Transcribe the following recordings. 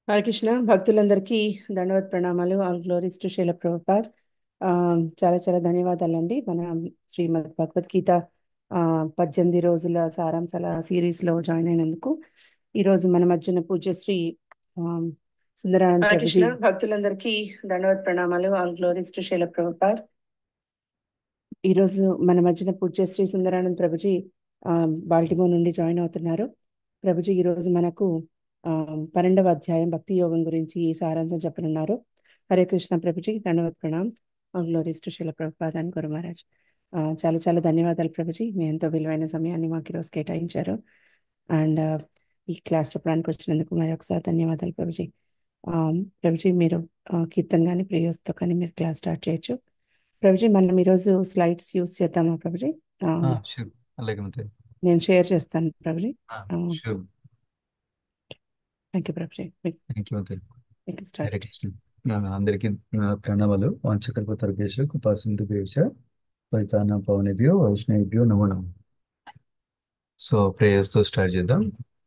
హరే కృష్ణ భక్తులందరికీ దండవత్ ప్రణామాలు all glories to Srila Prabhupad ఆ, చాలా చాలా ధన్యవాదాలండి మన శ్రీమద్ భగవద్గీత ఆ, పద్దెనిమిది రోజుల సారాంశాల సిరీస్లో జాయిన్ అయినందుకు ఈరోజు మన మధ్యన పూజ్యశ్రీ ఆ, సుందరానంద హరే ప్రభుజీ కృష్ణ భక్తులందరికీ దండవత్ ప్రణామాలు all glories to Srila Prabhupad ఈరోజు మన మధ్యన పూజ్యశ్రీ సుందరానంద్ ప్రభుజీ ఆ, బాల్టిమోర్ నుండి జాయిన్ అవుతున్నారు ప్రభుజీ ఈరోజు మనకు ఆ, పన్నెండవ అధ్యాయం భక్తి యోగం గురించి సారాంశం చెప్పనున్నారు హరే కృష్ణ ప్రభుజీ ధన్యవాద్ ప్రణామ్ గ్లోరీస్ టు శిల ప్రభుపాదాన్ గురు మహారాజ్ ఆ, చాలా చాలా ధన్యవాదాలు ప్రభుజీ మీ ఎంతో విలువైన సమయాన్ని మాకు ఈరోజు కేటాయించారు అండ్ ఈ క్లాస్ చెప్పడానికి వచ్చినందుకు మరి ఒకసారి ధన్యవాదాలు ప్రభుజీ ఆ, ప్రభుజీ మీరు ఆ, కీర్తన్ కానీ ప్రేయస్తో కానీ మీరు క్లాస్ స్టార్ట్ చేయొచ్చు ప్రభుజీ మనం ఈరోజు స్లైడ్స్ యూస్ చేద్దామా ప్రభుజీ ఆ, షూర్ అలాగే మంత్రి నేను షేర్ చేస్తాను ప్రభుజీ షూర్ థ్యాంక్ యూ ప్రభుజీ మీకు థ్యాంక్ యూ మంత్రి మీకు హరే స్టార్ట్ కృష్ణ నా అందరికీ నా ప్రణామాలు వాంఛకల్పతరుభ్యేష కృపాసింధుభ్యేష పైతాన పవనేభ్యో వైష్ణవేభ్యో నమో నమః సో ప్రేయర్స్ తో స్టార్ట్ చేద్దాం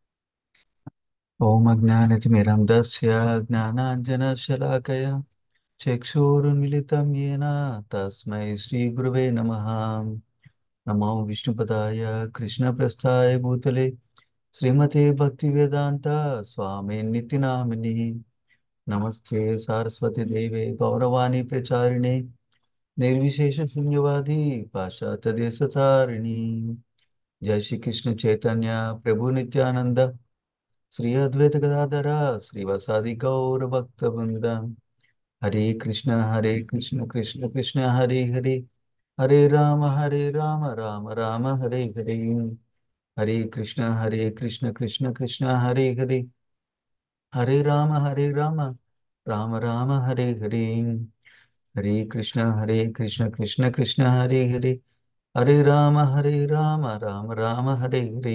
ఓం అజ్ఞానతిమిరంధస్య జ్ఞానాంజనశలాకయ చక్షురున్మిలితం येन తస్మై శ్రీ గురువే నమః నమో విష్ణుపదాయ కృష్ణప్రస్థాయ భూతలే శ్రీమతే భక్తివేదాంత స్వామి నిత్యనామిని నమస్తే సారస్వతి దేవే గౌరవాణి ప్రచారిణే నిర్విశేష శూన్యవాది పాశ్చాత్య దేశతారిణి జై శ్రీ కృష్ణ చైతన్య ప్రభు నిత్యానంద శ్రీ అద్వైత గదాధర శ్రీవసాది గౌర భక్త బృంద హరే కృష్ణ హరే కృష్ణ కృష్ణ కృష్ణ హరే హరే హరే రామ హరే రామ రామ రామ హరే హరే హరే కృష్ణ హరే కృష్ణ కృష్ణ కృష్ణ హరే హరే హరే రామ హరే రామ రామ రామ హరే హరే హరే కృష్ణ హరే కృష్ణ కృష్ణ కృష్ణ హరే హరే హరే రామ హరే రామ రామ రామ హరే హరే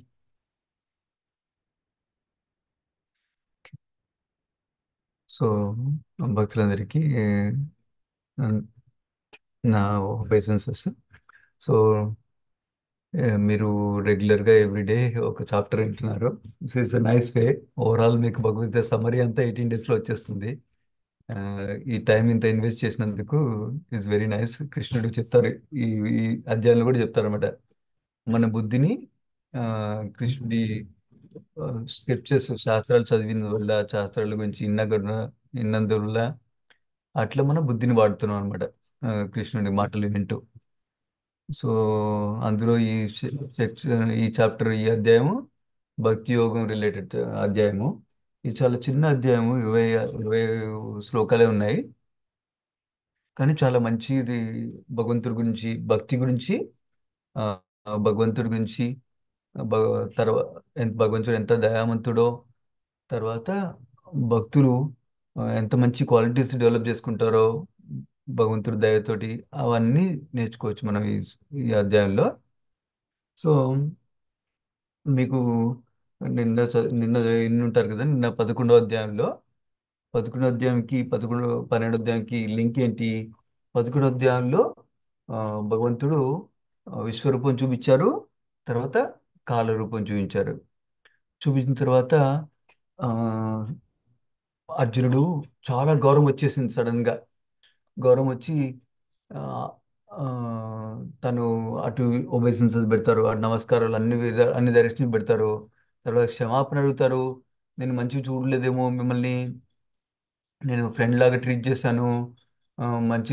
సో భక్తులందరికీ ఆ, నా obeisance సో ఆ, మీరు రెగ్యులర్గా ఎవ్రీడే ఒక చాప్టర్ వింటున్నారు this is nice way overall మీకు భగవద్గీత సమ్మరీ అంతా ఎయిటీన్ డేస్లో వచ్చేస్తుంది ఆ, ఈ టైం ఇంత ఇన్వెస్ట్ చేసినందుకు ఇస్ వెరీ నైస్ కృష్ణుడు చెప్తారు ఈ ఈ అధ్యాయంలో కూడా చెప్తారన్నమాట మన బుద్ధిని ఆ, కృష్ణుడి స్క్రిప్చర్స్ శాస్త్రాలు చదివిన వల్ల శాస్త్రాల గురించి ఇన్న ఇన్నందువల్ల అట్లా మన బుద్ధిని వాడుతున్నాం అనమాట కృష్ణుడి మాటలు వింటూ సో అందులో ఈ సెక్షన్ ఈ చాప్టర్ ఈ అధ్యాయము భక్తి యోగం రిలేటెడ్ అధ్యాయము ఇది చాలా చిన్న అధ్యాయము ఇరవై ఇరవై శ్లోకాలే ఉన్నాయి కానీ చాలా మంచిది భగవంతుడి గురించి భక్తి గురించి ఆ, భగవంతుడి గురించి తర్వాత భగవంతుడు ఎంత దయావంతుడో తర్వాత భక్తులు ఆ, ఎంత మంచి క్వాలిటీస్ డెవలప్ చేసుకుంటారో భగవంతుడి దయతోటి అవన్నీ నేర్చుకోవచ్చు మనం ఈ ఈ అధ్యాయంలో సో మీకు నిన్న చ- నిన్న విని ఉంటారు కదా నిన్న పదకొండో అధ్యాయంలో పదకొండో అధ్యాయంకి పదకొండో పన్నెండో అధ్యాయంకి లింక్ ఏంటి పదకొండో అధ్యాయంలో ఆ, భగవంతుడు ఆ, విశ్వరూపం చూపించారు తర్వాత కాల రూపం చూపించారు చూపించిన తర్వాత ఆ, అర్జునుడు చాలా గౌరవం వచ్చేసింది సడన్ గా గౌరవం వచ్చి ఆ, ఆ, తను అటు ఒబేసెన్సెస్ పెడతారు అటు నమస్కారాలు అన్ని విధా- అన్ని డైరెక్షన్ పెడతారు తర్వాత క్షమాపణ అడుగుతారు నేను మంచిగా చూడలేదేమో మిమ్మల్ని నేను ఫ్రెండ్ లాగా ట్రీట్ చేశాను ఆ, మంచి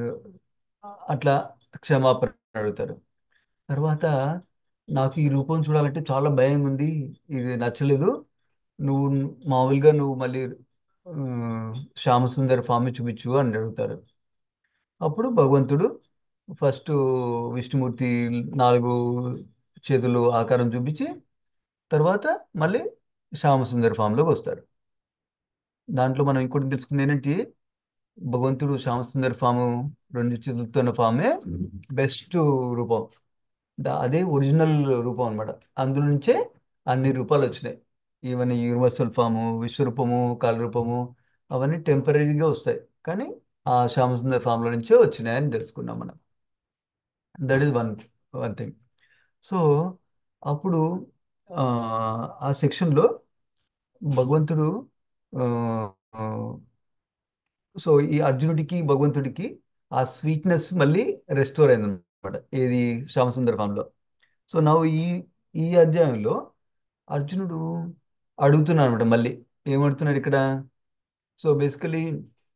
అట్లా క్షమాపణ అడుగుతారు తర్వాత నాకు ఈ రూపం చూడాలంటే చాలా భయం ఉంది ఇది నచ్చలేదు నువ్వు మామూలుగా నువ్వు మళ్ళీ ఆ, శ్యామసుందర్ ఫామ్ చూపించు అని అడుగుతారు అప్పుడు భగవంతుడు ఫస్ట్ విష్ణుమూర్తి నాలుగు చేతులు ఆకారం చూపించి తర్వాత మళ్ళీ శ్యామసుందర్ ఫామ్లోకి వస్తారు దాంట్లో మనం ఇంకోటి తెలుసుకుంది ఏంటంటే భగవంతుడు శ్యామసుందర్ ఫాము రెండు చేతులతో ఉన్న ఫామే బెస్ట్ రూపం దా- అదే ఒరిజినల్ రూపం అన్నమాట అందులో నుంచే అన్ని రూపాలు వచ్చినాయి ఈవెన్ ఈ యూనివర్సల్ ఫాము విశ్వరూపము కాలరూపము అవన్నీ టెంపరీగా వస్తాయి కానీ ఆ శ్యామసుందర్ ఫామ్లో నుంచే వచ్చినాయని తెలుసుకున్నాం మనం that is one one thing so అప్పుడు ఆ, ఆ సెక్షన్లో భగవంతుడు సో ఈ అర్జునుడికి భగవంతుడికి ఆ స్వీట్నెస్ మళ్ళీ రెస్టోర్ అయింది అనమాట ఏది శ్యామసుందర ఫామ్లో సో నా ఈ ఈ అధ్యాయంలో అర్జునుడు అడుగుతున్నాడు అనమాట మళ్ళీ ఏమడుతున్నాడు ఇక్కడ సో బేసికలీ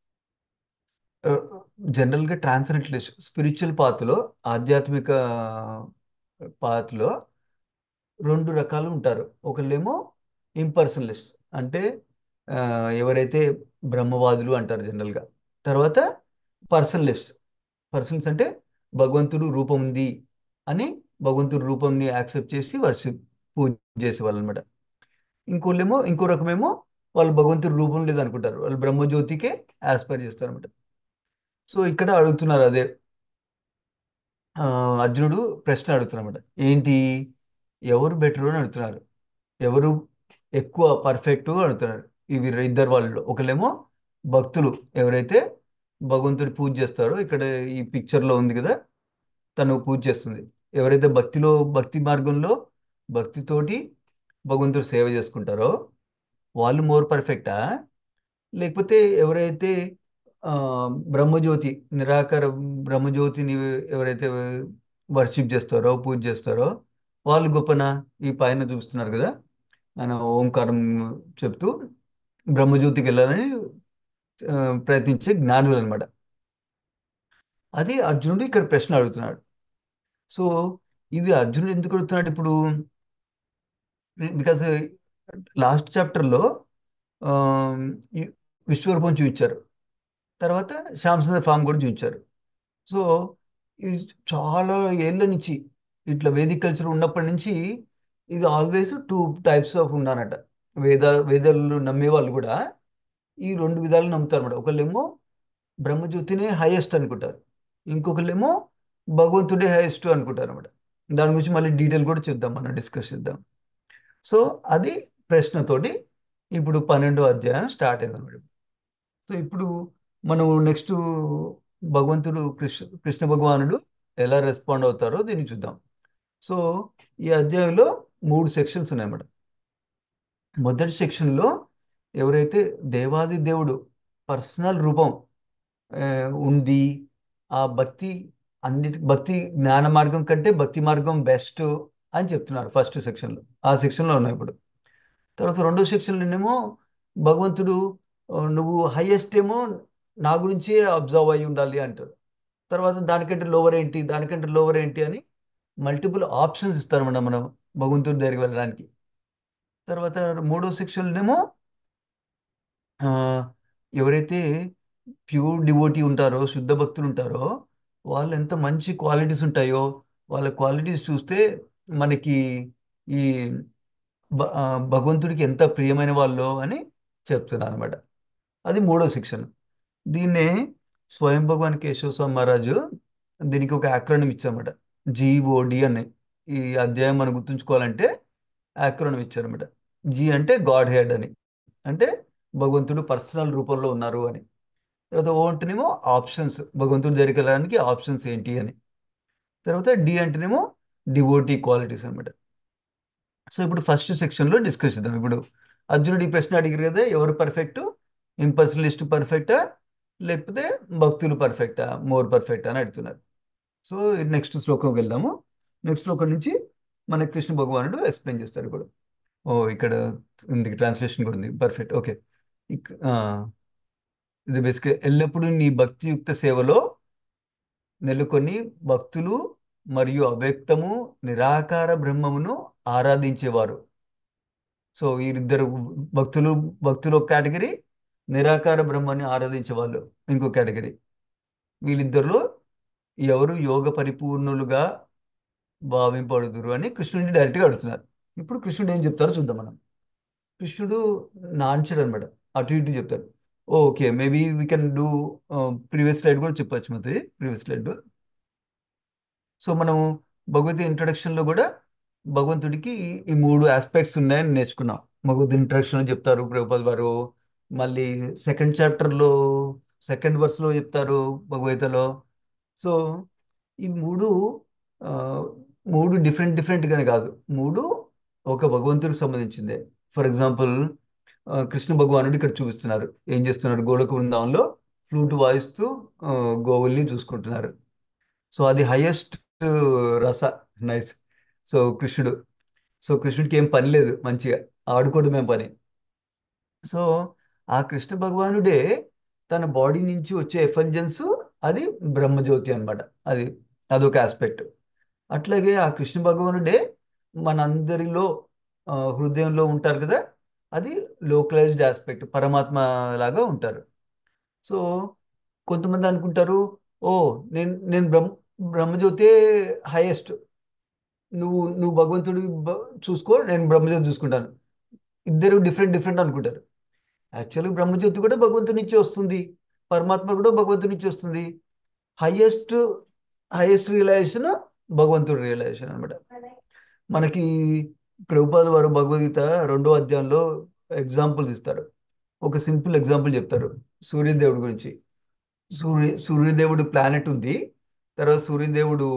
జనరల్గా ట్రాన్స్జెండలిస్ట్ స్పిరిచువల్ పాత్లో ఆధ్యాత్మిక పాత్లో రెండు రకాలు ఉంటారు ఒకళ్ళేమో ఇంపర్సనలిస్ట్ అంటే ఆ, ఎవరైతే బ్రహ్మవాదులు అంటారు జనరల్గా తర్వాత పర్సనలిస్ట్ పర్సనల్స్ అంటే భగవంతుడు రూపం ఉంది అని భగవంతుడి రూపంని యాక్సెప్ట్ చేసి వర్షిప్ పూజ చేసేవాళ్ళు అనమాట ఇంకోళ్ళేమో ఇంకో రకమేమో వాళ్ళు భగవంతుడి రూపం లేదనుకుంటారు వాళ్ళు బ్రహ్మజ్యోతికే ఆస్పైర్ చేస్తారు అనమాట సో ఇక్కడ అడుగుతున్నారు అదే ఆ, అర్జునుడు ప్రశ్న అడుగుతున్నమాట ఏంటి ఎవరు బెటర్ అని అడుగుతున్నారు ఎవరు ఎక్కువ పర్ఫెక్ట్ అడుగుతున్నారు ఇవి ఇద్దరు వాళ్ళు ఒకళ్ళేమో భక్తులు ఎవరైతే భగవంతుడి పూజ చేస్తారో ఇక్కడ ఈ picture లో ఉంది కదా తను పూజ చేస్తుంది ఎవరైతే భక్తిలో భక్తి మార్గంలో భక్తితోటి భగవంతుడు సేవ చేసుకుంటారో వాళ్ళు మోర్ పర్ఫెక్టా లేకపోతే ఎవరైతే ఆ, బ్రహ్మజ్యోతి నిరాకార బ్రహ్మజ్యోతిని ఎవరైతే వర్షిప్ చేస్తారో పూజ చేస్తారో వాళ్ళు గొప్పనా ఈ పైన చూపిస్తున్నారు కదా ఆయన ఓంకారం చెప్తూ బ్రహ్మజ్యోతికి వెళ్ళాలని ఆ, ప్రయత్నించే జ్ఞానులు అనమాట అది అర్జునుడు ఇక్కడ ప్రశ్న అడుగుతున్నాడు సో ఇది అర్జునుడు ఎందుకు అడుగుతున్నాడు ఇప్పుడు బికాస్ లాస్ట్ చాప్టర్లో విశ్వరూపం చూపించారు తర్వాత శ్యామసుందర్ ఫామ్ కూడా చూపించారు సో ఇది చాలా ఏళ్ళ నుంచి ఇట్లా వేదిక్ కల్చర్ ఉన్నప్పటి నుంచి ఇది ఆల్వేస్ టూ టైప్స్ ఆఫ్ ఉన్నానట వేద వేదాలు నమ్మే వాళ్ళు కూడా ఈ రెండు విధాలు నమ్ముతారు అనమాట ఒకళ్ళేమో బ్రహ్మజ్యోతినే హైయెస్ట్ అనుకుంటారు ఇంకొకళ్ళేమో భగవంతుడే హైయెస్ట్ అనుకుంటారు అనమాట దాని గురించి మళ్ళీ డీటెయిల్ కూడా చూద్దాం మనం డిస్కస్ చేద్దాం సో అది ప్రశ్నతోటి ఇప్పుడు పన్నెండో అధ్యాయం స్టార్ట్ అయింది అనమాట సో ఇప్పుడు మనం నెక్స్ట్ భగవంతుడు కృష్ణ కృష్ణ భగవానుడు ఎలా రెస్పాండ్ అవుతారో దీన్ని చూద్దాం సో ఈ అధ్యాయంలో మూడు సెక్షన్స్ ఉన్నాయన్నమాట మొదటి సెక్షన్లో ఎవరైతే దేవాది దేవుడు పర్సనల్ రూపం ఆ, ఉంది ఆ భక్తి అన్నిటి భక్తి జ్ఞాన మార్గం కంటే భక్తి మార్గం బెస్ట్ అని చెప్తున్నారు ఫస్ట్ సెక్షన్లో ఆ సెక్షన్లో ఉన్నాయి ఇప్పుడు తర్వాత రెండో సెక్షన్లోనేమో భగవంతుడు ఆ, నువ్వు హైయెస్ట్ ఏమో నా గురించే అబ్జర్వ్ అయి ఉండాలి అంటారు తర్వాత దానికంటే లోవర్ ఏంటి దానికంటే లోవర్ ఏంటి అని మల్టిపుల్ ఆప్షన్స్ ఇస్తారన్నమాట మనం భగవంతుడి దగ్గరికి వెళ్ళడానికి తర్వాత మూడో సెక్షన్లోనేమో ఆ, ఎవరైతే ప్యూర్ డివోటీ ఉంటారో శుద్ధ భక్తులు ఉంటారో వాళ్ళు ఎంత మంచి క్వాలిటీస్ ఉంటాయో వాళ్ళ క్వాలిటీస్ చూస్తే మనకి ఈ భ- ఆ, భగవంతుడికి ఎంత ప్రియమైన వాళ్ళు అని చెప్తున్నారు అనమాట అది మూడో సెక్షన్ దీన్నే స్వయం భగవాన్ కేశవ స్వామి మహారాజు దీనికి ఒక యాక్రోనిం ఇచ్చారన్నమాట జిఓడి అని ఈ అధ్యాయం మనం గుర్తుంచుకోవాలంటే యాక్రోనిం ఇచ్చారన్నమాట జి అంటే గాడ్ హెడ్ అని అంటే భగవంతుడు పర్సనల్ రూపంలో ఉన్నారు అని తర్వాత ఓ అంటేనేమో ఆప్షన్స్ భగవంతుడి దగ్గరికి వెళ్ళడానికి ఆప్షన్స్ ఏంటి అని తర్వాత డి అంటేనేమో డివోటీ క్వాలిటీస్ అన్నమాట సో ఇప్పుడు ఫస్ట్ సెక్షన్లో డిస్కస్ చేద్దాం ఇప్పుడు అర్జునుడు ఈ ప్రశ్న అడిగారు కదా ఎవరు పర్ఫెక్ట్ ఇంపర్సనలిస్ట్ పర్ఫెక్టా లేకపోతే భక్తులు పర్ఫెక్టా మోర్ పర్ఫెక్టా అని అడుగుతున్నారు సో నెక్స్ట్ శ్లోకంకి వెళ్దాము నెక్స్ట్ శ్లోకం నుంచి మన కృష్ణ భగవానుడు ఎక్స్ప్లెయిన్ చేస్తారు ఇప్పుడు ఓ ఇక్కడ ఉంది ట్రాన్స్లేషన్ కూడా ఉంది పర్ఫెక్ట్ ఓకే ఇది బేసిక్గా ఎల్లప్పుడూ నీ భక్తియుక్త సేవలో నెలకొని భక్తులు మరియు అవ్యక్తము నిరాకార బ్రహ్మమును ఆరాధించేవారు సో వీరిద్దరు భక్తులు భక్తులు ఒక కేటగిరీ నిరాకార బ్రహ్మని ఆరాధించే వాళ్ళు ఇంకో కేటగిరీ వీళ్ళిద్దరిలో ఎవరు యోగ పరిపూర్ణులుగా భావింపడుదురు అని కృష్ణుడిని డైరెక్ట్గా అడుగుతున్నారు ఇప్పుడు కృష్ణుడు ఏం చెప్తారో చూద్దాం మనం కృష్ణుడు నా ఆన్సర్ అనమాట అటు ఇటు చెప్తాడు okay maybe we can do previous slide కూడా చెప్పొచ్చు మరి ప్రీవియస్ స్లైడ్ సో మనం భగవద్గీత ఇంట్రడక్షన్ లో కూడా భగవంతుడికి ఈ- ఈ మూడు ఆస్పెక్ట్స్ ఉన్నాయని నేర్చుకున్నాం భగవద్గీత ఇంట్రడక్షన్ లో చెప్తారు ప్రభుపాద్ వారు మళ్ళీ సెకండ్ చాప్టర్ లో సెకండ్ వర్స్ లో చెప్తారు భగవద్గీతలో సో ఈ మూడు ఆ, మూడు డిఫరెంట్ డిఫరెంట్ గానే కాదు మూడు ఒక భగవంతుడికి సంబంధించిందే ఫర్ ఎగ్జాంపుల్ ఆ, కృష్ణ భగవానుడు ఇక్కడ చూపిస్తున్నారు ఏం చేస్తున్నారు గోలోక బృందావనంలో ఫ్లూట్ వాయిస్తూ ఆ, గోవుల్ని చూసుకుంటున్నారు సో అది హైయెస్ట్ రస నైస్ సో కృష్ణుడు సో కృష్ణుడికి ఏం పని లేదు మంచిగా ఆడుకోవడమే పని సో ఆ కృష్ణ భగవానుడే తన బాడీ నుంచి వచ్చే ఎఫల్జెన్స్ అది బ్రహ్మజ్యోతి అన్నమాట అది అదొక ఆస్పెక్ట్ అట్లాగే ఆ కృష్ణ భగవానుడే మనందరిలో ఆ, హృదయంలో ఉంటారు కదా అది లోకలైజ్డ్ ఆస్పెక్ట్ పరమాత్మ లాగా ఉంటారు సో కొంతమంది అనుకుంటారు ఓ నేను నేను బ్రహ్మ బ్రహ్మజ్యోతే హైయెస్ట్ నువ్వు నువ్వు భగవంతుడి బ- చూసుకో నేను బ్రహ్మజ్యోతి చూసుకుంటాను ఇద్దరు డిఫరెంట్ డిఫరెంట్ అనుకుంటారు యాక్చువల్గా బ్రహ్మజ్యోతి కూడా భగవంతుడి నుంచి వస్తుంది పరమాత్మ కూడా భగవంతుడి నుంచి వస్తుంది హైయెస్ట్ హైయెస్ట్ రియలైజేషన్ భగవంతుడి రియలైజేషన్ అన్నమాట మనకి ప్రభుపాద వారు భగవద్గీత రెండో అధ్యాయంలో ఎగ్జాంపుల్స్ ఇస్తారు ఒక సింపుల్ ఎగ్జాంపుల్ చెప్తారు సూర్యదేవుడి గురించి సూర్య సూర్యదేవుడు ప్లానెట్ ఉంది తర్వాత సూర్యదేవుడు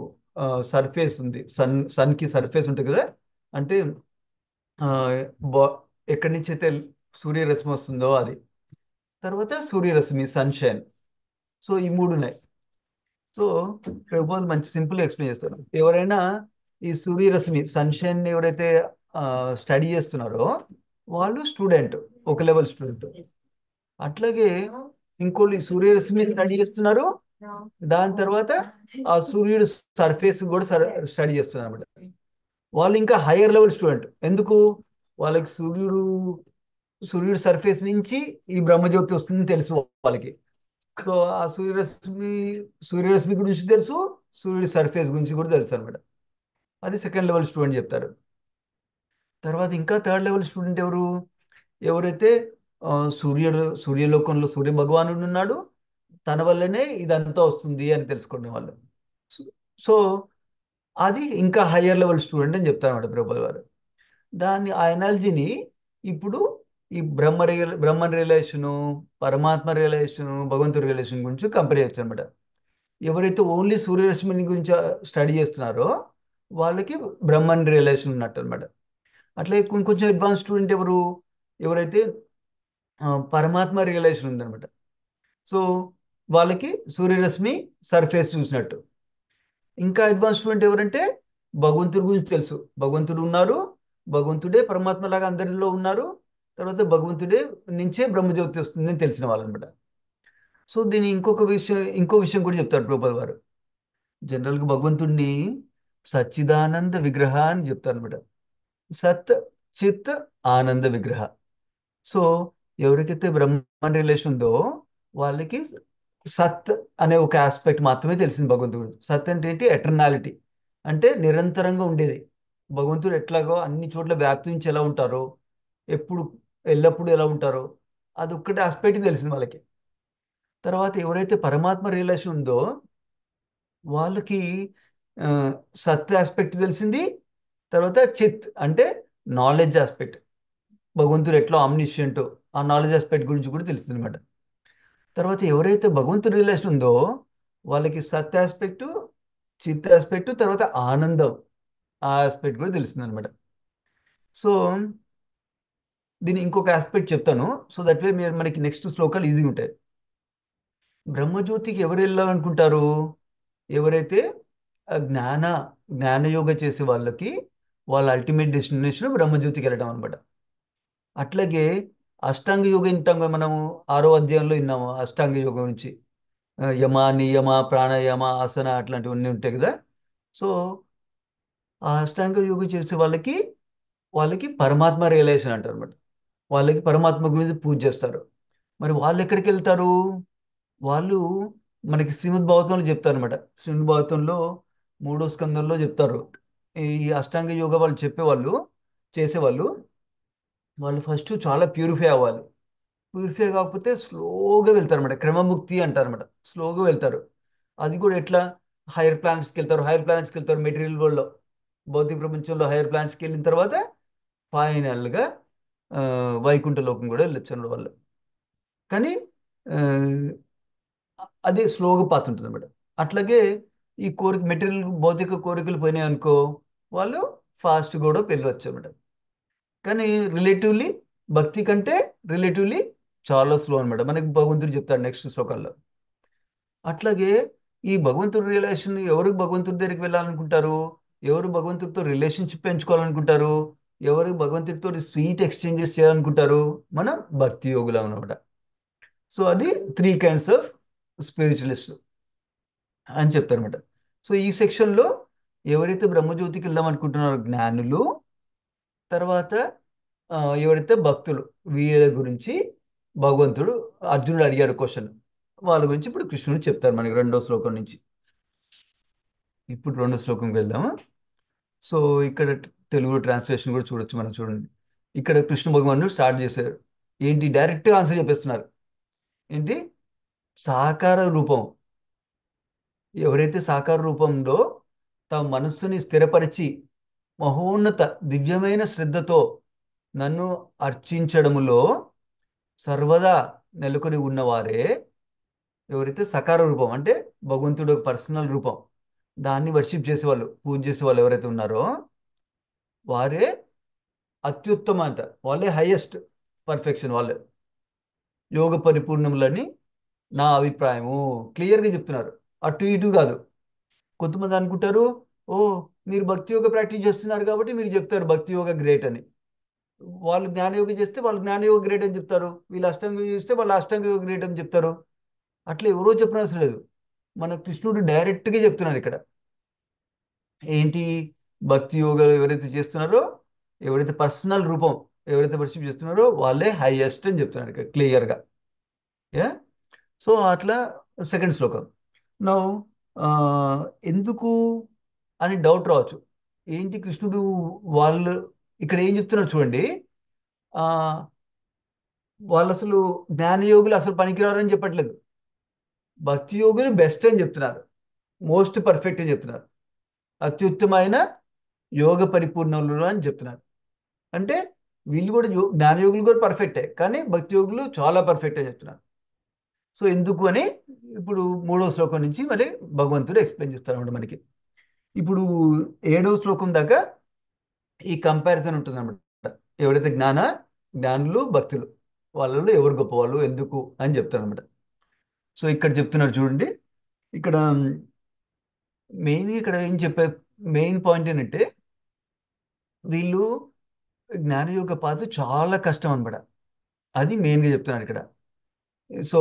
సర్ఫేస్ ఉంది సన్ సన్కి సర్ఫేస్ ఉంటుంది కదా అంటే ఆ, బా- ఎక్కడి నుంచి అయితే సూర్యరశ్మి వస్తుందో అది తర్వాత సూర్యరశ్మి సన్షైన్ సో ఈ మూడు ఉన్నాయి సో ప్రభుపాద్ మంచి సింపుల్ ఎక్స్ప్లెయిన్ చేస్తారు ఎవరైనా ఈ సూర్యరశ్మి సన్షైన్ ఎవరైతే స్టడీ చేస్తున్నారో వాళ్ళు స్టూడెంట్ ఒక లెవెల్ స్టూడెంట్ అట్లాగే ఇంకోళ్ళు ఈ సూర్యరశ్మి స్టడీ చేస్తున్నారు దాని తర్వాత ఆ సూర్యుడు సర్ఫేస్ కూడా స్టడీ చేస్తున్నారు అనమాట వాళ్ళు ఇంకా హైయర్ లెవెల్ స్టూడెంట్ ఎందుకు వాళ్ళకి సూర్యుడు సూర్యుడు సర్ఫేస్ నుంచి ఈ బ్రహ్మజ్యోతి వస్తుందని తెలుసు వాళ్ళకి సో ఆ సూర్యరశ్మి సూర్యరశ్మి గురించి తెలుసు సూర్యుడి సర్ఫేస్ గురించి కూడా తెలుసు అనమాట అది సెకండ్ లెవెల్ స్టూడెంట్ చెప్తారు తర్వాత ఇంకా థర్డ్ లెవెల్ స్టూడెంట్ ఎవరు ఎవరైతే ఆ, సూర్యుడు సూర్యలోకంలో సూర్య భగవానుడు ఉన్నాడు తన వల్లనే ఇదంతా వస్తుంది అని తెలుసుకునే వాళ్ళు సో అది ఇంకా హయ్యర్ లెవెల్ స్టూడెంట్ అని చెప్తారు అనమాట ప్రభుపాల్ గారు దాన్ని ఆ ఎనర్జీని ఇప్పుడు ఈ Brahma real Brahma realization Paramatma realization భగవంతుడి రియలైజేషన్ గురించి కంపేర్ చేయొచ్చు అనమాట ఎవరైతే ఓన్లీ సూర్యరశ్మిని గురించి స్టడీ చేస్తున్నారో వాళ్ళకి బ్రహ్మన్ రియలైజేషన్ ఉన్నట్టు అనమాట అట్లే కొంచెం అడ్వాన్స్ స్టూడెంట్ ఎవరు ఎవరైతే ఆ, పరమాత్మ రియలైజేషన్ ఉందన్నమాట సో వాళ్ళకి సూర్యరశ్మి సర్ఫేస్ చూసినట్టు ఇంకా అడ్వాన్స్ స్టూడెంట్ ఎవరంటే భగవంతుడి గురించి తెలుసు భగవంతుడు ఉన్నారు భగవంతుడే పరమాత్మ లాగా అందరిలో ఉన్నారు తర్వాత భగవంతుడే నుంచే బ్రహ్మజ్యోతి వస్తుందని తెలిసిన వాళ్ళు అనమాట సో దీని ఇంకొక విషయం ఇంకో విషయం కూడా చెప్తారు ప్రభుపాల్ వారు జనరల్గా భగవంతుడిని సచ్చిదానంద విగ్రహ అని చెప్తారు అనమాట సత్ చిత్ ఆనంద విగ్రహ సో ఎవరికైతే బ్రహ్మ రిలేషన్ ఉందో వాళ్ళకి సత్ అనే ఒక ఆస్పెక్ట్ మాత్రమే తెలిసింది భగవంతుడు సత్ అంటే ఏంటి ఎటర్నాలిటీ అంటే నిరంతరంగా ఉండేది భగవంతుడు ఎట్లాగో అన్ని చోట్ల వ్యాప్తించి ఎలా ఉంటారో ఎప్పుడు ఎల్లప్పుడూ ఎలా ఉంటారో అది ఒక్కటి ఆస్పెక్ట్ తెలిసింది వాళ్ళకి తర్వాత ఎవరైతే పరమాత్మ రిలేషన్ ఉందో వాళ్ళకి ఆ, సత్ ఆస్పెక్ట్ తెలిసింది తర్వాత చిత్ అంటే నాలెడ్జ్ ఆస్పెక్ట్ భగవంతుడు ఎట్లా ఆమ్నిషియంట్ ఆ నాలెడ్జ్ ఆస్పెక్ట్ గురించి కూడా తెలుస్తుంది అనమాట తర్వాత ఎవరైతే భగవంతుడి రిలేషన్ ఉందో వాళ్ళకి సత్ ఆస్పెక్ట్ చిత్ ఆస్పెక్ట్ తర్వాత ఆనందం ఆ ఆస్పెక్ట్ కూడా తెలుస్తుంది అనమాట సో దీని ఇంకొక ఆస్పెక్ట్ చెప్తాను సో దట్ వే మీరు మనకి నెక్స్ట్ శ్లోకాలు ఈజీగా ఉంటాయి బ్రహ్మజ్యోతికి ఎవరు వెళ్ళాలనుకుంటారు ఎవరైతే ఆ జ్ఞాన జ్ఞానయోగ చేసే వాళ్ళకి వాళ్ళ అల్టిమేట్ డెస్టినేషన్ బ్రహ్మజ్యోతికి వెళ్ళడం అనమాట అట్లాగే అష్టాంగ యోగ వింటాం కదా మనము ఆరో అధ్యాయంలో విన్నాము అష్టాంగ యోగం గురించి ఆ, యమ నియమ ప్రాణాయామ ఆసన అట్లాంటివన్నీ ఉంటాయి కదా సో ఆ అష్టాంగ యోగం చేసే వాళ్ళకి వాళ్ళకి పరమాత్మ రియలైజేషన్ అంటారు అనమాట వాళ్ళకి పరమాత్మ గురించి పూజ చేస్తారు మరి వాళ్ళు ఎక్కడికి వెళ్తారు వాళ్ళు మనకి శ్రీమద్ భాగవతంలో చెప్తారు అనమాట శ్రీమద్ భాగవతంలో మూడో స్కందంలో చెప్తారు ఈ అష్టాంగ యోగ వాళ్ళు చెప్పేవాళ్ళు చేసేవాళ్ళు వాళ్ళు ఫస్ట్ చాలా ప్యూరిఫై అవ్వాలి ప్యూరిఫై కాకపోతే స్లోగా వెళ్తారు అనమాట క్రమముక్తి అంటారు అనమాట స్లోగా వెళ్తారు అది కూడా ఎట్లా హైయర్ ప్లానెట్స్కి వెళ్తారు హైయర్ ప్లానెట్స్కి వెళ్తారు మెటీరియల్ వరల్డ్లో భౌతిక ప్రపంచంలో హైయర్ ప్లానెట్స్కి వెళ్ళిన తర్వాత ఫైనల్గా వైకుంఠ లోకం కూడా వెళ్ళొచ్చు అన్నమాట వాళ్ళు కానీ ఆ, అదే స్లోగా పాత్ ఉంటుంది అనమాట అట్లాగే ఈ కోరిక మెటీరియల్ భౌతిక కోరికలు పోయినాయి అనుకో వాళ్ళు ఫాస్ట్ కూడా వెళ్ళవచ్చు అనమాట కానీ రిలేటివ్లీ భక్తి కంటే రిలేటివ్లీ చాలా స్లో అనమాట మనకి భగవంతుడు చెప్తాడు నెక్స్ట్ శ్లోకాల్లో అట్లాగే ఈ భగవంతుడి రిలేషన్ ఎవరు భగవంతుడి దగ్గరికి వెళ్ళాలనుకుంటారు ఎవరు భగవంతుడితో రిలేషన్షిప్ పెంచుకోవాలనుకుంటారు ఎవరు భగవంతుడితో స్వీట్ ఎక్స్చేంజెస్ చేయాలనుకుంటారు మన భక్తి యోగులు అనమాట సో అది త్రీ కైండ్స్ ఆఫ్ స్పిరిచువలిస్ట్ అని చెప్తారు అనమాట సో ఈ సెక్షన్లో ఎవరైతే బ్రహ్మజ్యోతికి వెళ్దాం అనుకుంటున్నారో జ్ఞానులు తర్వాత ఆ, ఎవరైతే భక్తులు వీళ్ళ గురించి భగవంతుడు అర్జునుడు అడిగాడు క్వశ్చన్ వాళ్ళ గురించి ఇప్పుడు కృష్ణుడు చెప్తారు మనకి రెండో శ్లోకం నుంచి ఇప్పుడు రెండో శ్లోకంకి వెళ్దామా సో ఇక్కడ తెలుగు ట్రాన్స్లేషన్ కూడా చూడొచ్చు మనం చూడండి ఇక్కడ కృష్ణ భగవానుడు స్టార్ట్ చేశారు ఏంటి డైరెక్ట్గా ఆన్సర్ చెప్పేస్తున్నారు ఏంటి సాకార రూపం ఎవరైతే సాకార రూపంలో తమ మనస్సుని స్థిరపరిచి మహోన్నత దివ్యమైన శ్రద్ధతో నన్ను అర్చించడములో సర్వదా నెలకొని ఉన్నవారే ఎవరైతే సకార రూపం అంటే భగవంతుడు ఒక పర్సనల్ రూపం దాన్ని వర్షిప్ చేసేవాళ్ళు పూజ చేసే వాళ్ళు ఎవరైతే ఉన్నారో వారే అత్యుత్తమ అంట వాళ్ళే హైయెస్ట్ పర్ఫెక్షన్ వాళ్ళే యోగ పరిపూర్ణములని నా అభిప్రాయము క్లియర్గా చెప్తున్నారు అటు ఇటు కాదు కొంతమంది అనుకుంటారు ఓ మీరు భక్తి యోగ ప్రాక్టీస్ చేస్తున్నారు కాబట్టి మీరు చెప్తారు భక్తి యోగ గ్రేట్ అని వాళ్ళు జ్ఞానయోగ చేస్తే వాళ్ళు జ్ఞానయోగ గ్రేట్ అని చెప్తారు వీళ్ళు అష్టాంగ యోగ చేస్తే వాళ్ళు అష్టాంగ యోగ గ్రేట్ అని చెప్తారు అట్లా ఎవరో చెప్పనవసరం లేదు మన కృష్ణుడు డైరెక్ట్గా చెప్తున్నారు ఇక్కడ ఏంటి భక్తి యోగాలు ఎవరైతే చేస్తున్నారో ఎవరైతే పర్సనల్ రూపం ఎవరైతే వర్షిప్ చేస్తున్నారో వాళ్ళే హైయెస్ట్ అని చెప్తున్నారు ఇక్కడ క్లియర్గా యా సో అట్లా సెకండ్ శ్లోకం నౌ ఎందుకు అని డౌట్ రావచ్చు ఏంటి కృష్ణుడు వాళ్ళు ఇక్కడ ఏం చెప్తున్నారు చూడండి ఆ వాళ్ళు అసలు జ్ఞానయోగులు అసలు పనికిరారని చెప్పట్లేదు భక్తి యోగులు బెస్ట్ అని చెప్తున్నారు మోస్ట్ పర్ఫెక్ట్ అని చెప్తున్నారు అత్యుత్తమైన యోగ పరిపూర్ణులు అని చెప్తున్నారు అంటే వీళ్ళు కూడా యో జ్ఞానయోగులు కూడా పర్ఫెక్టే కానీ భక్తి యోగులు చాలా పర్ఫెక్ట్ అని చెప్తున్నారు సో ఎందుకు అని ఇప్పుడు మూడో శ్లోకం నుంచి మళ్ళీ భగవంతుడు ఎక్స్ప్లెయిన్ చేస్తారు అనమాట మనకి ఇప్పుడు ఏడవ శ్లోకం దాకా ఈ కంపారిజన్ ఉంటుంది అనమాట ఎవరైతే జ్ఞాన జ్ఞానులు భక్తులు వాళ్ళలో ఎవరు గొప్పవాళ్ళు ఎందుకు అని చెప్తారు అనమాట సో ఇక్కడ చెప్తున్నారు చూడండి ఇక్కడ మెయిన్ ఇక్కడ ఏం చెప్పే మెయిన్ పాయింట్ ఏంటంటే వీళ్ళు జ్ఞానయోగ పాత చాలా కష్టం అనమాట అది మెయిన్గా చెప్తున్నారు ఇక్కడ సో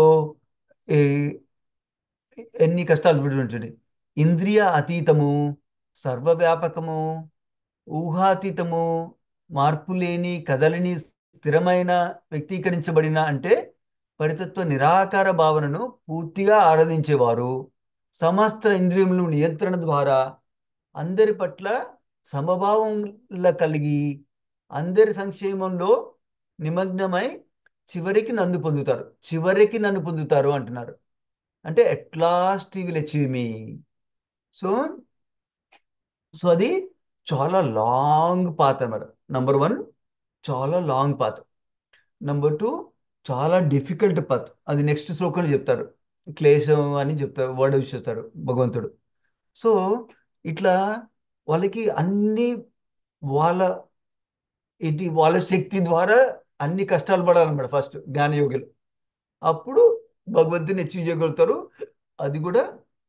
ఎన్ని కష్టాలు చూడండి ఇంద్రియ అతీతము సర్వవ్యాపకము ఊహాతీతము మార్పు లేని కదలని స్థిరమైన వ్యక్తీకరించబడిన అంటే పరితత్వ నిరాకార భావనను పూర్తిగా ఆరాధించేవారు సమస్త ఇంద్రియముల నియంత్రణ ద్వారా అందరి పట్ల సమభావంలా కలిగి అందరి సంక్షేమంలో నిమగ్నమై చివరికి నన్ను పొందుతారు చివరికి నన్ను పొందుతారు అంటున్నారు అంటే at last will achieve me so so అది చాలా లాంగ్ పాత్ అన్నమాట నంబర్ వన్ చాలా లాంగ్ పాత్ నంబర్ టూ చాలా డిఫికల్ట్ పాత్ అది నెక్స్ట్ శ్లోకంలో చెప్తారు క్లేశం అని చెప్తారు వర్డ్ యూస్ చేస్తారు భగవంతుడు సో ఇట్లా వాళ్ళకి అన్ని వాళ్ళ ఇది వాళ్ళ శక్తి ద్వారా అన్ని కష్టాలు పడాలన్నమాట ఫస్ట్ జ్ఞానయోగులు అప్పుడు భగవంతుని అచీవ్ చేయగలుగుతారు అది కూడా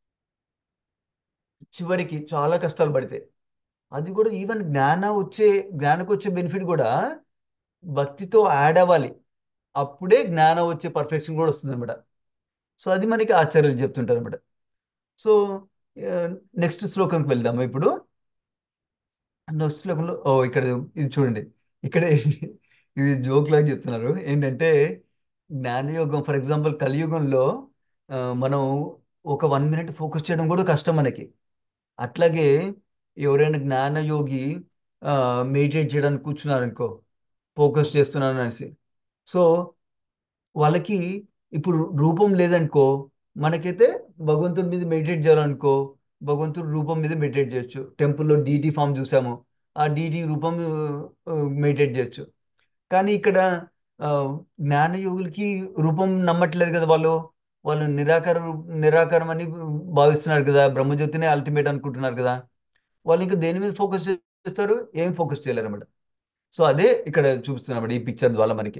చివరికి చాలా కష్టాలు పడితే అది కూడా ఈవెన్ జ్ఞాన వచ్చే జ్ఞానకు వచ్చే బెనిఫిట్ కూడా భక్తితో యాడ్ అవ్వాలి అప్పుడే జ్ఞానం వచ్చే పర్ఫెక్షన్ కూడా వస్తుంది అనమాట సో అది మనకి ఆచార్యులు చెప్తుంటారు అనమాట సో నెక్స్ట్ శ్లోకంకి వెళ్దాము ఇప్పుడు నెక్స్ట్ శ్లోకంలో ఓ ఇక్కడ ఇది చూడండి ఇక్కడ ఇది జోక్ లాగా చెప్తున్నారు ఏంటంటే జ్ఞానయోగం ఫర్ ఎగ్జాంపుల్ కలియుగంలో ఆ, మనం ఒక వన్ మినిట్ ఫోకస్ చేయడం కూడా కష్టం మనకి అట్లాగే ఎవరైనా జ్ఞానయోగి మెడిటేట్ చేయడానికి కూర్చున్నారు అనుకో ఫోకస్ చేస్తున్నాను అనేసి సో వాళ్ళకి ఇప్పుడు రూపం లేదనుకో మనకైతే భగవంతుడి మీద మెడిటేట్ చేయాలనుకో భగవంతుడి రూపం మీద మెడిటేట్ చేయొచ్చు టెంపుల్లో డీటీ ఫామ్ చూసాము ఆ డీటీ రూపం మెడిటేట్ చేయొచ్చు కానీ ఇక్కడ ఆ, జ్ఞానయోగులకి రూపం నమ్మట్లేదు కదా వాళ్ళు వాళ్ళు నిరాకార రూ- నిరాకారం అని భావిస్తున్నారు కదా బ్రహ్మజ్యోతినే అల్టిమేట్ అనుకుంటున్నారు కదా వాళ్ళు ఇంకా దేని మీద ఫోకస్ చేస్తారు ఏం ఫోకస్ చేయలేరు అన్నమాట సో అదే ఇక్కడ చూపిస్తున్నాం ఈ పిక్చర్ ద్వారా మనకి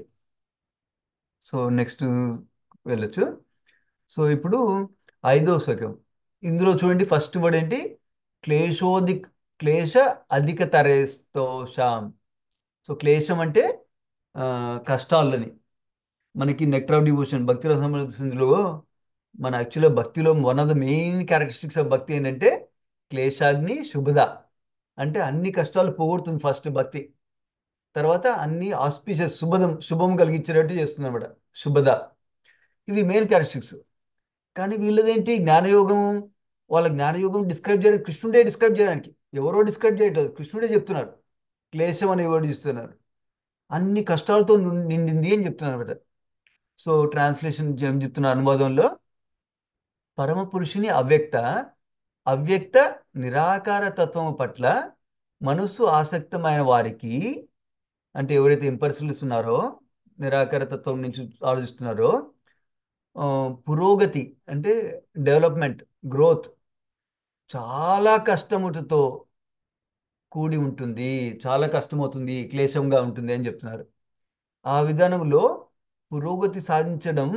సో నెక్స్ట్ వెళ్ళొచ్చు సో ఇప్పుడు ఐదో శకం ఇందులో చూడండి ఫస్ట్ వర్డ్ ఏంటి క్లేశోది క్లేశ అధిక తరేస్తోషాం సో క్లేశం అంటే ఆ, కష్టాలని మనకి నెక్టర్ ఆఫ్ డివోషన్ భక్తి రసంలో మన యాక్చువల్గా భక్తిలో one of the main characteristics of bhakti ఏంటంటే క్లేశాగ్ని శుభద అంటే అన్ని కష్టాలు పోగొడుతుంది ఫస్ట్ భక్తి తర్వాత అన్ని ఆస్పిషియస్ శుభదం శుభం కలిగించేటట్టు చేస్తుంది అనమాట శుభద ఇవి మెయిన్ క్యారెక్టరిస్టిక్స్ కానీ వీళ్ళదేంటి జ్ఞానయోగం వాళ్ళ జ్ఞానయోగం డిస్క్రైబ్ చేయడానికి కృష్ణుడే డిస్క్రైబ్ చేయడానికి ఎవరో డిస్క్రైబ్ చేయట్లేదు కృష్ణుడే చెప్తున్నారు క్లేశం అనే వర్డ్ ఇస్తున్నారు అన్ని కష్టాలతో ను- నిండింది అని చెప్తున్నారు అనమాట సో ట్రాన్స్లేషన్ ఏం చెప్తున్నారు అనువాదంలో పరమ పురుషుని అవ్యక్త అవ్యక్త నిరాకార తత్వము పట్ల మనస్సు ఆసక్తమైన వారికి అంటే ఎవరైతే ఇంపర్సనల్స్ ఉన్నారో నిరాకార తత్వం నుంచి ఆలోచిస్తున్నారో ఆ, పురోగతి అంటే డెవలప్మెంట్ గ్రోత్ చాలా కష్టముతో కూడి ఉంటుంది చాలా కష్టమవుతుంది క్లేశంగా ఉంటుంది అని చెప్తున్నారు ఆ విధానంలో పురోగతి సాధించడం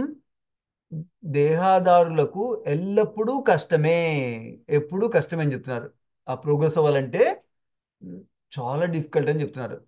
దేహాదారులకు ఎల్లప్పుడూ కష్టమే ఎప్పుడూ కష్టమే అని చెప్తున్నారు ఆ ప్రోగ్రెస్ అవ్వాలంటే ఉమ్, చాలా డిఫికల్ట్ అని చెప్తున్నారు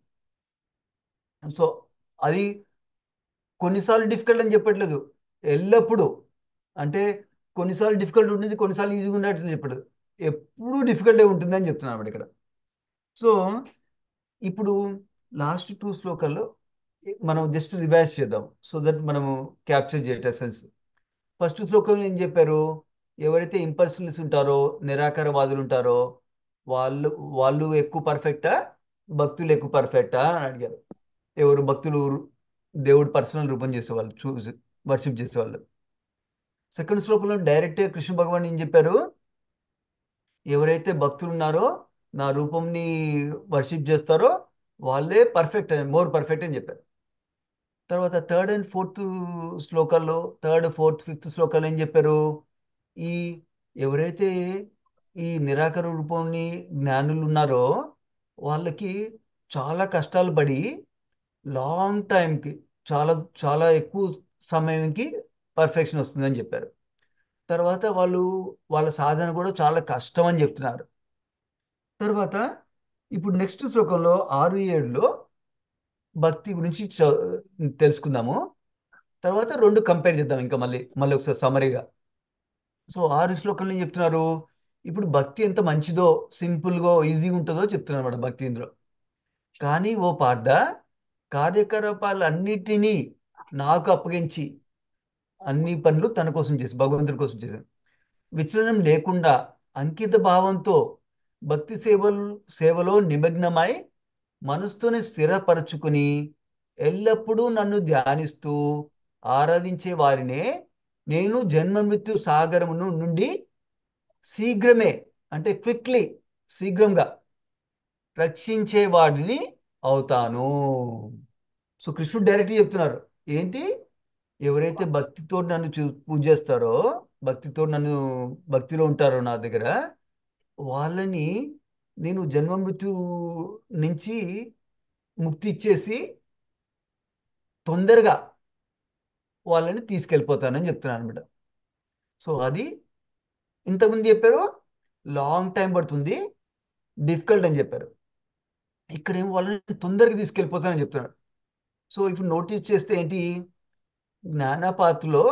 సో అది కొన్నిసార్లు డిఫికల్ట్ అని చెప్పట్లేదు ఎల్లప్పుడూ అంటే కొన్నిసార్లు డిఫికల్ట్ ఉంటుంది కొన్నిసార్లు ఈజీగా ఉన్నట్టు చెప్పలేదు ఎప్పుడూ డిఫికల్ట్ ఉంటుంది అని చెప్తున్నాను అన్నమాట ఇక్కడ సో ఇప్పుడు లాస్ట్ టూ శ్లోకాల్లో మనం జస్ట్ రివైజ్ చేద్దాం సో దట్ మనము క్యాప్చర్ చేయట సెన్స్ ఫస్ట్ శ్లోకంలో ఏం చెప్పారు ఎవరైతే ఇంపల్సివ్స్ ఉంటారో నిరాకారవాదులు ఉంటారో వాళ్ళు వాళ్ళు ఎక్కువ పర్ఫెక్టా భక్తులు ఎక్కువ పర్ఫెక్టా అని అడిగారు ఎవరు భక్తులు దేవుడు పర్సనల్ రూపం చేసేవాళ్ళు చూసి వర్షిప్ చేసేవాళ్ళు సెకండ్ శ్లోకంలో డైరెక్ట్గా కృష్ణ భగవాన్ ఏం చెప్పారు ఎవరైతే భక్తులు ఉన్నారో నా రూపంని వర్షిప్ చేస్తారో వాళ్ళే పర్ఫెక్ట్ అని మోర్ పర్ఫెక్ట్ అని చెప్పారు తర్వాత థర్డ్ అండ్ ఫోర్త్ శ్లోకాల్లో థర్డ్ ఫోర్త్ ఫిఫ్త్ శ్లోకాల్లో ఏం చెప్పారు ఈ ఎవరైతే ఈ నిరాకర రూపంని జ్ఞానులు ఉన్నారో వాళ్ళకి చాలా కష్టాలు పడి లాంగ్ టైంకి చాలా చాలా ఎక్కువ సమయంకి పర్ఫెక్షన్ వస్తుందని చెప్పారు తర్వాత వాళ్ళు వాళ్ళ సాధన కూడా చాలా కష్టం అని చెప్తున్నారు తర్వాత ఇప్పుడు నెక్స్ట్ శ్లోకంలో ఆరు ఏడులో భక్తి గురించి చ- తెలుసుకుందాము తర్వాత రెండు కంపేర్ చేద్దాం ఇంకా మళ్ళీ మళ్ళీ ఒకసారి సమరీగా సో ఆరు శ్లోకంలో ఏం చెప్తున్నారు ఇప్పుడు భక్తి ఎంత మంచిదో సింపుల్గా ఈజీగా ఉంటుందో చెప్తున్నారు అన్నమాట భక్తి ఇందులో కానీ ఓ పార్థ కార్యకలాపాలన్నిటినీ నాకు అప్పగించి అన్ని పనులు తన కోసం చేసి భగవంతుడి కోసం చేశాను విచలనం లేకుండా అంకిత భావంతో భక్తి సేవలు సేవలో నిమగ్నమై మనసుతోనే స్థిరపరచుకుని ఎల్లప్పుడూ నన్ను ధ్యానిస్తూ ఆరాధించే వారినే నేను జన్మ మృత్యు సాగరమును నుండి శీఘ్రమే అంటే క్విక్లీ శీఘ్రంగా రక్షించే వాడిని అవుతాను సో కృష్ణుడు డైరెక్ట్ చెప్తున్నారు ఏంటి ఎవరైతే భక్తితో నన్ను చూ పూజ చేస్తారో భక్తితో నన్ను భక్తిలో ఉంటారో నా దగ్గర వాళ్ళని నేను జన్మ మృత్యు నుంచి ముక్తి ఇచ్చేసి తొందరగా వాళ్ళని తీసుకెళ్ళిపోతానని చెప్తున్నాను అనమాట సో అది ఇంతకుముందు చెప్పారు లాంగ్ టైం పడుతుంది డిఫికల్ట్ అని చెప్పారు ఇక్కడేమో వాళ్ళని తొందరగా తీసుకెళ్ళిపోతానని చెప్తున్నాడు సో ఇప్పుడు నోటీస్ చేస్తే ఏంటి జ్ఞానపాత్రలో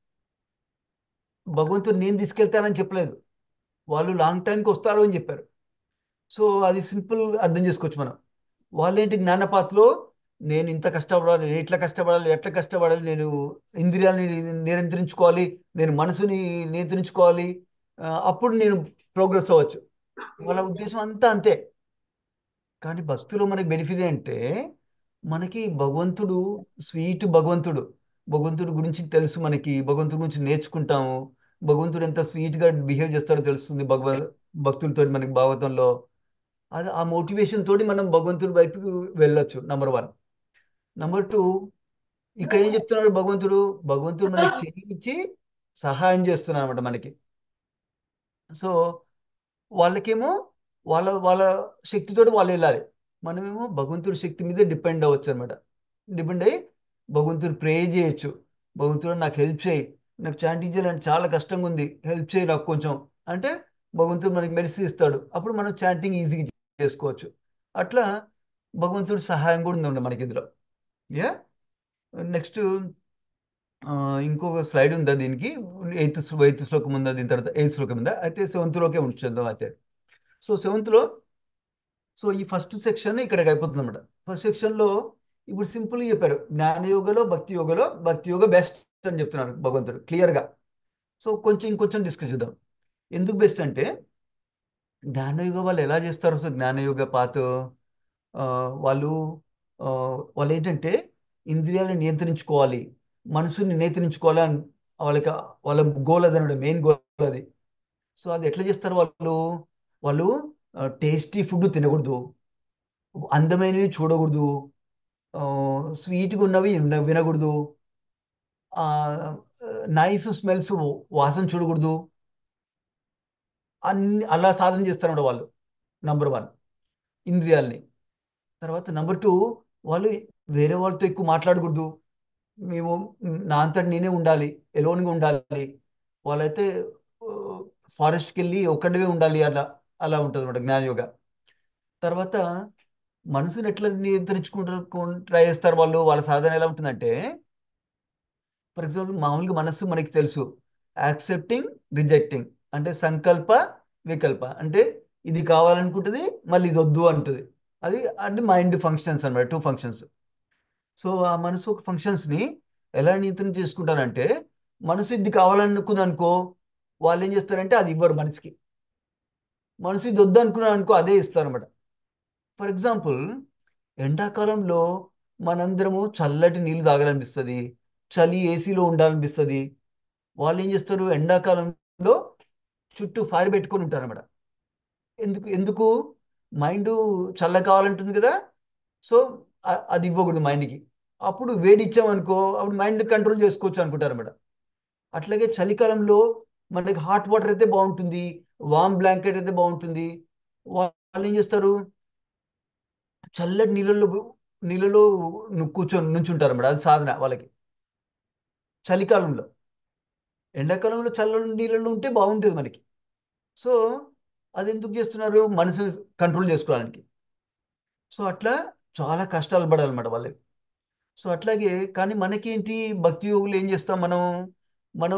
భగవంతుడు నేను తీసుకెళ్తానని చెప్పలేదు వాళ్ళు లాంగ్ టైంకి వస్తారు అని చెప్పారు సో అది సింపుల్ అర్థం చేసుకోవచ్చు మనం వాళ్ళేంటి జ్ఞానపాత్రలో నేను ఇంత కష్టపడాలి ఎట్లా కష్టపడాలి ఎట్లా కష్టపడాలి నేను ఇంద్రియాలని నియంత్రించుకోవాలి నేను మనసుని నియంత్రించుకోవాలి ఆ, అప్పుడు నేను ప్రోగ్రెస్ అవ్వచ్చు వాళ్ళ ఉద్దేశం అంతా అంతే కానీ భక్తిలో మనకి బెనిఫిట్ ఏంటంటే మనకి భగవంతుడు స్వీట్ భగవంతుడు భగవంతుడి గురించి తెలుసు మనకి భగవంతుడి గురించి నేర్చుకుంటాము భగవంతుడు ఎంత sweet గా బిహేవ్ చేస్తాడో తెలుస్తుంది భగవ భక్తులతో మనకి భాగవతంలో అది ఆ మోటివేషన్ తోటి మనం భగవంతుడి వైపుకి వెళ్ళొచ్చు నంబర్ వన్ నంబర్ టూ ఇక్కడ ఏం చెప్తున్నాడు భగవంతుడు భగవంతుడు మనకి చేయించి సహాయం చేస్తున్నాడు అనమాట మనకి సో వాళ్ళకేమో వాళ్ళ వాళ్ళ శక్తితోటి వాళ్ళు వెళ్ళాలి మనమేమో భగవంతుడి శక్తి మీద డిపెండ్ అవ్వచ్చు అనమాట డిపెండ్ అయ్యి భగవంతుడు ప్రే చేయొచ్చు భగవంతుడు నాకు హెల్ప్ చేయి నాకు చాంటింగ్ చేయాలంటే చాలా కష్టంగా ఉంది హెల్ప్ చేయి నాకు కొంచెం అంటే భగవంతుడు మనకి మెరిసి ఇస్తాడు అప్పుడు మనం చాంటింగ్ ఈజీగా చేసుకోవచ్చు అట్లా భగవంతుడి సహాయం కూడా ఉంది మనకి ఇందులో యా నెక్స్ట్ ఇంకొక స్లైడ్ ఉందా దీనికి ఎయిత్ ఎయిత్ శ్లోకం ఉందా దీని తర్వాత ఎయిత్ శ్లోకం ఉందా అయితే సెవెంత్లోకే ఉంచుదాం అయితే సో సెవెంత్లో సో ఈ ఫస్ట్ సెక్షన్ ఇక్కడికి అయిపోతుంది అనమాట ఫస్ట్ సెక్షన్లో ఇప్పుడు సింపుల్గా చెప్పారు జ్ఞానయోగలో భక్తి యోగలో భక్తి యోగ బెస్ట్ అని చెప్తున్నారు భగవంతుడు క్లియర్గా సో కొంచెం ఇంకొంచెం డిస్కస్ చేద్దాం ఎందుకు బెస్ట్ అంటే జ్ఞానయోగ వాళ్ళు ఎలా చేస్తారు అసలు జ్ఞానయోగ పాత వాళ్ళు వాళ్ళు ఏంటంటే ఇంద్రియాలను నియంత్రించుకోవాలి మనసుని నియంత్రించుకోవాలి అని వాళ్ళకి వాళ్ళ గోల్ అది అనమాట మెయిన్ గోల్ అది సో అది ఎట్లా చేస్తారు వాళ్ళు వాళ్ళు టేస్టీ ఫుడ్ తినకూడదు అందమైనవి చూడకూడదు స్వీట్గా ఉన్నవి వినకూడదు నైస్ స్మెల్స్ వాసన చూడకూడదు అన్ని అలా సాధన చేస్తారన్నమాట వాళ్ళు నంబర్ వన్ ఇంద్రియాల్ని తర్వాత నెంబర్ టూ వాళ్ళు వేరే వాళ్ళతో ఎక్కువ మాట్లాడకూడదు మేము నా అంతటి నేనే ఉండాలి ఎలోన్గా ఉండాలి వాళ్ళైతే ఫారెస్ట్కి వెళ్ళి ఒక్కడివే ఉండాలి అలా అలా ఉంటుంది అనమాట జ్ఞానయోగ తర్వాత మనసుని ఎట్లా నియంత్రించుకుంటారు ట్రై చేస్తారు వాళ్ళు వాళ్ళ సాధన ఎలా ఉంటుందంటే ఫర్ ఎగ్జాంపుల్ మామూలుగా మనస్సు మనకి తెలుసు యాక్సెప్టింగ్ రిజెక్టింగ్ అంటే సంకల్ప వికల్ప అంటే ఇది కావాలనుకుంటుంది మళ్ళీ ఇది వద్దు అంటుంది అది అంటే మైండ్ ఫంక్షన్స్ అనమాట టూ ఫంక్షన్స్ సో ఆ మనసు ఒక ఫంక్షన్స్ని ఎలా నియంత్రణ చేసుకుంటారంటే మనసు ఇది కావాలనుకుంది అనుకో వాళ్ళు ఏం చేస్తారంటే అది ఇవ్వరు మనసుకి మనసు ఇది వద్దు అనుకున్నాను అనుకో అదే ఇస్తారన్నమాట ఫర్ ఎగ్జాంపుల్ ఎండాకాలంలో మనందరము చల్లటి నీళ్ళు తాగాలనిపిస్తుంది చలి ఏసీలో ఉండాలనిపిస్తుంది వాళ్ళు ఏం చేస్తారు ఎండాకాలంలో చుట్టూ ఫైర్ పెట్టుకొని ఉంటారన్నమాట ఎందుకు ఎందుకు మైండ్ చల్ల కావాలంటుంది కదా సో అది ఇవ్వకూడదు మైండ్కి అప్పుడు వేడి ఇచ్చామనుకో అప్పుడు మైండ్ కంట్రోల్ చేసుకోవచ్చు అనుకుంటారు అనమాట అట్లాగే చలికాలంలో మనకి హాట్ వాటర్ అయితే బాగుంటుంది వామ్ బ్లాంకెట్ అయితే బాగుంటుంది వాళ్ళు ఏం చేస్తారు చల్లటి నీళ్ళలో నీళ్ళలో కూర్చొని నుంచుంటారు అన్నమాట అది సాధన వాళ్ళకి చలికాలంలో ఎండాకాలంలో చల్ల నీళ్ళలో ఉంటే బాగుంటుంది మనకి సో అది ఎందుకు చేస్తున్నారు మనసు కంట్రోల్ చేసుకోవడానికి సో అట్లా చాలా కష్టాలు పడాలన్నమాట వాళ్ళకి సో అట్లాగే కానీ మనకేంటి భక్తి యోగులు ఏం చేస్తాం మనం మనం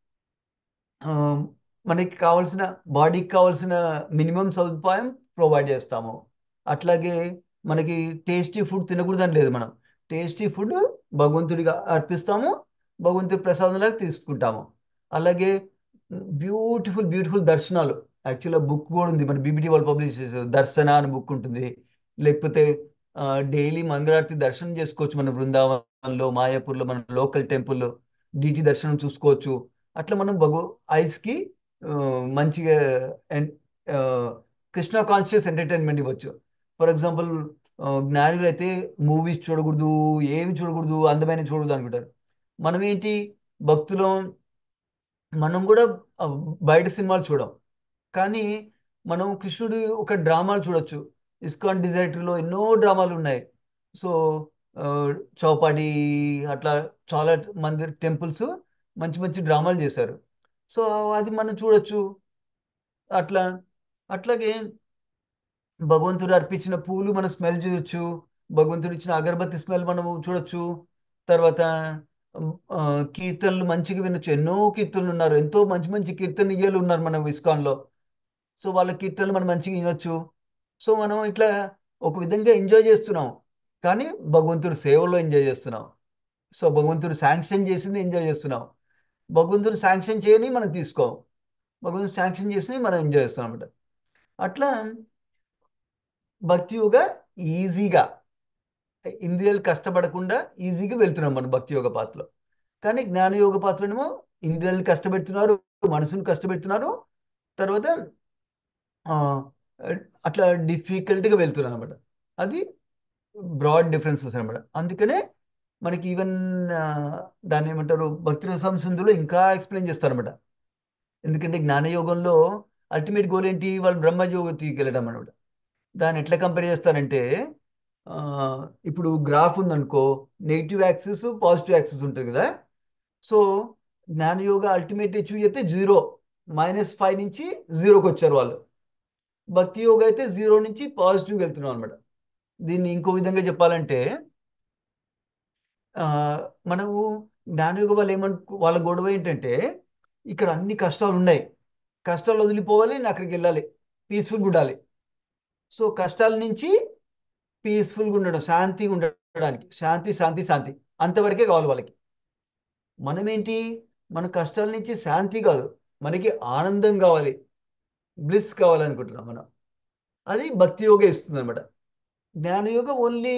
మనకి కావాల్సిన బాడీకి కావాల్సిన మినిమం సదుపాయం ప్రొవైడ్ చేస్తాము అట్లాగే మనకి టేస్టీ ఫుడ్ తినకూడదని లేదు మనం టేస్టీ ఫుడ్ భగవంతుడిగా అర్పిస్తాము భగవంతుడి ప్రసాదంలాగా తీసుకుంటాము అలాగే బ్యూటిఫుల్ బ్యూటిఫుల్ దర్శనాలు యాక్చువల్గా బుక్ కూడా ఉంది మన బీబీటీ వాళ్ళు పబ్లిష్ చేశారు దర్శన అని బుక్ ఉంటుంది లేకపోతే డైలీ మంగళారతి దర్శనం చేసుకోవచ్చు మన బృందావనంలో మాయాపూర్లో మన లోకల్ టెంపుల్లో డిటి దర్శనం చూసుకోవచ్చు అట్లా మనం భగవ ఐస్కి మంచిగా కృష్ణ కాన్షియస్ ఎంటర్టైన్మెంట్ ఇవ్వచ్చు ఫర్ ఎగ్జాంపుల్ జ్ఞానులు అయితే మూవీస్ చూడకూడదు ఏమి చూడకూడదు అందమైన చూడకూడదు అనుకుంటారు మనం ఏంటి భక్తులం మనం కూడా బయట సినిమాలు చూడం కానీ మనం కృష్ణుడు ఒక డ్రామాలు చూడొచ్చు ఇస్కాన్ డిజైటర్లో ఎన్నో డ్రామాలు ఉన్నాయి సో చౌపాటి అట్లా చాలా మంది టెంపుల్స్ మంచి మంచి డ్రామాలు చేశారు సో అది మనం చూడొచ్చు అట్లా అట్లాగే భగవంతుడు అర్పించిన పూలు మనం స్మెల్ చేయొచ్చు భగవంతుడు ఇచ్చిన అగరబత్తి స్మెల్ మనం చూడొచ్చు తర్వాత కీర్తనలు మంచిగా వినొచ్చు ఎన్నో కీర్తనలు ఉన్నారు ఎంతో మంచి మంచి కీర్తనీయులు ఉన్నారు మన ఇస్కాన్లో సో వాళ్ళ కీర్తనలు మనం మంచిగా వినొచ్చు సో మనం ఇట్లా ఒక విధంగా ఎంజాయ్ చేస్తున్నాం కానీ భగవంతుడు సేవలో ఎంజాయ్ చేస్తున్నాం సో భగవంతుడు శాంక్షన్ చేసింది ఎంజాయ్ చేస్తున్నాం భగవంతుడు శాంక్షన్ చేయని మనం తీసుకోం భగవంతుడు శాంక్షన్ చేసి మనం ఎంజాయ్ చేస్తాం అనమాట అట్లా భక్తి యోగ ఈజీగా ఇంద్రియాలు కష్టపడకుండా ఈజీగా వెళ్తున్నాం మనం భక్తి యోగ పాత్రలో కానీ జ్ఞానయోగ పాత్రనేమో ఇంద్రియాలను కష్టపెడుతున్నారు మనసును కష్టపెడుతున్నారు తర్వాత అట్లా డిఫికల్ట్గా వెళ్తున్నారు అనమాట అది బ్రాడ్ డిఫరెన్సెస్ అనమాట అందుకనే మనకి ఈవెన్ దాన్ని ఏమంటారు భక్తి రసంసింధులో ఇంకా ఎక్స్ప్లెయిన్ చేస్తారనమాట ఎందుకంటే జ్ఞానయోగంలో అల్టిమేట్ గోల్ ఏంటి వాళ్ళు బ్రహ్మయోగతికి వెళ్ళడం అనమాట దాన్ని ఎట్లా కంపేర్ చేస్తారంటే ఆ, ఇప్పుడు గ్రాఫ్ ఉందనుకో నెగిటివ్ యాక్సిస్ పాజిటివ్ యాక్సిస్ ఉంటుంది కదా సో జ్ఞానయోగ అల్టిమేట్ అచీవ్ చేస్తే జీరో మైనస్ ఫైవ్ నుంచి జీరోకి వచ్చారు వాళ్ళు భక్తి యోగ అయితే జీరో నుంచి పాజిటివ్కి వెళ్తున్నాం అనమాట దీన్ని ఇంకో విధంగా చెప్పాలంటే ఆ, మనము జ్ఞానయోగ వాళ్ళు ఏమను వాళ్ళ గొడవ ఏంటంటే ఇక్కడ అన్ని కష్టాలు ఉన్నాయి కష్టాలు వదిలిపోవాలి నేను అక్కడికి వెళ్ళాలి పీస్ఫుల్గా ఉండాలి సో కష్టాల నుంచి పీస్ఫుల్గా ఉండడం శాంతిగా ఉండడానికి శాంతి శాంతి శాంతి అంతవరకే కావాలి వాళ్ళకి మనం ఏంటి మన కష్టాల నుంచి శాంతి కాదు మనకి ఆనందం కావాలి బ్లిస్ కావాలనుకుంటున్నాం మనం అది భక్తి యోగ ఇస్తుంది అనమాట జ్ఞానయోగ ఓన్లీ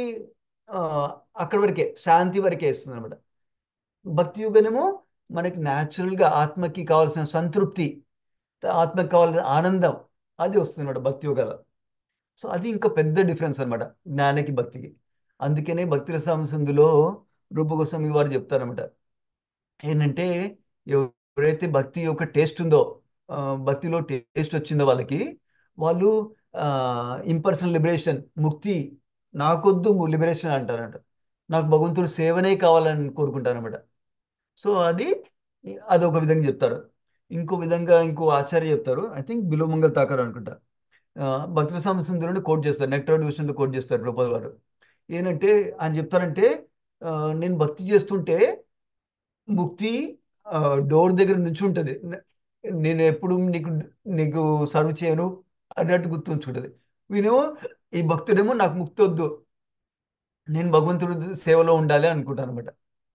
అక్కడి వరకే శాంతి వరకే ఇస్తుంది అనమాట భక్తి యోగనేమో మనకి న్యాచురల్గా ఆత్మకి కావాల్సిన సంతృప్తి ఆత్మకి కావాల్సిన ఆనందం అది వస్తుంది అనమాట భక్తి యోగాలో సో అది ఇంకా పెద్ద డిఫరెన్స్ అనమాట జ్ఞానకి భక్తికి అందుకనే భక్తి రసాంశందులో రూపగోస్వామి వారు చెప్తారనమాట ఏంటంటే ఎవరైతే భక్తి యొక్క టేస్ట్ ఉందో ఆ, భక్తిలో టేస్ట్ వచ్చిందో వాళ్ళకి వాళ్ళు ఇంపర్సనల్ లిబరేషన్ ముక్తి నాకొద్దు లిబరేషన్ అంటారంట నాకు భగవంతుడు సేవనే కావాలని కోరుకుంటారనమాట సో అది అదొక విధంగా చెప్తారు ఇంకో విధంగా ఇంకో ఆచార్య చెప్తారు ఐ థింక్ బిలోమంగల్ తాకర్ అనుకుంటా ఆ, భక్తుల సంబంధులను కోట్ చేస్తారు నెక్టర్ డివిజన్లో కోట్ చేస్తారు రూపాయల వారు ఏంటంటే ఆయన చెప్తారంటే ఆ, నేను భక్తి చేస్తుంటే ముక్తి డోర్ దగ్గర నుంచి ఉంటుంది నేను ఎప్పుడు నీకు నీకు సర్వ్ చేయను అన్నట్టు గుర్తుంచుకుంటుంది వీనేమో ఈ భక్తుడేమో నాకు ముక్తి వద్దు నేను భగవంతుడి సేవలో ఉండాలి అనుకుంటాను అనమాట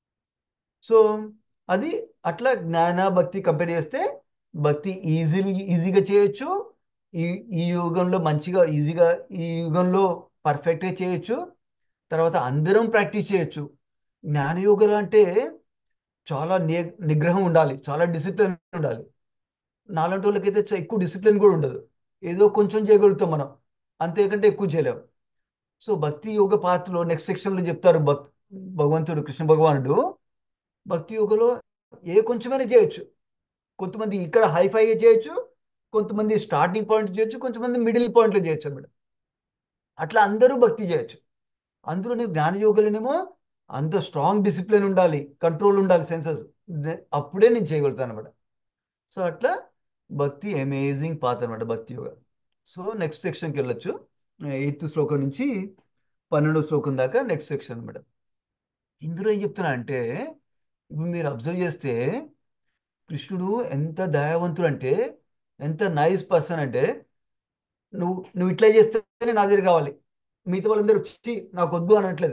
సో అది అట్లా జ్ఞాన భక్తి కంపేర్ చేస్తే భక్తి ఈజీ ఈజీగా చేయొచ్చు ఈ ఈ యుగంలో మంచిగా ఈజీగా ఈ యుగంలో పర్ఫెక్ట్గా చేయొచ్చు తర్వాత అందరం ప్రాక్టీస్ చేయొచ్చు జ్ఞానయోగం అంటే చాలా ని నిగ్రహం ఉండాలి చాలా డిసిప్లిన్ ఉండాలి నాలాంటి వాళ్ళకైతే చ- ఎక్కువ డిసిప్లిన్ కూడా ఉండదు ఏదో కొంచెం చేయగలుగుతాం మనం అంతేకంటే ఎక్కువ చేయలేము సో భక్తి యోగ పాత్రలో నెక్స్ట్ సెక్షన్లో చెప్తారు భక్ భగవంతుడు కృష్ణ భగవానుడు భక్తి యోగలో ఏ కొంచెమైనా చేయొచ్చు కొంతమంది ఇక్కడ హైఫైగా చేయొచ్చు కొంతమంది స్టార్టింగ్ పాయింట్ చేయొచ్చు కొంతమంది మిడిల్ పాయింట్లో చేయొచ్చు అన్నమాట అట్లా అందరూ భక్తి చేయొచ్చు అందులోనే జ్ఞాన యోగలోనేమో అంత స్ట్రాంగ్ డిసిప్లిన్ ఉండాలి కంట్రోల్ ఉండాలి సెన్సెస్ అప్పుడే నేను చేయగలుగుతాను అనమాట సో అట్లా భక్తి అమేజింగ్ పాత్ అనమాట భక్తి యోగ సో నెక్స్ట్ సెక్షన్కి వెళ్ళొచ్చు ఎయిత్ శ్లోకం నుంచి పన్నెండో శ్లోకం దాకా నెక్స్ట్ సెక్షన్ అనమాట ఇందులో ఏం చెప్తున్నా అంటే ఇప్పుడు మీరు అబ్జర్వ్ చేస్తే కృష్ణుడు ఎంత దయావంతుడు అంటే ఎంత నైస్ పర్సన్ అంటే నువ్వు నువ్వు ఇట్లా చేస్తేనే నా దగ్గర కావాలి మిగతా వాళ్ళందరూ వచ్చి నాకు వద్దు అనట్లేదు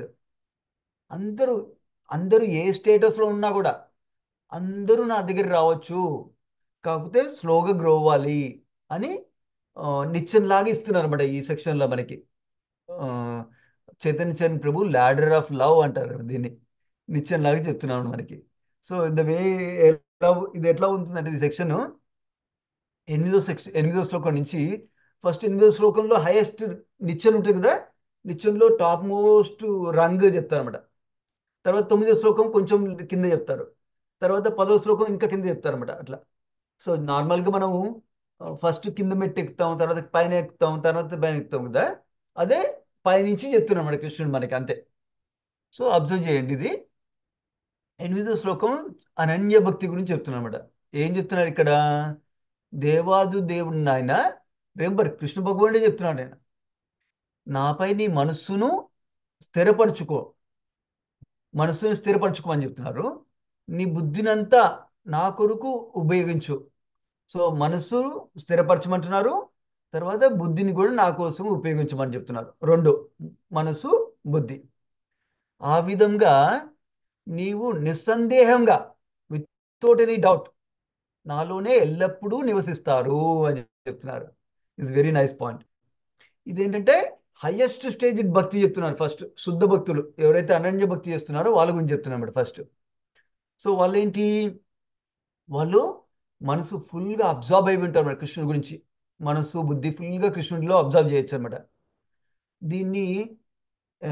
అందరూ అందరూ ఏ స్టేటస్లో ఉన్నా కూడా అందరూ నా దగ్గర రావచ్చు కాకపోతే స్లోగా గ్రో అవ్వాలి అని ఆ, నిత్యంలాగా ఇస్తున్నారు అనమాట ఈ సెక్షన్లో మనకి ఆ, Chaitanya Charan Prabhu ladder of love అంటారు దీన్ని నిత్యంలాగా చెప్తున్నాను మనకి సో ద వే ఎలా ఇది ఎట్లా ఉంటుందంటే ఈ సెక్షన్ ఎనిమిదో సెక్షన్ ఎనిమిదో శ్లోకం నుంచి ఫస్ట్ ఎనిమిదో శ్లోకంలో హైయెస్ట్ నిత్యం ఉంటుంది కదా నిత్యంలో టాప్ మోస్ట్ రంగ్ చెప్తారు అనమాట తర్వాత తొమ్మిదో శ్లోకం కొంచెం కింద చెప్తారు తర్వాత పదో శ్లోకం ఇంకా కింద చెప్తారు అనమాట అట్లా సో నార్మల్గా మనము ఫస్ట్ కింద మెట్టు ఎక్కుతాం తర్వాత పైన ఎక్కుతాం తర్వాత పైన ఎక్కుతాం కదా అదే పైనుంచి చెప్తున్నాం మన కృష్ణుడు మనకి అంతే సో అబ్జర్వ్ చేయండి ఇది ఎనిమిదో శ్లోకం అనన్య భక్తి గురించి చెప్తున్నాడు అనమాట ఏం చెప్తున్నారు ఇక్కడ దేవాదు దేవుడు నాయన రేంబర్ కృష్ణ భగవానుడే చెప్తున్నాడు ఆయన నాపై నీ మనస్సును స్థిరపరచుకో మనస్సును స్థిరపరచుకోమని చెప్తున్నారు నీ బుద్ధినంతా నా కొరకు ఉపయోగించు సో మనస్సు స్థిరపరచమంటున్నారు తర్వాత బుద్ధిని కూడా నా కోసం ఉపయోగించమని చెప్తున్నారు రెండు మనస్సు బుద్ధి ఆ విధంగా నీవు నిస్సందేహంగా వితౌట్ ఎనీ డౌట్ నాలోనే ఎల్లప్పుడూ నివసిస్తారు అని చెప్తున్నారు ఇట్స్ వెరీ నైస్ పాయింట్ ఇదేంటంటే హైయెస్ట్ స్టేజ్ భక్తి చెప్తున్నారు ఫస్ట్ శుద్ధ భక్తులు ఎవరైతే అనన్య భక్తి చేస్తున్నారో వాళ్ళ గురించి చెప్తున్నారు ఫస్ట్ సో వాళ్ళు ఏంటి వాళ్ళు మనసు ఫుల్గా అబ్జార్బ్ అయి ఉంటారు మరి కృష్ణుడి గురించి మనసు బుద్ధి ఫుల్గా కృష్ణుడిలో అబ్జర్వ్ చేయొచ్చు అనమాట దీన్ని ఆ,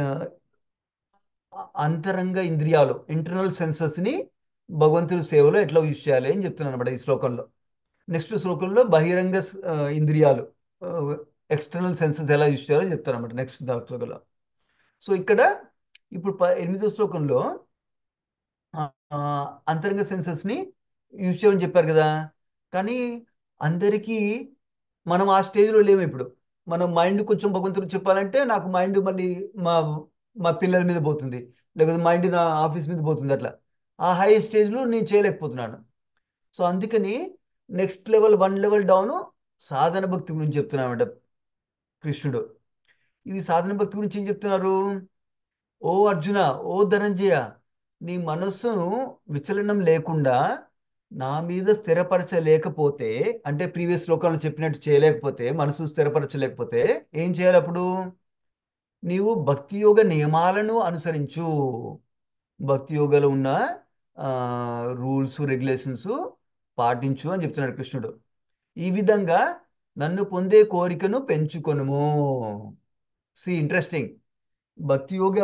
అంతరంగ ఇంద్రియాలు ఇంటర్నల్ సెన్సెస్ని భగవంతుడి సేవలో ఎట్లా యూజ్ చేయాలి అని చెప్తున్నాను అనమాట ఈ శ్లోకంలో నెక్స్ట్ శ్లోకంలో బహిరంగ ఆ, ఇంద్రియాలు ఎక్స్టర్నల్ సెన్సెస్ ఎలా యూజ్ చేయాలో చెప్తారు అనమాట నెక్స్ట్ దాంట్లో సో ఇక్కడ ఇప్పుడు ప ఎనిమిదో శ్లోకంలో ఆ, ఆ, అంతరంగ సెన్సెస్ ని యూజ్ చేయమని చెప్పారు కదా కానీ అందరికీ మనం ఆ స్టేజ్లో లేము ఇప్పుడు మనం మైండ్ కొంచెం భగవంతుడికి చెప్పాలంటే నాకు మైండ్ మళ్ళీ మా మా పిల్లల మీద పోతుంది లేకపోతే మైండ్ నా ఆఫీస్ మీద పోతుంది అట్లా ఆ హై స్టేజ్లో నేను చేయలేకపోతున్నాను సో అందుకని next level one level down సాధన భక్తి గురించి చెప్తున్నామంట కృష్ణుడు ఇది సాధన భక్తి గురించి ఏం చెప్తున్నారు ఓ అర్జున ఓ ధనంజయ నీ మనస్సును విచలనం లేకుండా నా మీద స్థిరపరచలేకపోతే అంటే ప్రీవియస్ శ్లోకాలు చెప్పినట్టు చేయలేకపోతే మనసు స్థిరపరచలేకపోతే ఏం చేయాలి అప్పుడు నీవు భక్తి యోగ నియమాలను అనుసరించు భక్తి యోగలో ఉన్న రూల్స్ రెగ్యులేషన్స్ పాటించు అని చెప్తున్నాడు కృష్ణుడు ఈ విధంగా నన్ను పొందే కోరికను పెంచుకొనుము సి ఇంట్రెస్టింగ్ భక్తి యోగ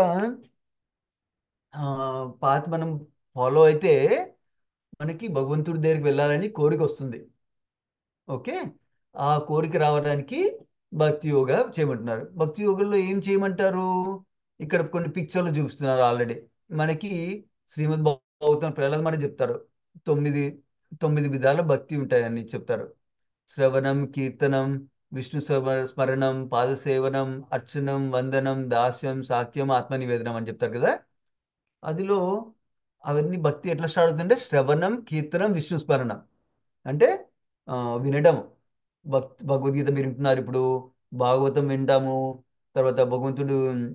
ఆ, పాత మనం ఫాలో అయితే మనకి భగవంతుడి దగ్గరికి వెళ్ళాలని కోరిక వస్తుంది ఓకే ఆ కోరిక రావడానికి భక్తి యోగా చేయమంటున్నారు భక్తి యోగంలో ఏం చేయమంటారు ఇక్కడ కొన్ని పిక్చర్లు చూపిస్తున్నారు ఆల్రెడీ మనకి శ్రీమద్ భాగవతం ప్రహ్లాద్ మరి చెప్తారు తొమ్మిది తొమ్మిది విధాల భక్తి ఉంటాయని చెప్తారు శ్రవణం కీర్తనం విష్ణు స్మర- స్మరణం పాదసేవనం అర్చనం వందనం దాస్యం సాఖ్యం ఆత్మ నివేదనం అని చెప్తారు కదా అదిలో అవన్నీ భక్తి ఎట్లా స్టార్ట్ అవుతుందంటే శ్రవణం కీర్తనం విష్ణు స్మరణం అంటే ఆ, వినడం భక్ భగవద్గీత మీరు వింటున్నారు ఇప్పుడు భాగవతం వింటాము తర్వాత భగవంతుడు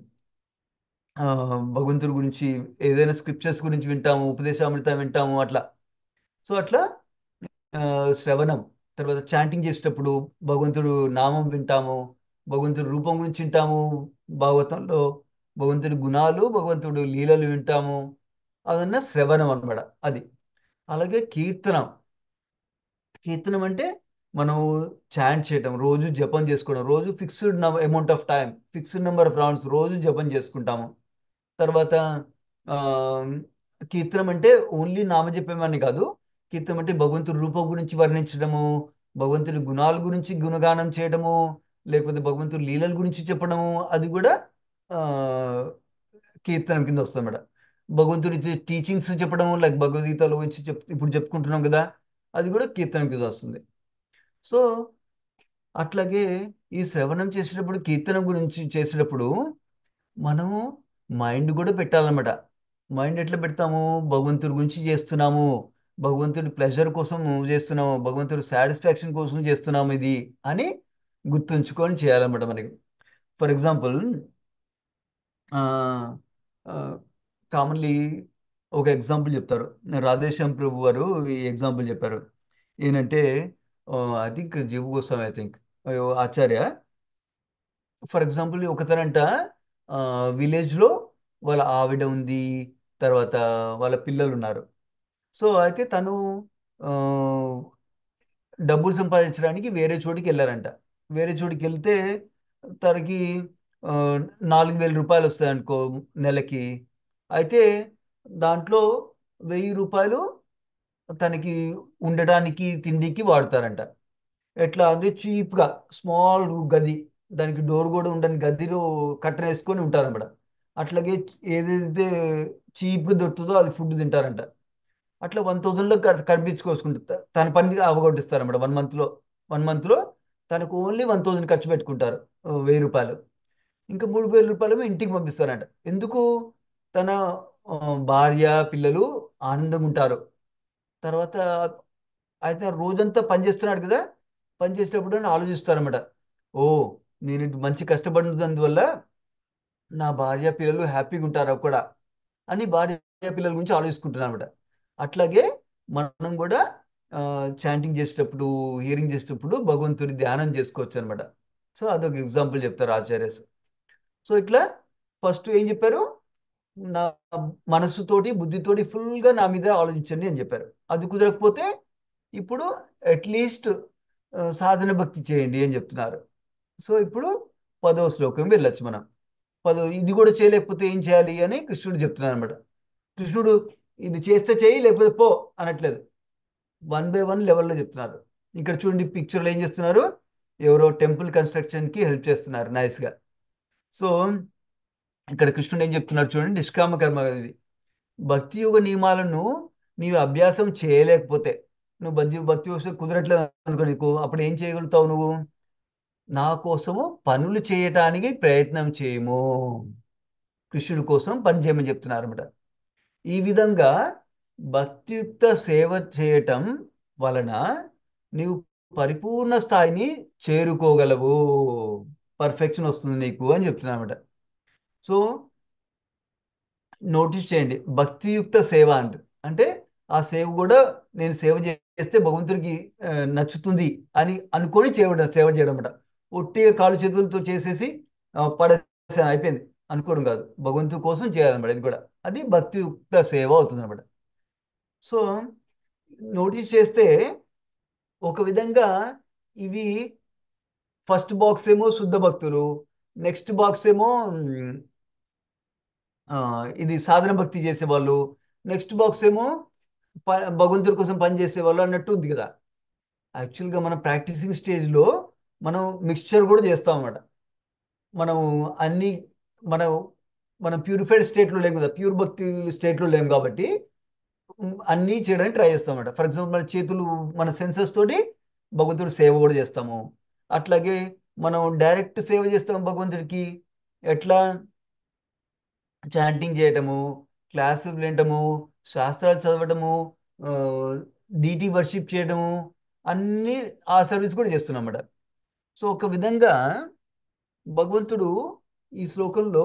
ఆ, భగవంతుడి గురించి ఏదైనా స్క్రిప్చర్స్ గురించి వింటాము ఉపదేశామృతం వింటాము అట్లా సో అట్లా ఆ, శ్రవణం తర్వాత చాంటింగ్ చేసేటప్పుడు భగవంతుడు నామం వింటాము భగవంతుడి రూపం గురించి వింటాము భాగవతంలో భగవంతుడి గుణాలు భగవంతుడు లీలలు వింటాము అదన్న శ్రవణం అన్నమాట అది అలాగే కీర్తనం కీర్తనం అంటే మనం చాంట్ చేయటం రోజు జపం చేసుకోవడం రోజు fixed amount of time fixed number of rounds రోజు జపం చేసుకుంటాము తర్వాత ఆ, కీర్తనం అంటే ఓన్లీ నామజపమని కాదు కీర్తనం అంటే భగవంతుడి రూపం గురించి వర్ణించడము భగవంతుడి గుణాల గురించి గుణగానం చేయడము లేకపోతే భగవంతుడి లీలల గురించి చెప్పడము అది కూడా ఆ, కీర్తనం కింద వస్తుంది అన్నమాట భగవంతుడి టీచింగ్స్ చెప్పడము లైక్ భగవద్గీతలో గురించి చెప్ ఇప్పుడు చెప్పుకుంటున్నాం కదా అది కూడా కీర్తనం కింద వస్తుంది సో అట్లాగే ఈ శ్రవణం చేసేటప్పుడు కీర్తనం గురించి చేసేటప్పుడు మనము మైండ్ కూడా పెట్టాలన్నమాట మైండ్ ఎట్లా పెడతాము భగవంతుడి గురించి చేస్తున్నాము భగవంతుడి ప్లెజర్ కోసం చేస్తున్నాము భగవంతుడి సాటిస్ఫాక్షన్ కోసం చేస్తున్నాము ఇది అని గుర్తుంచుకొని చేయాలన్నమాట మనకి ఫర్ ఎగ్జాంపుల్ కామన్లీ ఒక ఎగ్జాంపుల్ చెప్తారు రాధేశ్యామ్ ప్రభు వారు ఈ ఎగ్జాంపుల్ చెప్పారు ఏంటంటే I think Jiva Goswami I think Acharya for example ఒకతనంట విలేజ్లో వాళ్ళ ఆవిడ ఉంది తర్వాత వాళ్ళ పిల్లలు ఉన్నారు సో అయితే తను ఆ, డబ్బులు సంపాదించడానికి వేరే చోటికి వెళ్ళారంట వేరే చోటికి వెళ్తే తనకి ఆ, నాలుగు వేల రూపాయలు వస్తాయి అనుకో నెలకి అయితే దాంట్లో వెయ్యి రూపాయలు తనకి ఉండడానికి తిండికి వాడతారంట ఎట్లా అంటే చీప్గా స్మాల్ గది దానికి డోర్ కూడా ఉండని గదిలో కట్టెన వేసుకొని ఉంటారన్నమాట అట్లాగే ఏదైతే చీప్గా దొరుకుతుందో అది ఫుడ్ తింటారంట అట్లా వన్ థౌజండ్లో కనిపించుకోసుకుంటారు తన పని అవగొట్టిస్తారన్నమాట వన్ మంత్లో వన్ మంత్లో తనకు ఓన్లీ వన్ థౌజండ్ ఖర్చు పెట్టుకుంటారు ఆ, వెయ్యి రూపాయలు ఇంకా మూడు వేల రూపాయలు ఇంటికి పంపిస్తారంట ఎందుకు తన ఆ, భార్య పిల్లలు ఆనందంగా ఉంటారు తర్వాత అయితే రోజంతా పని చేస్తున్నాడు కదా పని చేసేటప్పుడు అని ఆలోచిస్తారన్నమాట ఓ నేను ఇటు మంచి కష్టపడినందువల్ల నా భార్య పిల్లలు హ్యాపీగా ఉంటారు కూడా అని భార్య పిల్లల గురించి ఆలోచించుకుంటున్నాను అనమాట అట్లాగే మనం కూడా చాంటింగ్ చేసేటప్పుడు హియరింగ్ చేసేటప్పుడు భగవంతుడి ధ్యానం చేసుకోవచ్చు అనమాట సో అదొక ఎగ్జాంపుల్ చెప్తారు ఆచార్యస్ సో ఇట్లా ఫస్ట్ ఏం చెప్పారు నా మనస్సుతోటి బుద్ధితోటి ఫుల్గా నా మీద ఆలోచించండి అని చెప్పారు అది కుదరకపోతే ఇప్పుడు అట్లీస్ట్ సాధన భక్తి చేయండి అని చెప్తున్నారు సో ఇప్పుడు పదవ శ్లోకం వెళ్ళొచ్చు మనం పదో ఇది కూడా చేయలేకపోతే ఏం చేయాలి అని కృష్ణుడు చెప్తున్నాడు అనమాట కృష్ణుడు ఇది చేస్తే చేయి లేకపోతే పో అనట్లేదు వన్ బై వన్ లెవెల్లో చెప్తున్నారు ఇక్కడ చూడండి పిక్చర్లో ఏం చేస్తున్నారు ఎవరో టెంపుల్ కన్స్ట్రక్షన్కి హెల్ప్ చేస్తున్నారు నైస్గా సో ఇక్కడ కృష్ణుడు ఏం చెప్తున్నారు చూడండి నిష్కామ కర్మ ఇది భక్తి యుగ నియమాలను నీవు అభ్యాసం చేయలేకపోతే నువ్వు భక్తి భక్తి యోగ కుదరట్లేదు అనుకో నీకు అప్పుడు ఏం చేయగలుగుతావు నువ్వు నా కోసము పనులు చేయటానికి ప్రయత్నం చేయము కృష్ణుడి కోసం పని చేయమని చెప్తున్నారు అనమాట ఈ విధంగా భక్తియుక్త సేవ చేయటం వలన నీవు పరిపూర్ణ స్థాయిని చేరుకోగలవు పర్ఫెక్షన్ వస్తుంది నీకు అని చెప్తున్నమాట సో నోటీస్ చేయండి భక్తియుక్త సేవ అంట అంటే ఆ సేవ కూడా నేను సేవ చేస్తే భగవంతుడికి ఆ, నచ్చుతుంది అని అనుకొని చేయడం సేవ చేయడం అనమాట ఒట్టిగా కాళ్ళు చేతులతో చేసేసి ఆ, పడేసాను అయిపోయింది అనుకోవడం కాదు భగవంతుడి కోసం చేయాలన్నమాట ఇది కూడా అది భక్తియుక్త సేవ అవుతుంది అనమాట సో నోటీస్ చేస్తే ఒక విధంగా ఇవి ఫస్ట్ బాక్స్ ఏమో శుద్ధ భక్తులు నెక్స్ట్ బాక్స్ ఏమో మ్, ఆ, ఇది సాధన భక్తి చేసేవాళ్ళు నెక్స్ట్ బాక్స్ ఏమో ప- భగవంతుడి కోసం పని చేసేవాళ్ళు అన్నట్టు ఉంది కదా యాక్చువల్గా మన ప్రాక్టీసింగ్ స్టేజ్లో మనం మిక్స్చర్ కూడా చేస్తాం అన్నమాట మనం అన్ని మనం మనం ప్యూరిఫైడ్ స్టేట్లో లేము కదా ప్యూర్ భక్తి స్టేట్లో లేము కాబట్టి ఉమ్, అన్నీ చేయడానికి ట్రై చేస్తాం అన్నమాట ఫర్ ఎగ్జాంపుల్ మన చేతులు మన సెన్సెస్ తోటి భగవంతుడి సేవ కూడా చేస్తాము అట్లాగే మనం డైరెక్ట్ సేవ చేస్తాం భగవంతుడికి ఎట్లా చాంటింగ్ చేయటము క్లాసులు వినటము శాస్త్రాలు చదవటము డీటీ వర్షిప్ చేయటము అన్నీ ఆ సర్వీస్ కూడా చేస్తున్నాం అన్నమాట సో ఒక విధంగా భగవంతుడు ఈ శ్లోకంలో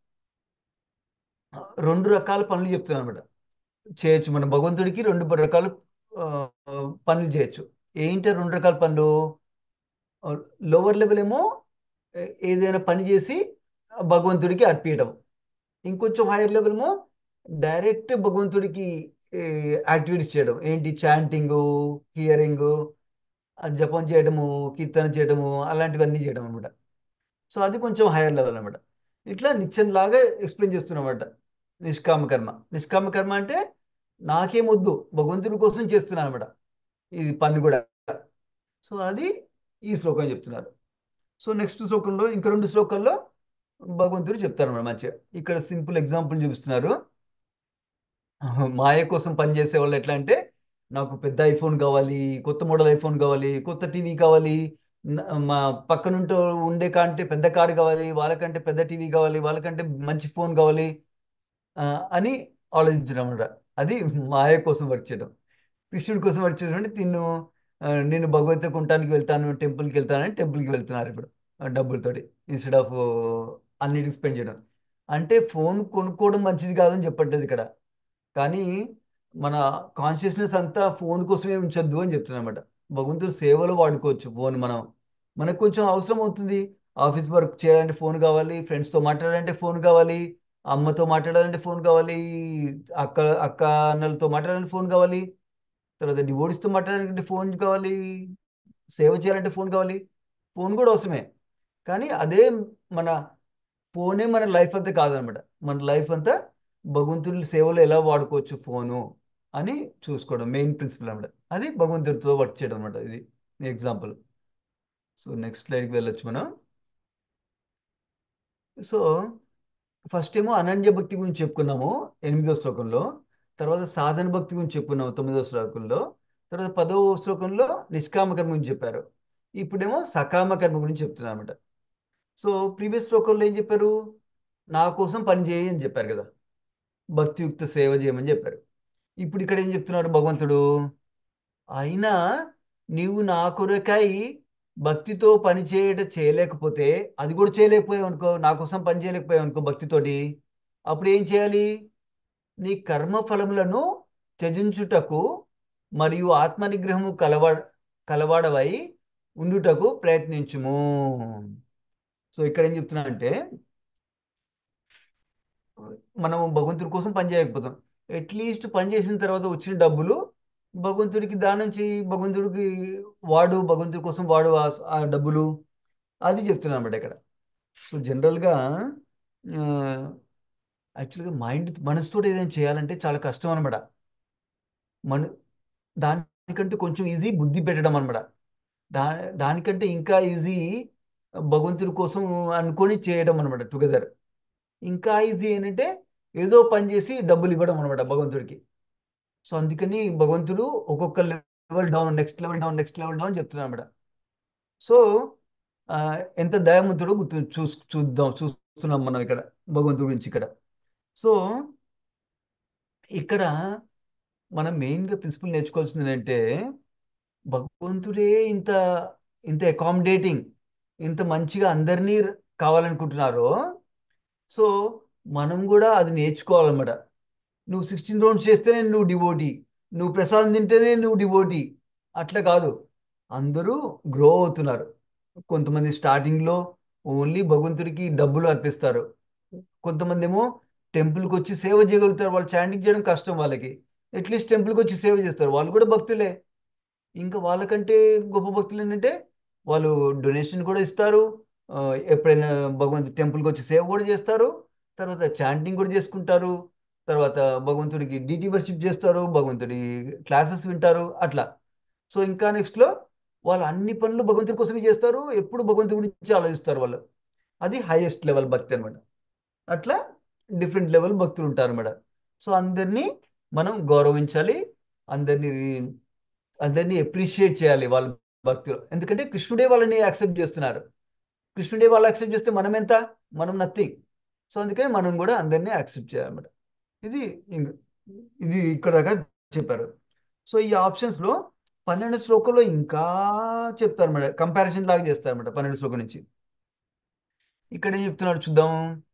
రెండు రకాల పనులు చెప్తున్నాడు అనమాట చేయొచ్చు మన భగవంతుడికి రెండు రకాల ఆ, పనులు చేయొచ్చు ఏంటి ఆ రెండు రకాల పనులు లోవర్ లెవెల్ ఏమో ఏ- ఏదైనా పని చేసి భగవంతుడికి అర్పించడం ఇంకొంచెం హైయర్ లెవెల్ ఏమో డైరెక్ట్ భగవంతుడికి యాక్టివిటీస్ చేయడం ఏంటి చాంటింగ్ హియరింగ్ జపం చేయడము కీర్తన చేయడము అలాంటివన్నీ చేయడం అనమాట సో అది కొంచెం హైయర్ లెవెల్ అనమాట ఇట్లా నిత్యం లాగా ఎక్స్ప్లెయిన్ చేస్తున్నమాట నిష్కామ కర్మ నిష్కామ కర్మ అంటే నాకేం వద్దు భగవంతుడి కోసం చేస్తున్నాను అనమాట ఇది పని కూడా సో అది ఈ శ్లోకం చెప్తున్నారు సో నెక్స్ట్ శ్లోకంలో ఇంకా రెండు శ్లోకాల్లో భగవంతుడు చెప్తారు అన్నమాట మంచిగా ఇక్కడ సింపుల్ ఎగ్జాంపుల్ చూపిస్తున్నారు మాయ కోసం పనిచేసే వాళ్ళు ఎట్లా అంటే నాకు పెద్ద ఐఫోన్ కావాలి కొత్త మోడల్ ఐఫోన్ కావాలి కొత్త టీవీ కావాలి న- మా పక్కనుంటో ఉండే కంటే పెద్ద కారు కావాలి వాళ్ళకంటే పెద్ద టీవీ కావాలి వాళ్ళకంటే మంచి ఫోన్ కావాలి ఆ, అని ఆలోచించడం అన్నమాట అది మాయ కోసం వర్క్ చేయడం కృష్ణుడి కోసం వర్క్ చేయడం అంటే తిన్ను ఆ, నేను భగవద్గీత కుంటానికి వెళ్తాను టెంపుల్కి వెళ్తానని టెంపుల్కి వెళ్తున్నారు ఇప్పుడు ఆ డబ్బులతోటి ఇన్స్టెడ్ ఆఫ్ అన్నిటికి స్పెండ్ చేయడం అంటే ఫోన్ కొనుక్కోవడం మంచిది కాదని చెప్పట్లేదు ఇక్కడ కానీ మన కాన్షియస్నెస్ అంతా ఫోన్ కోసమే ఉంచొద్దు అని చెప్తున్నా అనమాట భగవంతుడు సేవలో వాడుకోవచ్చు ఫోన్ మనం మనకు కొంచెం అవసరం అవుతుంది ఆఫీస్ వర్క్ చేయాలంటే ఫోన్ కావాలి ఫ్రెండ్స్తో మాట్లాడాలంటే ఫోన్ కావాలి అమ్మతో మాట్లాడాలంటే ఫోన్ కావాలి అక్క అక్క అన్నలతో మాట్లాడాలంటే ఫోన్ కావాలి తర్వాత డివోడిస్తో మాట్లాడాలంటే ఫోన్ కావాలి సేవ చేయాలంటే ఫోన్ కావాలి ఫోన్ కూడా అవసరమే కానీ అదే మన ఫోనే మన లైఫ్ అంతా కాదనమాట మన లైఫ్ అంతా భగవంతుడి సేవలో ఎలా వాడుకోవచ్చు ఫోను అని చూసుకోవడం మెయిన్ ప్రిన్సిపల్ అనమాట అది భగవంతుడితో వర్క్ చేయడం అనమాట ఇది ఎగ్జాంపుల్ సో నెక్స్ట్ స్లైడ్కి వెళ్ళొచ్చు మనం సో ఫస్ట్ ఏమో అనన్య భక్తి గురించి చెప్పుకున్నాము ఎనిమిదో శ్లోకంలో తర్వాత సాధన భక్తి గురించి చెప్పుకున్నాము తొమ్మిదో శ్లోకంలో తర్వాత పదో శ్లోకంలో నిష్కామ కర్మ గురించి చెప్పారు ఇప్పుడేమో సకామ కర్మ గురించి చెప్తున్నారు అనమాట సో ప్రీవియస్ శ్లోకంలో ఏం చెప్పారు నా కోసం పని చేయి అని చెప్పారు కదా భక్తియుక్త సేవ చేయమని చెప్పారు ఇప్పుడు ఇక్కడ ఏం చెప్తున్నాడు భగవంతుడు అయినా నీవు నా కొరకై భక్తితో పని చేయట చేయలేకపోతే అది కూడా చేయలేకపోయావు అనుకో నా కోసం పని చేయలేకపోయావు అనుకో భక్తితోటి అప్పుడు ఏం చేయాలి నీ కర్మ ఫలములను త్యజించుటకు మరియు ఆత్మ నిగ్రహము కలవ కలవాడవై ఉండుటకు ప్రయత్నించుము సో ఇక్కడ ఏం చెప్తున్నా అంటే మనం భగవంతుడి కోసం పని చేయకపోతాం అట్లీస్ట్ పని చేసిన తర్వాత వచ్చిన డబ్బులు భగవంతుడికి దానం చేయి భగవంతుడికి వాడు భగవంతుడి కోసం వాడు ఆ- ఆ డబ్బులు అది చెప్తున్నాను అనమాట ఇక్కడ సో జనరల్గా యాక్చువల్గా మైండ్ మనసుతో ఏదైనా చేయాలంటే చాలా కష్టం అనమాట మన దానికంటే కొంచెం ఈజీ బుద్ధి పెట్టడం అనమాట దా దానికంటే ఇంకా ఈజీ భగవంతుడి కోసం అనుకొని చేయడం అనమాట టుగెదర్ ఇంకా ఈజీ ఏంటంటే ఏదో పని చేసి డబ్బులు ఇవ్వడం అనమాట భగవంతుడికి సో అందుకని భగవంతుడు ఒక్కొక్క level down next level down next level down చెప్తున్నాడు అనమాట సో ఆ, ఎంత దయావంతుడో గుర్తు చూ చూద్దాం చూస్తున్నాం మనం ఇక్కడ భగవంతుడి గురించి ఇక్కడ సో ఇక్కడ మనం మెయిన్గా ప్రిన్సిపల్ నేర్చుకోవాల్సింది ఏంటంటే భగవంతుడే ఇంత ఇంత అకామిడేటింగ్ ఇంత మంచిగా అందరినీ కావాలనుకుంటున్నారో సో మనం కూడా అది నేర్చుకోవాలన్నమాట నువ్వు సిక్స్టీన్ రౌండ్స్ చేస్తేనే నువ్వు డివోటీ నువ్వు ప్రసాదం తింటేనే నువ్వు డివోటీ అట్లా కాదు అందరూ గ్రో అవుతున్నారు కొంతమంది స్టార్టింగ్లో ఓన్లీ భగవంతుడికి డబ్బులు అర్పిస్తారు కొంతమంది ఏమో టెంపుల్కి వచ్చి సేవ చేయగలుగుతారు వాళ్ళు చాంటింగ్ చేయడం కష్టం వాళ్ళకి అట్లీస్ట్ టెంపుల్కి వచ్చి సేవ చేస్తారు వాళ్ళు కూడా భక్తులే ఇంకా వాళ్ళకంటే గొప్ప భక్తులు ఏంటంటే వాళ్ళు డొనేషన్ కూడా ఇస్తారు ఆ, ఎప్పుడైనా భగవంతు టెంపుల్కి వచ్చి సేవ కూడా చేస్తారు తర్వాత చాంటింగ్ కూడా చేసుకుంటారు తర్వాత భగవంతుడికి డీటీ వర్షిప్ చేస్తారు భగవంతుడి క్లాసెస్ వింటారు అట్లా సో ఇంకా నెక్స్ట్లో వాళ్ళు అన్ని పనులు భగవంతుడి కోసమే చేస్తారు ఎప్పుడు భగవంతుడి గురించి ఆలోచిస్తారు వాళ్ళు అది హైయెస్ట్ లెవెల్ భక్తి అనమాట అట్లా డిఫరెంట్ లెవెల్ భక్తులు ఉంటారు అనమాట సో అందరినీ మనం గౌరవించాలి అందరినీ అందరినీ అప్రిషియేట్ చేయాలి వాళ్ళ భక్తులు ఎందుకంటే కృష్ణుడే వాళ్ళని యాక్సెప్ట్ చేస్తున్నారు కృష్ణుడే వాళ్ళు యాక్సెప్ట్ చేస్తే మనం ఎంత మనం నథింగ్ సో అందుకని మనం కూడా అందరినీ యాక్సెప్ట్ చేయాలన్నమాట ఇది ఇంక- ఇది ఇక్కడ దాకా చెప్పారు సో ఈ ఆప్షన్స్ లో పన్నెండు శ్లోకంలో ఇంకా చెప్తారు అన్నమాట కంపారిజన్ లాగా చేస్తారు అన్నమాట పన్నెండు శ్లోకం నుంచి ఇక్కడ ఏం చెప్తున్నాడు చూద్దాం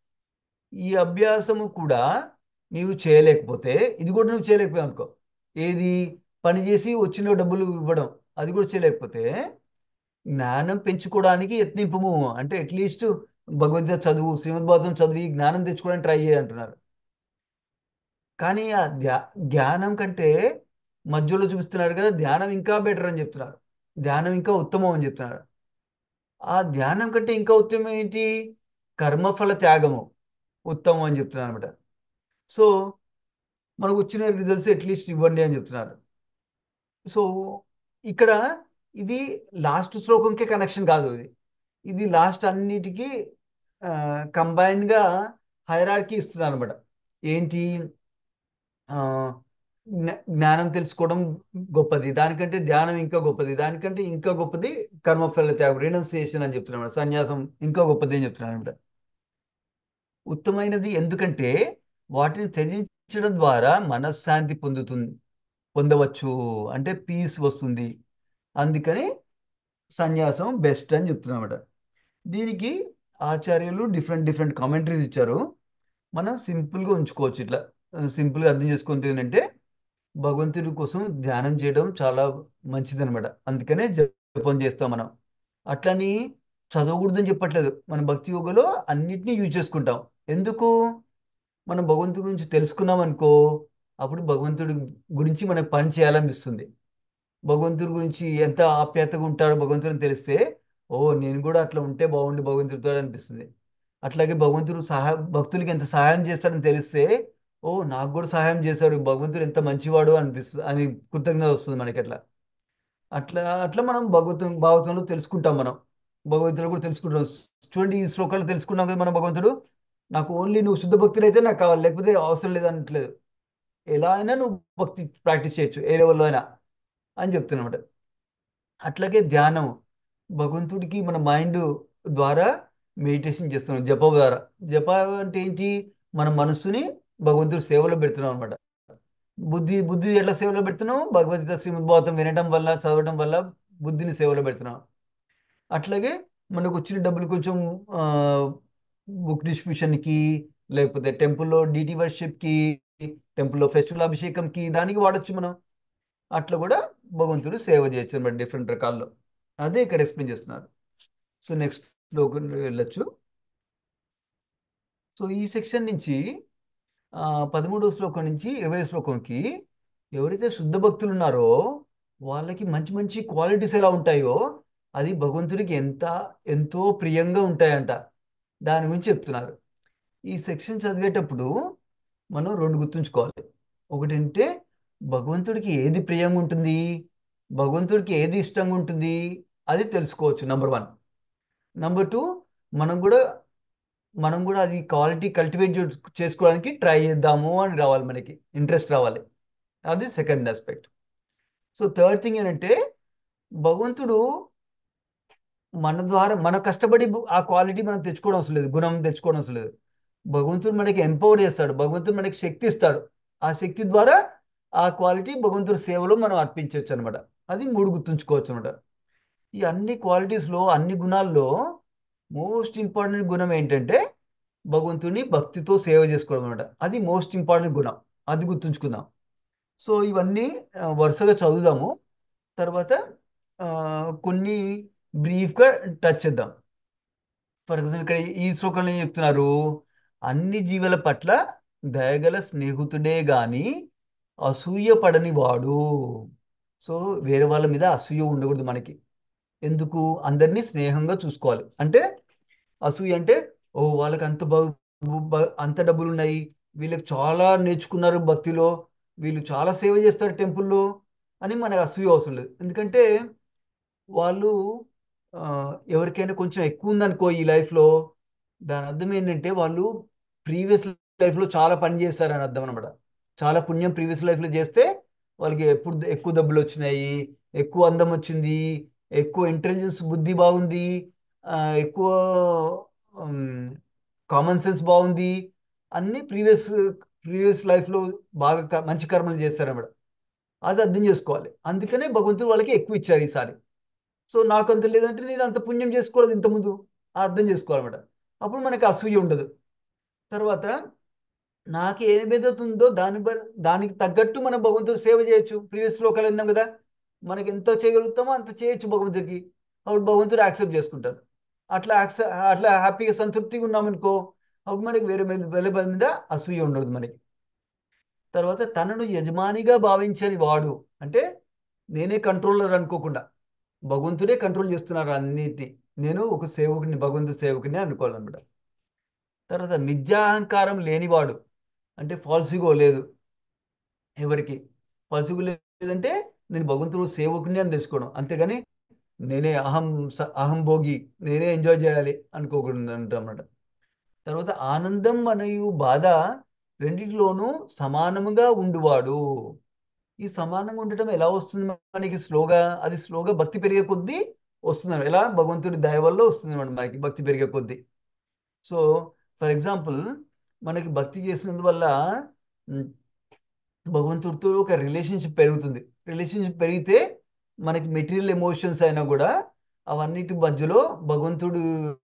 ఈ అభ్యాసము కూడా నీవు చేయలేకపోతే ఇది కూడా నువ్వు చేయలేకపోయావు అనుకో ఏది పని చేసి వచ్చిన డబ్బులు ఇవ్వడం అది కూడా చేయలేకపోతే జ్ఞానం పెంచుకోవడానికి యత్నింపము అంటే అట్లీస్ట్ భగవద్గీత చదువు శ్రీమద్ భాగవతం చదివి జ్ఞానం తెచ్చుకోవడానికి ట్రై చేయ అంటున్నారు కానీ ఆ ధ్యా జ్ఞానం కంటే మధ్యలో చూపిస్తున్నారు కదా ధ్యానం ఇంకా బెటర్ అని చెప్తున్నారు ధ్యానం ఇంకా ఉత్తమం అని చెప్తున్నారు ఆ ధ్యానం కంటే ఇంకా ఉత్తమం ఏంటి కర్మఫల త్యాగము ఉత్తమం అని చెప్తున్నారు అనమాట సో మనకు వచ్చిన రిజల్ట్స్ అట్లీస్ట్ ఇవ్వండి అని చెప్తున్నారు సో ఇక్కడ ఇది లాస్ట్ శ్లోకంకే కనెక్షన్ కాదు ఇది ఇది లాస్ట్ అన్నిటికీ కంబైన్డ్ గా హైరార్కీ ఇస్తున్నారు అనమాట ఏంటి ఆ, జ్ఞా- జ్ఞానం తెలుసుకోవడం గొప్పది దానికంటే ధ్యానం ఇంకా గొప్పది దానికంటే ఇంకా గొప్పది కర్మఫల త్యాగం రినౌన్సియేషన్ అని చెప్తున్నాడు సన్యాసం ఇంకా గొప్పది అని చెప్తున్నాడు అనమాట ఉత్తమైనది ఎందుకంటే వాటిని త్యజించడం ద్వారా మనశ్శాంతి పొందుతుంది పొందవచ్చు అంటే పీస్ వస్తుంది అందుకని సన్యాసం బెస్ట్ అని చెప్తున్నమాట దీనికి ఆచార్యులు డిఫరెంట్ డిఫరెంట్ కామెంటరీస్ ఇచ్చారు మనం సింపుల్గా ఉంచుకోవచ్చు ఇట్లా సింపుల్గా అర్థం చేసుకుంటే ఏంటంటే భగవంతుడి కోసం ధ్యానం చేయడం చాలా మంచిది అనమాట అందుకనే జపం చేస్తాం మనం అట్లని చదవకూడదని చెప్పట్లేదు మన భక్తి యోగలో అన్నిటినీ యూజ్ చేసుకుంటాం ఎందుకు మనం భగవంతుడి గురించి తెలుసుకున్నాం అనుకో అప్పుడు భగవంతుడి గురించి మనకు పని చేయాలనిపిస్తుంది భగవంతుడి గురించి ఎంత ఆప్యాయతగా ఉంటాడో భగవంతుడిని తెలిస్తే ఓ నేను కూడా అట్లా ఉంటే బాగుండి భగవంతుడితో అనిపిస్తుంది అట్లాగే భగవంతుడు సహాయ భక్తులకి ఎంత సహాయం చేస్తాడని తెలిస్తే ఓ నాకు కూడా సహాయం చేశాడు భగవంతుడు ఎంత మంచివాడు అనిపిస్తుంది అని కృతజ్ఞత వస్తుంది మనకి అట్లా అట్లా అట్లా మనం భగవతం భాగవతంలో తెలుసుకుంటాం మనం భగవంతుడు కూడా తెలుసుకుంటాం చూడండి ఈ శ్లోకాలు తెలుసుకున్నాం కదా మన భగవంతుడు నాకు ఓన్లీ నువ్వు శుద్ధ భక్తులు అయితే నాకు కావాలి లేకపోతే అవసరం లేదు అనట్లేదు ఎలా అయినా నువ్వు భక్తి ప్రాక్టీస్ చేయొచ్చు ఏ లెవెల్లో అయినా అని చెప్తున్నమాట అట్లాగే ధ్యానం భగవంతుడికి మన మైండ్ ద్వారా మెడిటేషన్ చేస్తున్నాం జప ద్వారా జప అంటే ఏంటి మన మనస్సుని భగవంతుడి సేవలో పెడుతున్నాం అనమాట బుద్ధి బుద్ధి ఎట్లా సేవలో పెడుతున్నాం భగవద్గీత శ్రీమద్ భాగవతం వినడం వల్ల చదవడం వల్ల బుద్ధిని సేవలో పెడుతున్నాం అట్లాగే మనకు వచ్చిన డబ్బులు కొంచెం బుక్ డిస్ట్రిబ్యూషన్కి లేకపోతే టెంపుల్లో డిటి వర్షిప్కి టెంపుల్లో ఫెస్టివల్ అభిషేకంకి దానికి వాడచ్చు మనం అట్లా కూడా భగవంతుడు సేవ చేయొచ్చు అనమాట డిఫరెంట్ రకాల్లో అదే ఇక్కడ ఎక్స్ప్లెయిన్ చేస్తున్నారు సో నెక్స్ట్ లోకి వెళ్ళొచ్చు సో ఈ సెక్షన్ నుంచి ఆ, పదమూడవ శ్లోకం నుంచి ఇరవై శ్లోకంకి ఎవరైతే శుద్ధ భక్తులు ఉన్నారో వాళ్ళకి మంచి మంచి క్వాలిటీస్ ఎలా ఉంటాయో అది భగవంతుడికి ఎంత ఎంతో ప్రియంగా ఉంటాయంట దాని గురించి చెప్తున్నారు ఈ సెక్షన్ చదివేటప్పుడు మనం రెండు గుర్తుంచుకోవాలి ఒకటంటే భగవంతుడికి ఏది ప్రియంగా ఉంటుంది భగవంతుడికి ఏది ఇష్టంగా ఉంటుంది అది తెలుసుకోవచ్చు నంబర్ వన్ నంబర్ టూ మనం కూడా మనం కూడా అది క్వాలిటీ కల్టివేట్ చేసుకోవడానికి ట్రై చేద్దాము అని రావాలి మనకి ఇంట్రెస్ట్ రావాలి అది second aspect so third thing ఏంటంటే భగవంతుడు మన ద్వారా మన కష్టపడి బు- ఆ క్వాలిటీ మనం తెచ్చుకోవడం అవసరం లేదు గుణం తెచ్చుకోవడం అవసరం లేదు భగవంతుడు మనకి ఎంపవర్ చేస్తాడు భగవంతుడు మనకి శక్తి ఇస్తాడు ఆ శక్తి ద్వారా ఆ క్వాలిటీ భగవంతుడి సేవలో మనం అర్పించవచ్చు అనమాట అది మూడు గుర్తుంచుకోవచ్చు అనమాట ఈ అన్ని క్వాలిటీస్లో అన్ని గుణాల్లో మోస్ట్ ఇంపార్టెంట్ గుణం ఏంటంటే భగవంతుని భక్తితో సేవ చేసుకోవడం అనమాట అది మోస్ట్ ఇంపార్టెంట్ గుణం అది గుర్తుంచుకుందాం సో ఇవన్నీ ఆ, వరుసగా చదువుదాము తర్వాత ఆ, కొన్ని బ్రీఫ్గా టచ్ చేద్దాం ఫర్ ఎగ్జాంపుల్ ఇక్కడ ఈ శ్లోకంలో ఏం చెప్తున్నారు అన్ని జీవుల పట్ల దయగల స్నేహితుడే గాని అసూయ పడని వాడు సో వేరే వాళ్ళ మీద అసూయ ఉండకూడదు మనకి ఎందుకు అందరినీ స్నేహంగా చూసుకోవాలి అంటే అసూయ అంటే ఓ వాళ్ళకి అంత బ- బ- అంత డబ్బులు ఉన్నాయి వీళ్ళకి చాలా నేర్చుకున్నారు భక్తిలో వీళ్ళు చాలా సేవ చేస్తారు టెంపుల్లో అని మనకు అసూయ అవసరం లేదు ఎందుకంటే వాళ్ళు ఆ, ఎవరికైనా కొంచెం ఎక్కువ ఉందనుకో ఈ లైఫ్లో దాని అర్థం ఏంటంటే వాళ్ళు ప్రీవియస్ లైఫ్లో చాలా పని చేస్తారని అర్థం అనమాట చాలా పుణ్యం ప్రీవియస్ లైఫ్లో చేస్తే వాళ్ళకి ఎప్పుడు ఎక్కువ డబ్బులు వచ్చినాయి ఎక్కువ అందం వచ్చింది ఎక్కువ ఇంటెలిజెన్స్ బుద్ధి బాగుంది ఆ, ఎక్కువ కామన్ సెన్స్ బాగుంది అన్ని ప్రీవియస్ ప్రీవియస్ లైఫ్లో బాగా క- మంచి కర్మలు చేస్తారన్నమాట అది అర్థం చేసుకోవాలి అందుకనే భగవంతుడు వాళ్ళకి ఎక్కువ ఇచ్చారు ఈసారి సో నాకు అంత లేదంటే నేను అంత పుణ్యం చేసుకోలేదు ఇంతకుముందు ఆ అర్థం చేసుకోవాలన్నమాట అప్పుడు మనకి అసూయ ఉండదు తర్వాత నాకు ఏమేదవుతుందో దాని బ- దానికి తగ్గట్టు మనం భగవంతుడు సేవ చేయొచ్చు ప్రీవియస్ శ్లోకాలు విన్నాం కదా మనకి ఎంత చేయగలుగుతామో అంత చేయొచ్చు భగవంతుడికి అప్పుడు భగవంతుడు యాక్సెప్ట్ చేసుకుంటారు అట్లా యాక్సె అట్లా హ్యాపీగా సంతృప్తిగా ఉన్నామనుకో అప్పుడు మనకి వేరే మీద వేరే పని మీద అసూయ ఉండదు మనకి తర్వాత తనను యజమానిగా భావించని వాడు అంటే నేనే కంట్రోలర్ అనుకోకుండా భగవంతుడే కంట్రోల్ చేస్తున్నారు అన్నిటి నేను ఒక సేవకుని భగవంతుడి సేవకుని అనుకోవాలన్నమాట తర్వాత మిథ్యాహంకారం లేనివాడు అంటే ఫాల్సిగో లేదు ఎవరికి ఫాల్సిగో లేదంటే నేను భగవంతుడు సేవకుని అని తెలుసుకోవడం అంతేగాని నేనే అహం స- అహం భోగి నేనే ఎంజాయ్ చేయాలి అనుకోకూడదు అన్నమాట తర్వాత ఆనందం మరియు బాధ రెండిటిలోనూ సమానముగా ఉండువాడు ఈ సమానంగా ఉండటం ఎలా వస్తుంది మనకి స్లోగా అది స్లోగా భక్తి పెరిగే కొద్దీ వస్తుంది ఎలా భగవంతుడి దయ వల్ల వస్తుంది అన్నమాట మనకి భక్తి పెరిగే కొద్దీ సో ఫర్ ఎగ్జాంపుల్ మనకి భక్తి చేసినందువల్ల ఉమ్, భగవంతుడితో ఒక రిలేషన్షిప్ పెరుగుతుంది రిలేషన్షిప్ పెరిగితే మనకి మెటీరియల్ ఎమోషన్స్ అయినా కూడా అవన్నిటి మధ్యలో భగవంతుడు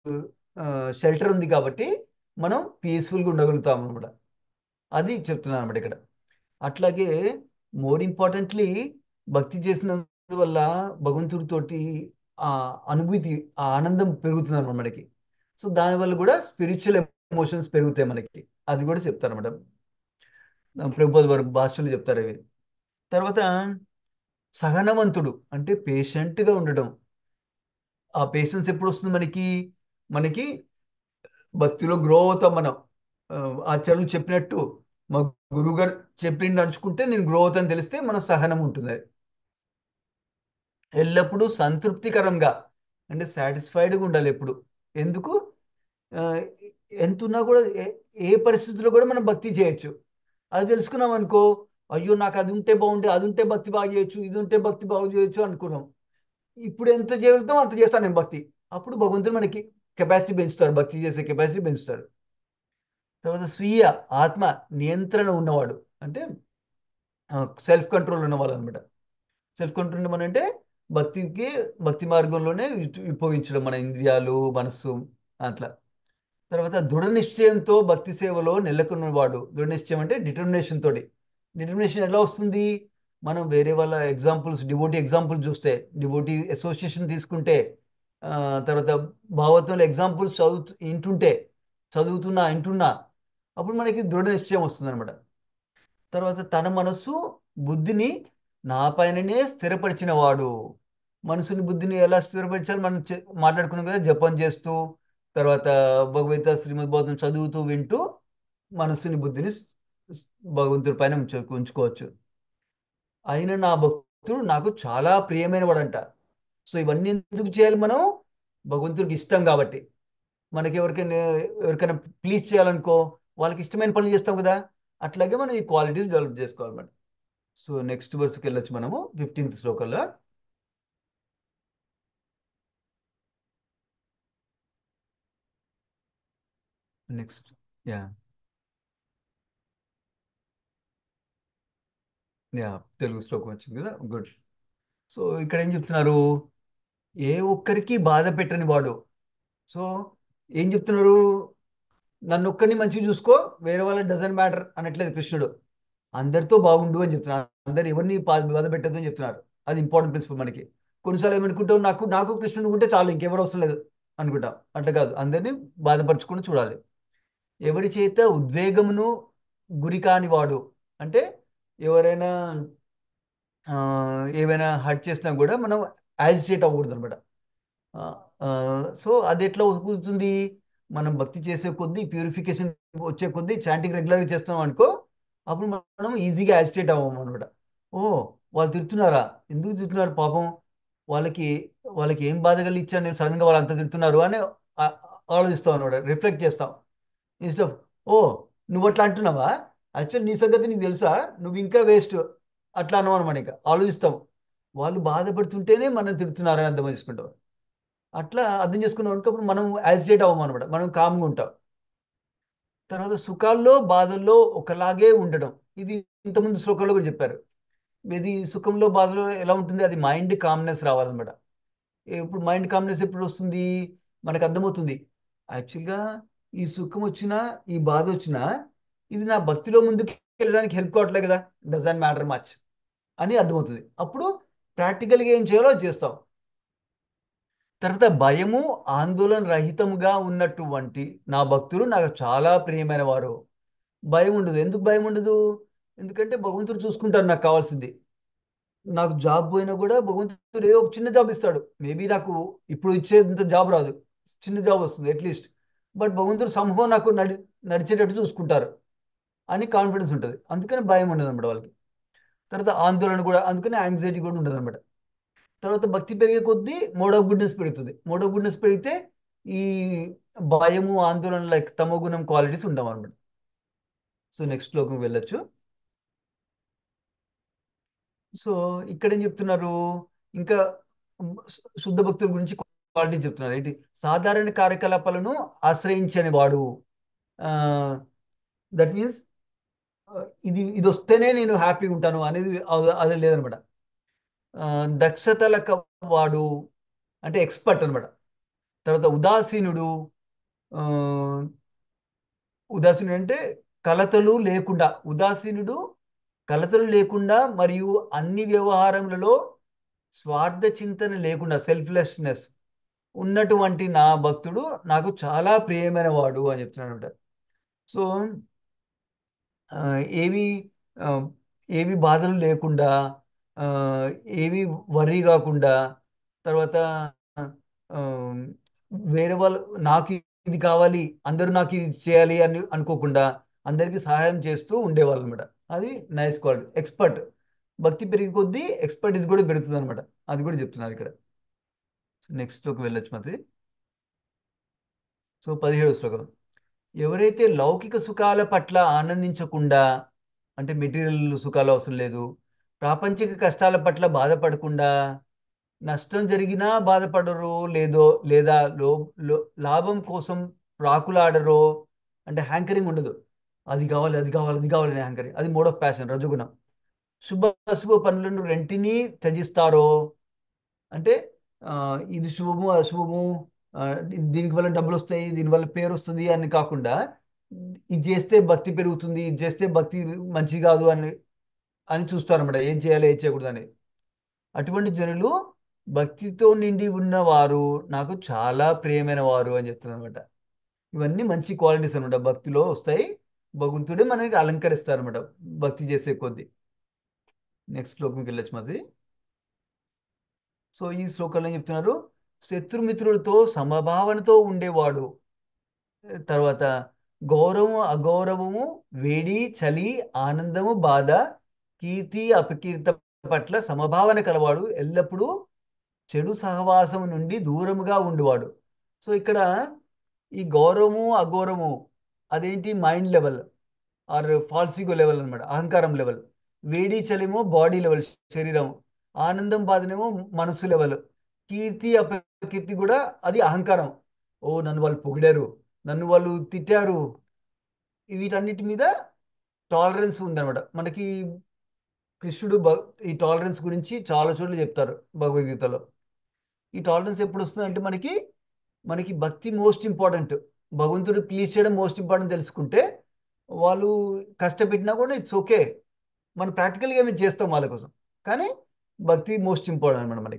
షెల్టర్ ఉంది కాబట్టి మనం పీస్ఫుల్గా ఉండగలుగుతాం అనమాట అది చెప్తున్నాను అనమాట ఇక్కడ అట్లాగే మోర్ ఇంపార్టెంట్లీ భక్తి చేసినందువల్ల భగవంతుడితోటి ఆ అనుభూతి ఆ ఆనందం పెరుగుతుంది అనమాట మనకి సో దానివల్ల కూడా స్పిరిచువల్ ఎమోషన్స్ పెరుగుతాయి మనకి అది కూడా చెప్తారు అనమాట ప్రభుపాద వారి భాషలో చెప్తారు అవి తర్వాత సహనవంతుడు అంటే పేషెంట్గా ఉండడం ఆ పేషెన్స్ ఎప్పుడు వస్తుంది మనకి మనకి భక్తిలో గ్రో అవుతాం మనం ఆ, ఆచార్యులు చెప్పినట్టు మా గురువుగారు చెప్పి నడుచుకుంటే నేను గ్రో అవుతాను తెలిస్తే మన సహనం ఉంటుంది ఎల్లప్పుడూ సంతృప్తికరంగా అంటే సాటిస్ఫైడ్గా ఉండాలి ఎప్పుడు ఎందుకు ఆ, ఎంత ఉన్నా కూడా ఏ ఏ పరిస్థితుల్లో కూడా మనం భక్తి చేయొచ్చు అది తెలుసుకున్నాం అనుకో అయ్యో నాకు అది ఉంటే బాగుండే అది ఉంటే భక్తి బాగా చేయొచ్చు ఇది ఉంటే భక్తి బాగా చేయొచ్చు అనుకున్నాం ఇప్పుడు ఎంత చేయగలుగుతామో అంత చేస్తాను నేను భక్తి అప్పుడు భగవంతుడు మనకి కెపాసిటీ పెంచుతాడు భక్తి చేసే కెపాసిటీ పెంచుతాడు తర్వాత స్వీయ ఆత్మ నియంత్రణ ఉన్నవాడు అంటే సెల్ఫ్ కంట్రోల్ ఉన్నవాళ్ళు అనమాట సెల్ఫ్ కంట్రోల్ ఉన్నవాడు అంటే భక్తికి భక్తి మార్గంలోనే విట్- ఉపయోగించడం మన ఇంద్రియాలు మనస్సు అట్లా తర్వాత దృఢ నిశ్చయంతో భక్తి సేవలో నెలకొన్నవాడు దృఢ నిశ్చయం అంటే డిటర్మినేషన్ తోటి డిటర్మినేషన్ ఎలా వస్తుంది మనం వేరే వాళ్ళ ఎగ్జాంపుల్స్ డివోటీ ఎగ్జాంపుల్ చూస్తే డివోటీ అసోసియేషన్ తీసుకుంటే ఆ, తర్వాత భాగవతంలో ఎగ్జాంపుల్స్ చదువు వింటుంటే చదువుతున్నా వింటున్నా అప్పుడు మనకి దృఢ నిశ్చయం వస్తుంది అనమాట తర్వాత తన మనస్సు బుద్ధిని నా పైననే స్థిరపరిచిన వాడు మనసుని బుద్ధిని ఎలా స్థిరపరిచాలి మనం చె- మాట్లాడుకున్నాం కదా జపం చేస్తూ తర్వాత భగవద్గీత శ్రీమద్ భాగవతం చదువుతూ వింటూ మనస్సుని బుద్ధిని స్- స్- భగవంతుడి పైన ఉంచు ఉంచుకోవచ్చు అయిన నా భక్తుడు నాకు చాలా ప్రియమైన వాడంట సో ఇవన్నీ ఎందుకు చేయాలి మనం భగవంతుడికి ఇష్టం కాబట్టి మనకి ఎవరికైనా ఎవరికైనా ప్లీజ్ చేయాలనుకో వాళ్ళకి ఇష్టమైన పనులు చేస్తాం కదా అట్లాగే మనం ఈ క్వాలిటీస్ డెవలప్ చేసుకోవాలన్నమాట సో నెక్స్ట్ వర్స్కి వెళ్ళొచ్చు మనము ఫిఫ్టీన్త్ శ్లోకంలో నెక్స్ట్ యా యా తెలుగు శ్లోకం వచ్చింది కదా గుడ్ సో ఇక్కడ ఏం చెప్తున్నారు ఏ ఒక్కరికి బాధ పెట్టని వాడు సో ఏం చెప్తున్నారు నన్ను ఒక్కరిని మంచిగా చూసుకో వేరే వాళ్ళ డజన్ మ్యాటర్ అనట్లేదు కృష్ణుడు అందరితో బాగుండు అని చెప్తున్నారు అందరు ఎవరిని బాధ బాధ పెట్టద్దు అని చెప్తున్నారు అది ఇంపార్టెంట్ ప్రిన్సిపల్ మనకి కొన్నిసార్లు ఏమనుకుంటాం నాకు నాకు కృష్ణుడు ఉంటే చాలు ఇంకెవరు అవసరం లేదు అనుకుంటాం అట్లా కాదు అందరినీ బాధపరచుకుని చూడాలి ఎవరి చేత ఉద్వేగమును గురి కాని వాడు అంటే ఎవరైనా ఆ, ఏవైనా హర్ట్ చేసినా కూడా మనం యాజిటేట్ అవ్వకూడదు అనమాట సో అది ఎట్లా కుదురుతుంది మనం భక్తి చేసే కొద్దీ ప్యూరిఫికేషన్ వచ్చే కొద్దీ చాంటింగ్ రెగ్యులర్గా చేస్తాం అనుకో అప్పుడు మనం ఈజీగా యాజిటేట్ అవ్వము అనమాట ఓ వాళ్ళు తిడుతున్నారా ఎందుకు తిడుతున్నారు పాపం వాళ్ళకి వాళ్ళకి ఏం బాధ కలిగించాను నేను సడన్గా వాళ్ళు అంత తిడుతున్నారు అని ఆ- ఆలోచిస్తాం అనమాట రిఫ్లెక్ట్ చేస్తాం ఇన్స్టెడ్ ఓ నువ్వు అట్లా అంటున్నావా యాక్చువల్ నీ సంగతి నీకు తెలుసా నువ్వు ఇంకా వేస్ట్ అట్లా అన్నావు అనమాట ఇంకా ఆలోచిస్తాం వాళ్ళు బాధపడుతుంటేనే మనం తిడుతున్నారని అర్థం చేసుకుంటాం అట్లా అర్థం చేసుకున్నాం అనుకో అప్పుడు మనం యాజిటేట్ అవ్వం అనమాట మనం కామ్గా ఉంటాం తర్వాత సుఖాల్లో బాధల్లో ఒకలాగే ఉండడం ఇది ఇంతకుముందు శ్లోకంలో కూడా చెప్పారు ఇది సుఖంలో బాధలో ఎలా ఉంటుంది అది మైండ్ కామ్నెస్ రావాలన్నమాట ఇప్పుడు మైండ్ కామ్నెస్ ఎప్పుడు వస్తుంది మనకు అర్థమవుతుంది యాక్చువల్గా ఈ సుఖం వచ్చినా ఈ బాధ వచ్చినా ఇది నా భక్తిలో ముందుకు వెళ్ళడానికి హెల్ప్ కావట్లే కదా డజన్ మ్యాటర్ మచ్ అని అర్థమవుతుంది అప్పుడు ప్రాక్టికల్గా ఏం చేయాలో అది చేస్తాం తర్వాత భయము ఆందోళన రహితముగా ఉన్నటువంటి నా భక్తులు నాకు చాలా ప్రియమైన వారు భయం ఉండదు ఎందుకు భయం ఉండదు ఎందుకంటే భగవంతుడు చూసుకుంటాడు నాకు కావాల్సింది నాకు జాబ్ పోయినా కూడా భగవంతుడు ఏదో ఒక చిన్న జాబ్ ఇస్తాడు మేబీ నాకు ఇప్పుడు ఇచ్చేంత జాబ్ రాదు చిన్న జాబ్ వస్తుంది అట్లీస్ట్ బట్ భగవంతుడు సమూహం నాకు నడి నడిచేటట్టు చూసుకుంటారు అని కాన్ఫిడెన్స్ ఉంటుంది అందుకని భయం ఉండదు అనమాట వాళ్ళకి తర్వాత ఆందోళన కూడా అందుకని యాంగ్జైటీ కూడా ఉండదు అనమాట తర్వాత భక్తి పెరిగే కొద్దీ మోడ్ ఆఫ్ గుడ్నెస్ పెరుగుతుంది మోడ్ ఆఫ్ గుడ్నెస్ పెరిగితే ఈ భయము ఆందోళన లైక్ తమో గుణం క్వాలిటీస్ ఉండవు అనమాట సో నెక్స్ట్ శ్లోకం వెళ్ళొచ్చు సో ఇక్కడ ఏం చెప్తున్నారు ఇంకా శు- శుద్ధ భక్తుల గురించి క్వాలిటీ చెప్తున్నారు ఏంటి సాధారణ కార్యకలాపాలను ఆశ్రయించని వాడు దట్ మీన్స్ ఇది ఇది వస్తేనే నేను హ్యాపీగా ఉంటాను అనేది అ- అది లేదనమాట ఆ, దక్షతల క- వాడు అంటే ఎక్స్పర్ట్ అనమాట తర్వాత ఉదాసీనుడు ఆ, ఉదాసీనుడు అంటే కలతలు లేకుండా ఉదాసీనుడు కలతలు లేకుండా మరియు అన్ని వ్యవహారములలో స్వార్థ చింతన లేకుండా సెల్ఫ్లెస్నెస్ ఉన్నటువంటి నా భక్తుడు నాకు చాలా ప్రియమైన వాడు అని చెప్తున్నాడు అనమాట సో ఆ, ఏవి ఆ, ఏవి బాధలు లేకుండా ఆ, ఏవి వర్రీ కాకుండా తర్వాత ఆ, వేరే వాళ్ళు నాకు ఇది కావాలి అందరూ నాకు ఇది చేయాలి అని అనుకోకుండా అందరికీ సహాయం చేస్తూ ఉండేవాళ్ళు అనమాట అది నైస్ క్వాలిటీ ఎక్స్పర్ట్ భక్తి పెరిగే కొద్దీ ఎక్స్పర్టీస్ కూడా పెరుగుతుంది అనమాట అది కూడా చెప్తున్నారు ఇక్కడ నెక్స్ట్లోకి వెళ్ళొచ్చు మరి సో పదిహేడు శ్లోకం ఎవరైతే లౌకిక సుఖాల పట్ల ఆనందించకుండా అంటే మెటీరియల్ సుఖాలు అవసరం లేదు ప్రాపంచిక కష్టాల పట్ల బాధపడకుండా నష్టం జరిగినా బాధపడరు లేదో లేదా లో లో- లాభం కోసం ప్రాకులాడరో అంటే హ్యాంకరింగ్ ఉండదు అది కావాలి అది కావాలి అది కావాలి అనే హ్యాంకరింగ్ అది మోడ్ ఆఫ్ ప్యాషన్ రజోగుణం శుభ అశుభ పనులను రెంటినీ త్యజిస్తారో అంటే ఆ, ఇది శుభము అశుభము ఆ, ఇది- దీనికి వల్ల డబ్బులు వస్తాయి దీనివల్ల పేరు వస్తుంది అని కాకుండా ఇది చేస్తే భక్తి పెరుగుతుంది ఇది చేస్తే భక్తి మంచి కాదు అని అని చూస్తారన్నమాట ఏం చేయాలి ఏం చేయకూడదు అని అటువంటి జనులు భక్తితో నిండి ఉన్నవారు నాకు చాలా ప్రియమైన వారు అని చెప్తున్నారు అనమాట ఇవన్నీ మంచి క్వాలిటీస్ అనమాట భక్తిలో వస్తాయి భగవంతుడే మనకి అలంకరిస్తారు అనమాట భక్తి చేసే కొద్దీ నెక్స్ట్ శ్లోకంకి వెళ్ళొచ్చు మరి సో ఈ శ్లోకంలో ఏం చెప్తున్నారు శత్రుమిత్రులతో సమభావనతో ఉండేవాడు తర్వాత గౌరవము అగౌరవము వేడి చలి ఆనందము బాధ కీర్తి అపకీర్తి పట్ల సమభావన కలవాడు ఎల్లప్పుడూ చెడు సహవాసం నుండి దూరముగా ఉండువాడు సో ఇక్కడ ఈ గౌరవము అగౌరవము అదేంటి mind level or false ego level అనమాట అహంకారం లెవెల్ వేడి చలిమో బాడీ లెవెల్ శరీరం ఆనందం బాధనేమో మనసు లెవెల్ కీర్తి అపకీర్తి కూడా అది అహంకారం ఓ నన్ను వాళ్ళు పొగిడారు నన్ను వాళ్ళు తిట్టారు వీటన్నిటి మీద టాలరెన్స్ ఉందన్నమాట మనకి కృష్ణుడు భ ఈ టాలరెన్స్ గురించి చాలా చోట్ల చెప్తారు భగవద్గీతలో ఈ టాలరెన్స్ ఎప్పుడు వస్తుందంటే మనకి మనకి భక్తి మోస్ట్ ఇంపార్టెంట్ భగవంతుడు ప్లీజ్ చేయడం మోస్ట్ ఇంపార్టెంట్ తెలుసుకుంటే వాళ్ళు కష్టపెట్టినా కూడా ఇట్స్ ఓకే మనం ప్రాక్టికల్గా మేము చేస్తాం వాళ్ళ కోసం కానీ భక్తి మోస్ట్ ఇంపార్టెంట్ అనమాట మనకి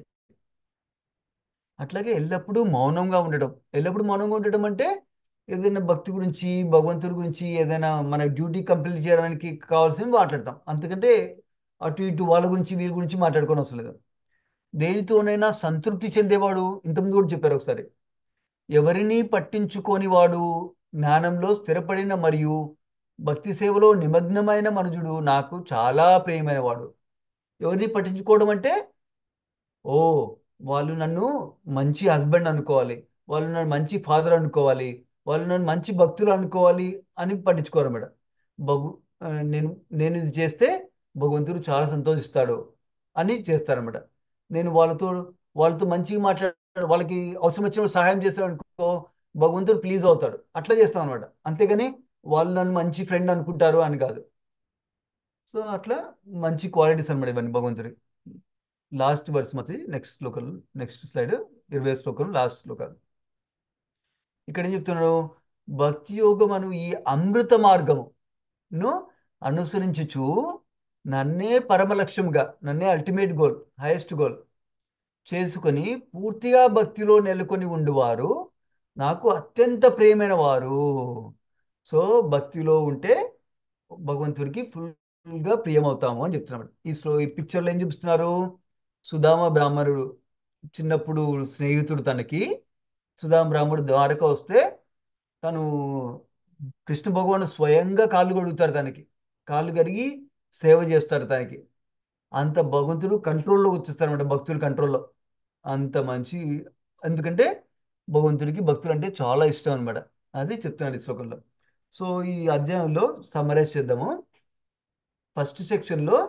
అట్లాగే ఎల్లప్పుడూ మౌనంగా ఉండడం ఎల్లప్పుడూ మౌనంగా ఉండడం అంటే ఏదైనా భక్తి గురించి భగవంతుడి గురించి ఏదైనా మన డ్యూటీ కంప్లీట్ చేయడానికి కావాల్సింది మాట్లాడతాం అంతకంటే అటు ఇటు వాళ్ళ గురించి వీరి గురించి మాట్లాడుకోని అవసరం లేదు దేనితోనైనా సంతృప్తి చెందేవాడు ఇంతకుముందు కూడా చెప్పారు ఒకసారి ఎవరిని పట్టించుకోని వాడు జ్ఞానంలో స్థిరపడిన మరియు భక్తి సేవలో నిమగ్నమైన మనుజుడు నాకు చాలా ప్రియమైన వాడు ఎవరిని పట్టించుకోవడం అంటే ఓ వాళ్ళు నన్ను మంచి హస్బెండ్ అనుకోవాలి వాళ్ళు నన్ను మంచి ఫాదర్ అనుకోవాలి వాళ్ళు నన్ను మంచి భక్తులు అనుకోవాలి అని పట్టించుకోరు మేడం భగు నేను నేను ఇది చేస్తే భగవంతుడు చాలా సంతోషిస్తాడు అని చేస్తారన్నమాట నేను వాళ్ళతో వాళ్ళతో మంచిగా మాట్లాడాడు వాళ్ళకి అవసరం వచ్చినప్పుడు సహాయం చేస్తాడు అనుకో భగవంతుడు ప్లీజ్ అవుతాడు అట్లా చేస్తాం అనమాట అంతేగాని వాళ్ళు నన్ను మంచి ఫ్రెండ్ అనుకుంటారు అని కాదు సో అట్లా మంచి క్వాలిటీస్ అనమాట ఇవన్నీ భగవంతుడి లాస్ట్ వర్స్ మతి నెక్స్ట్ శ్లోకం నెక్స్ట్ స్లైడ్ ఇరవై శ్లోకం లాస్ట్ శ్లోకాలు ఇక్కడ ఏం చెప్తున్నాడు భక్తి యోగం అను ఈ అమృత మార్గమును అనుసరించుచు నన్నే పరమ లక్ష్యంగా నన్నే అల్టిమేట్ గోల్ హైయెస్ట్ గోల్ చేసుకొని పూర్తిగా భక్తిలో నెలకొని ఉండువారు నాకు అత్యంత ప్రియమైన వారు సో భక్తిలో ఉంటే భగవంతుడికి ఫుల్గా ప్రియమవుతాము అని చెప్తున్నాడు ఈ స్లో ఈ పిక్చర్లో ఏం చూపిస్తున్నారు సుధామ బ్రాహ్మణుడు చిన్నప్పుడు స్నేహితుడు తనకి సుధామ బ్రాహ్మణుడు ద్వారక వస్తే తను కృష్ణ భగవాను స్వయంగా కాళ్ళు కడుగుతారు తనకి కాళ్ళు కడిగి సేవ చేస్తారు తనకి అంత భగవంతుడు కంట్రోల్లో వచ్చేస్తారు అనమాట భక్తులు కంట్రోల్లో అంత మంచి ఎందుకంటే భగవంతుడికి భక్తులు అంటే చాలా ఇష్టం అనమాట అది చెప్తున్నాడు ఈ శ్లోకంలో సో ఈ అధ్యాయంలో సమ్మరైజ్ చేద్దాము ఫస్ట్ సెక్షన్లో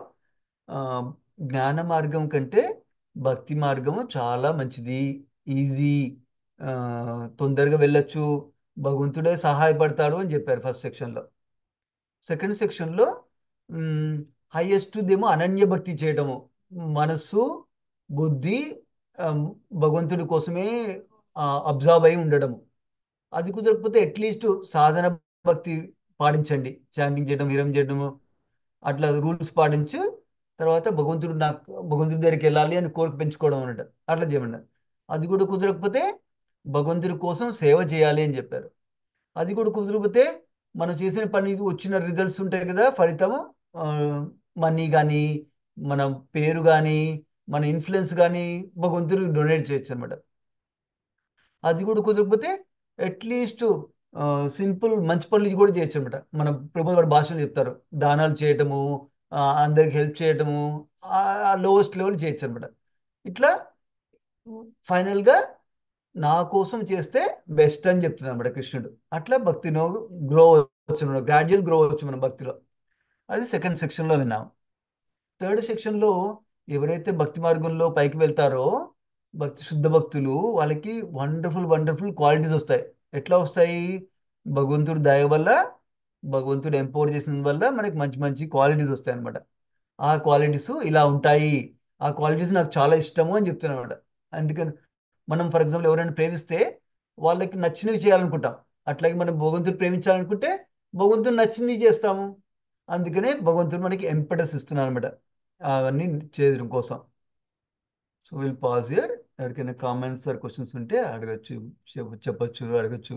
జ్ఞాన మార్గం కంటే భక్తి మార్గము చాలా మంచిది ఈజీ తొందరగా వెళ్ళొచ్చు భగవంతుడే సహాయపడతాడు అని చెప్పారు ఫస్ట్ సెక్షన్లో సెకండ్ సెక్షన్లో హైయెస్ట్ దేమో అనన్య భక్తి చేయటము మనస్సు బుద్ధి భగవంతుడి కోసమే అబ్జర్వ్ అయి ఉండడము అది కుదరకపోతే అట్లీస్ట్ సాధన భక్తి పాటించండి చాంటింగ్ చేయడం విరం చేయడము అట్లా రూల్స్ పాటించు తర్వాత భగవంతుడు నాకు భగవంతుడి దగ్గరికి వెళ్ళాలి అని కోరిక పెంచుకోవడం అన్నట్టు అట్లా చేయమన్నారు అది కూడా కుదరకపోతే భగవంతుడి కోసం సేవ చేయాలి అని చెప్పారు అది కూడా కుదరకపోతే మనం చేసిన పని వచ్చిన రిజల్ట్స్ ఉంటాయి కదా ఫలితము మనీ కానీ మన పేరు కానీ మన ఇన్ఫ్లుయెన్స్ కానీ భగవంతుడు డొనేట్ చేయొచ్చు అనమాట అది కూడా కుదరకపోతే అట్లీస్ట్ సింపుల్ మంచి పనులు కూడా చేయొచ్చు అనమాట మన ప్రభుత్వ వారి భాషలో చెప్తారు దానాలు చేయటము అందరికి హెల్ప్ చేయటము లోవెస్ట్ లెవెల్ చేయొచ్చు అనమాట ఇట్లా ఫైనల్గా నా కోసం చేస్తే బెస్ట్ అని చెప్తున్నాడు అనమాట కృష్ణుడు అట్లా భక్తిలో గ్రో అవచ్చు గ్రాడ్యువల్ గ్రో అవచ్చు మన భక్తిలో అది సెకండ్ సెక్షన్లో విన్నాం థర్డ్ సెక్షన్లో ఎవరైతే భక్తి మార్గంలో పైకి వెళ్తారో భక్తి శుద్ధ భక్తులు వాళ్ళకి వండర్ఫుల్ వండర్ఫుల్ క్వాలిటీస్ వస్తాయి ఎట్లా వస్తాయి భగవంతుడు దయ వల్ల భగవంతుడు ఎంపవర్ చేసిన వల్ల మనకి మంచి మంచి క్వాలిటీస్ వస్తాయి అనమాట ఆ క్వాలిటీస్ ఇలా ఉంటాయి ఆ క్వాలిటీస్ నాకు చాలా ఇష్టము అని చెప్తున్నాను అనమాట అందుకని మనం ఫర్ ఎగ్జాంపుల్ ఎవరైనా ప్రేమిస్తే వాళ్ళకి నచ్చినవి చేయాలనుకుంటాం అట్లాగే మనం భగవంతుడు ప్రేమించాలనుకుంటే భగవంతుడు నచ్చింది చేస్తాము అందుకనే భగవంతుడు మనకి ఎంపటస్ ఇస్తున్నారు అనమాట అవన్నీ చేయడం కోసం సో విల్ పాజ్ ఇయర్ ఎవరికైనా కామెంట్స్ ఆర్ క్వశ్చన్స్ ఉంటే అడగచ్చు చెప్పచ్చు అడగచ్చు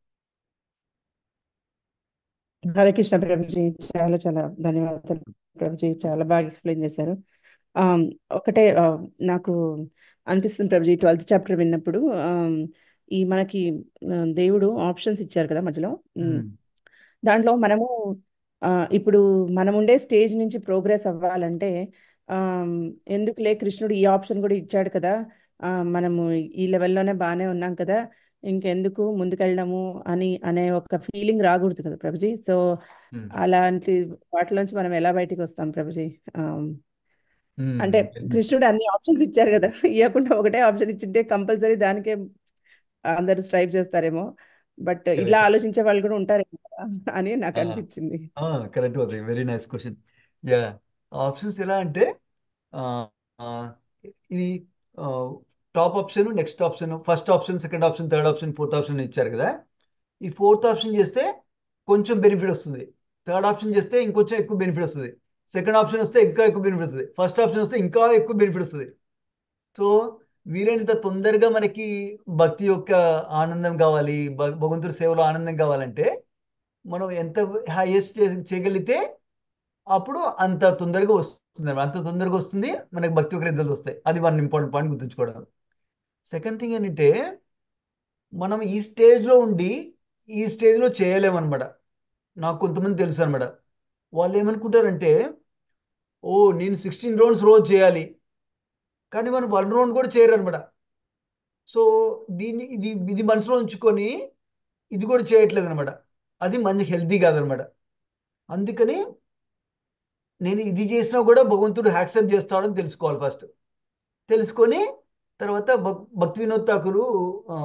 హరే కృష్ణ ప్రభుజీ చాలా చాలా ధన్యవాదాలు ప్రభుజీ చాలా బాగా ఎక్స్ప్లెయిన్ చేశారు ఒకటే నాకు అనిపిస్తుంది ప్రభుజీ ట్వెల్త్ చాప్టర్ విన్నప్పుడు ఈ మనకి దేవుడు ఆప్షన్స్ ఇచ్చారు కదా మధ్యలో దాంట్లో మనము ఇప్పుడు మనం ఉండే స్టేజ్ నుంచి ప్రోగ్రెస్ అవ్వాలంటే ఎందుకులే కృష్ణుడు ఈ ఆప్షన్ కూడా ఇచ్చాడు కదా ఆ, మనము ఈ లెవెల్లోనే బాగానే ఉన్నాం కదా ఇంకెందుకు ముందుకెళ్ళడము అని అనే ఒక ఫీలింగ్ రాకూడదు కదా ప్రభుజీ సో ఉమ్, అలాంటి వాటిలోంచి మనం ఎలా బయటికి వస్తాం ప్రభుజీ ఆమ్, ఉమ్, అంటే very nice. కృష్ణుడు అన్ని ఆప్షన్స్ ఇచ్చారు కదా ఇవ్వకుండా ఒకటే ఆప్షన్ ఇచ్చింటే కంపల్సరీ దానికే అందరూ స్ట్రైవ్ చేస్తారేమో బట్ ఇలా Correct. ఆలోచించే వాళ్ళు కూడా ఉంటారేమో కదా అని నాకు ఆ, అనిపించింది ఆ, కరెక్ట్ అవుతుంది very nice question yeah options ఎలా అంటే ఆ, ఆ, ఇది top option next option first option second option third option fourth option ఇచ్చారు కదా ఈ ఫోర్త్ ఆప్షన్ చేస్తే కొంచెం బెనిఫిట్ వస్తుంది థర్డ్ ఆప్షన్ చేస్తే ఇంకొంచెం ఎక్కువ బెనిఫిట్ వస్తుంది సెకండ్ ఆప్షన్ వస్తే ఇంకా ఎక్కువ బెనిఫిట్ వస్తుంది ఫస్ట్ ఆప్షన్ వస్తే ఇంకా ఎక్కువ బెనిఫిట్ వస్తుంది సో వీలైనంత తొందరగా మనకి భక్తి యొక్క ఆనందం కావాలి భగ- భగవంతుడి సేవలో ఆనందం కావాలంటే మనం ఎంత హైయెస్ట్ చేయగలిగితే అప్పుడు అంత తొందరగా వస్తుంది అంత తొందరగా వస్తుంది మనకి భక్తి యొక్క రిజల్ట్ వస్తాయి అది వన్ ఇంపార్టెంట్ పాయింట్ గుర్తుంచుకోవడం సెకండ్ థింగ్ ఏంటంటే మనం ఈ స్టేజ్లో ఉండి ఈ స్టేజ్లో చేయలేమన్నమాట నాకు కొంతమంది తెలుసు అనమాట వాళ్ళు ఏమనుకుంటారంటే ఓ నేను సిక్స్టీన్ రౌండ్స్ రోజు చేయాలి కానీ మనం వన్ రౌండ్ కూడా చేయరు అనమాట సో దీన్ని ఇది ఇది మనసులో ఉంచుకొని ఇది కూడా చేయట్లేదు అనమాట అది మంచి హెల్తీ కాదనమాట అందుకని నేను ఇది చేసినా కూడా భగవంతుడు యాక్సెప్ట్ చేస్తాడని తెలుసుకోవాలి ఫస్ట్ తెలుసుకొని తర్వాత భక్ భక్తి వినోద్ ఠాకూరు ఆ,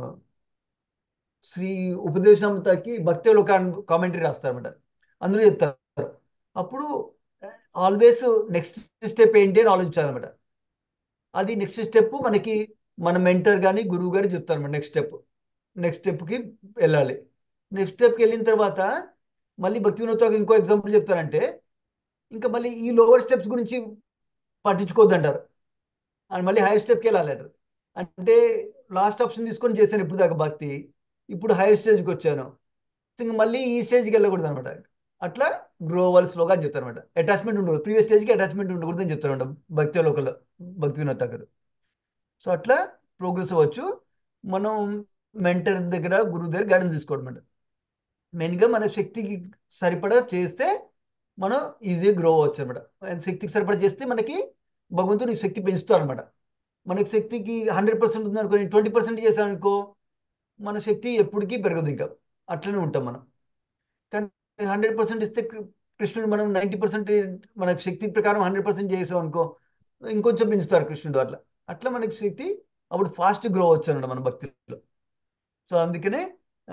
శ్రీ ఉపదేశామృతకి భక్తి ఒక కామెంటరీ రాస్తారన్నమాట అందులో చెప్తారు అప్పుడు ఆల్వేస్ నెక్స్ట్ స్టెప్ ఏంటి అని ఆలోచించాలన్నమాట అది నెక్స్ట్ స్టెప్ మనకి మన మెంటర్ కానీ గురువు గారు చెప్తారన్నమాట నెక్స్ట్ స్టెప్ నెక్స్ట్ స్టెప్కి వెళ్ళాలి నెక్స్ట్ స్టెప్కి వెళ్ళిన తర్వాత మళ్ళీ భక్తి వినోద్ ఠాకూర్ ఇంకో ఎగ్జాంపుల్ చెప్తారంటే ఇంకా మళ్ళీ ఈ లోవర్ స్టెప్స్ గురించి పట్టించుకోవద్దు అంటారు అండ్ మళ్ళీ హైయర్ స్టెప్కి వెళ్ళాలి అంటారు అంటే లాస్ట్ ఆప్షన్ తీసుకొని చేశాను ఇప్పుడు దాకా భక్తి ఇప్పుడు హైయర్ స్టేజ్కి వచ్చాను ఇంకా మళ్ళీ ఈ స్టేజ్కి వెళ్ళకూడదు అనమాట అట్లా గ్రో అవ్వాలి స్లోగా అని చెప్తారు అనమాట అటాచ్మెంట్ ఉండకూడదు ప్రీవియస్ స్టేజ్కి అటాచ్మెంట్ ఉండకూడదు అని చెప్తారు అనమాట భక్తి లోకల్లో భక్తి వినోద్ ఠాకూర్ సో అట్లా ప్రోగ్రెస్ అవ్వచ్చు మనం మెంటర్ దగ్గర గురువు దగ్గర గైడెన్స్ తీసుకోవడం అనమాట మెయిన్గా మన శక్తికి సరిపడా చేస్తే మనం ఈజీగా గ్రో అవ్వచ్చు అనమాట శక్తికి సరిపడా చేస్తే మనకి భగవంతుడు శక్తి పెంచుతారు అనమాట మనకి శక్తికి హండ్రెడ్ పర్సెంట్ ఉంది అనుకో ట్వంటీ పర్సెంట్ చేశానుకో మన శక్తి ఎప్పటికీ పెరగదు ఇంకా అట్లనే ఉంటాం మనం కానీ హండ్రెడ్ పర్సెంట్ ఇస్తే కృ- కృష్ణుడు మనం నైంటీ పర్సెంట్ మన శక్తి ప్రకారం హండ్రెడ్ పర్సెంట్ చేసాం అనుకో ఇంకొంచెం పెంచుతారు కృష్ణుడు అట్లా అట్లా మనకి శక్తి అప్పుడు ఫాస్ట్ గ్రో అవచ్చు అనమాట మన భక్తిలో సో అందుకనే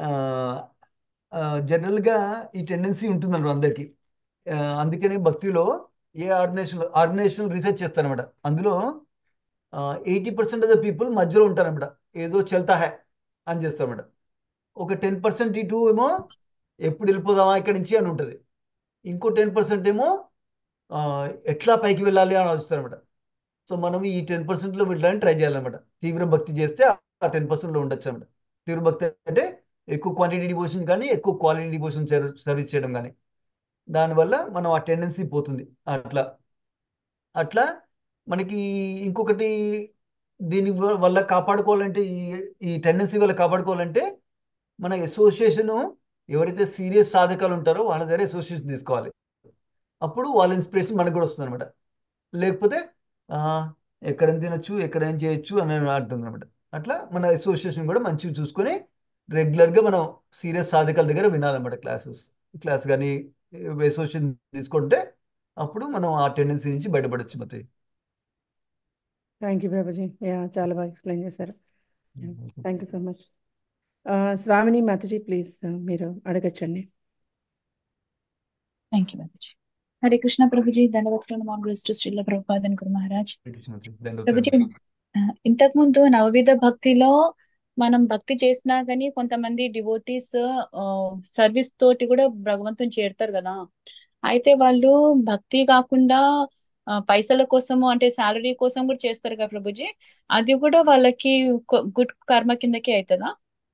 జనరల్గా ఈ టెండెన్సీ ఉంటుందన్నమాట అందరికీ ఆ, అందుకనే భక్తిలో ఏ ఆర్గనైజేషన్ ఆర్గనైజేషన్ రీసెర్చ్ చేస్తారనమాట అందులో eighty percent of the people మధ్యలో ఉంటారన్నమాట ఏదో చెల్తా హై అని చేస్తారన్నమాట ఒక టెన్ పర్సెంట్ ఇటు ఏమో ఎప్పుడు వెళ్ళిపోదామా ఇక్కడి నుంచి అని ఉంటుంది ఇంకో టెన్ పర్సెంట్ ఏమో ఆ, ఎట్లా పైకి వెళ్ళాలి అని ఆలోచిస్తారన్నమాట సో మనం ఈ టెన్ పర్సెంట్లో వెళ్ళడానికి ట్రై చేయాలన్నమాట తీవ్ర భక్తి చేస్తే ఆ టెన్ పర్సెంట్లో ఉండొచ్చు అనమాట తీవ్ర భక్తి అంటే ఎక్కువ క్వాంటిటీ డివోషన్ కానీ ఎక్కువ క్వాలిటీ డివోషన్ సర్వీస్ చేయడం కానీ దానివల్ల మనం ఆ టెండెన్సీ పోతుంది అట్లా అట్లా మనకి ఇంకొకటి దీని వ- వల్ల కాపాడుకోవాలంటే ఈ ఈ టెండెన్సీ వల్ల కాపాడుకోవాలంటే మన అసోసియేషను ఎవరైతే సీరియస్ సాధకాలు ఉంటారో వాళ్ళ దగ్గర అసోసియేషన్ తీసుకోవాలి అప్పుడు వాళ్ళ ఇన్స్పిరేషన్ మనకు కూడా వస్తుంది అనమాట లేకపోతే ఆ, ఎక్కడ తినొచ్చు ఎక్కడ ఏం చేయొచ్చు అని అంటుంది అనమాట అట్లా మన అసోసియేషన్ కూడా మంచిగా చూసుకొని రెగ్యులర్గా మనం సీరియస్ సాధకాల దగ్గర వినాలన్నమాట క్లాసెస్ క్లాస్ కానీ అసోసియేషన్ తీసుకుంటే అప్పుడు మనం ఆ టెండెన్సీ నుంచి బయటపడొచ్చు ಮತ್ತೆ థ్యాంక్ యూ ప్రభుజీ యా చాలా బాగా ఎక్స్ప్లెయిన్ చేశారు థ్యాంక్ యూ సో మచ్ స్వామిని మాతజీ ప్లీజ్ మీరు అడగచ్చండి థ్యాంక్ యూ మాతాజీ హరే కృష్ణ ప్రభుజీ దండవత్ ప్రణామాలు టు శ్రీల ప్రభుపాదన్ గురు మహారాజ్ ప్రభుజీ ఆ, ఇంతకు ముందు నవవిధ భక్తిలో మనం భక్తి చేసినా గానీ కొంతమంది డివోటీస్ సర్వీస్ తోటి కూడా భగవంతుని చేరుతారు కదా అయితే వాళ్ళు భక్తి కాకుండా ఆ, పైసల కోసము అంటే శాలరీ కోసం కూడా చేస్తారు కదా ప్రభుజీ అది కూడా వాళ్ళకి గుడ్ కర్మ కిందకి అవుతుందా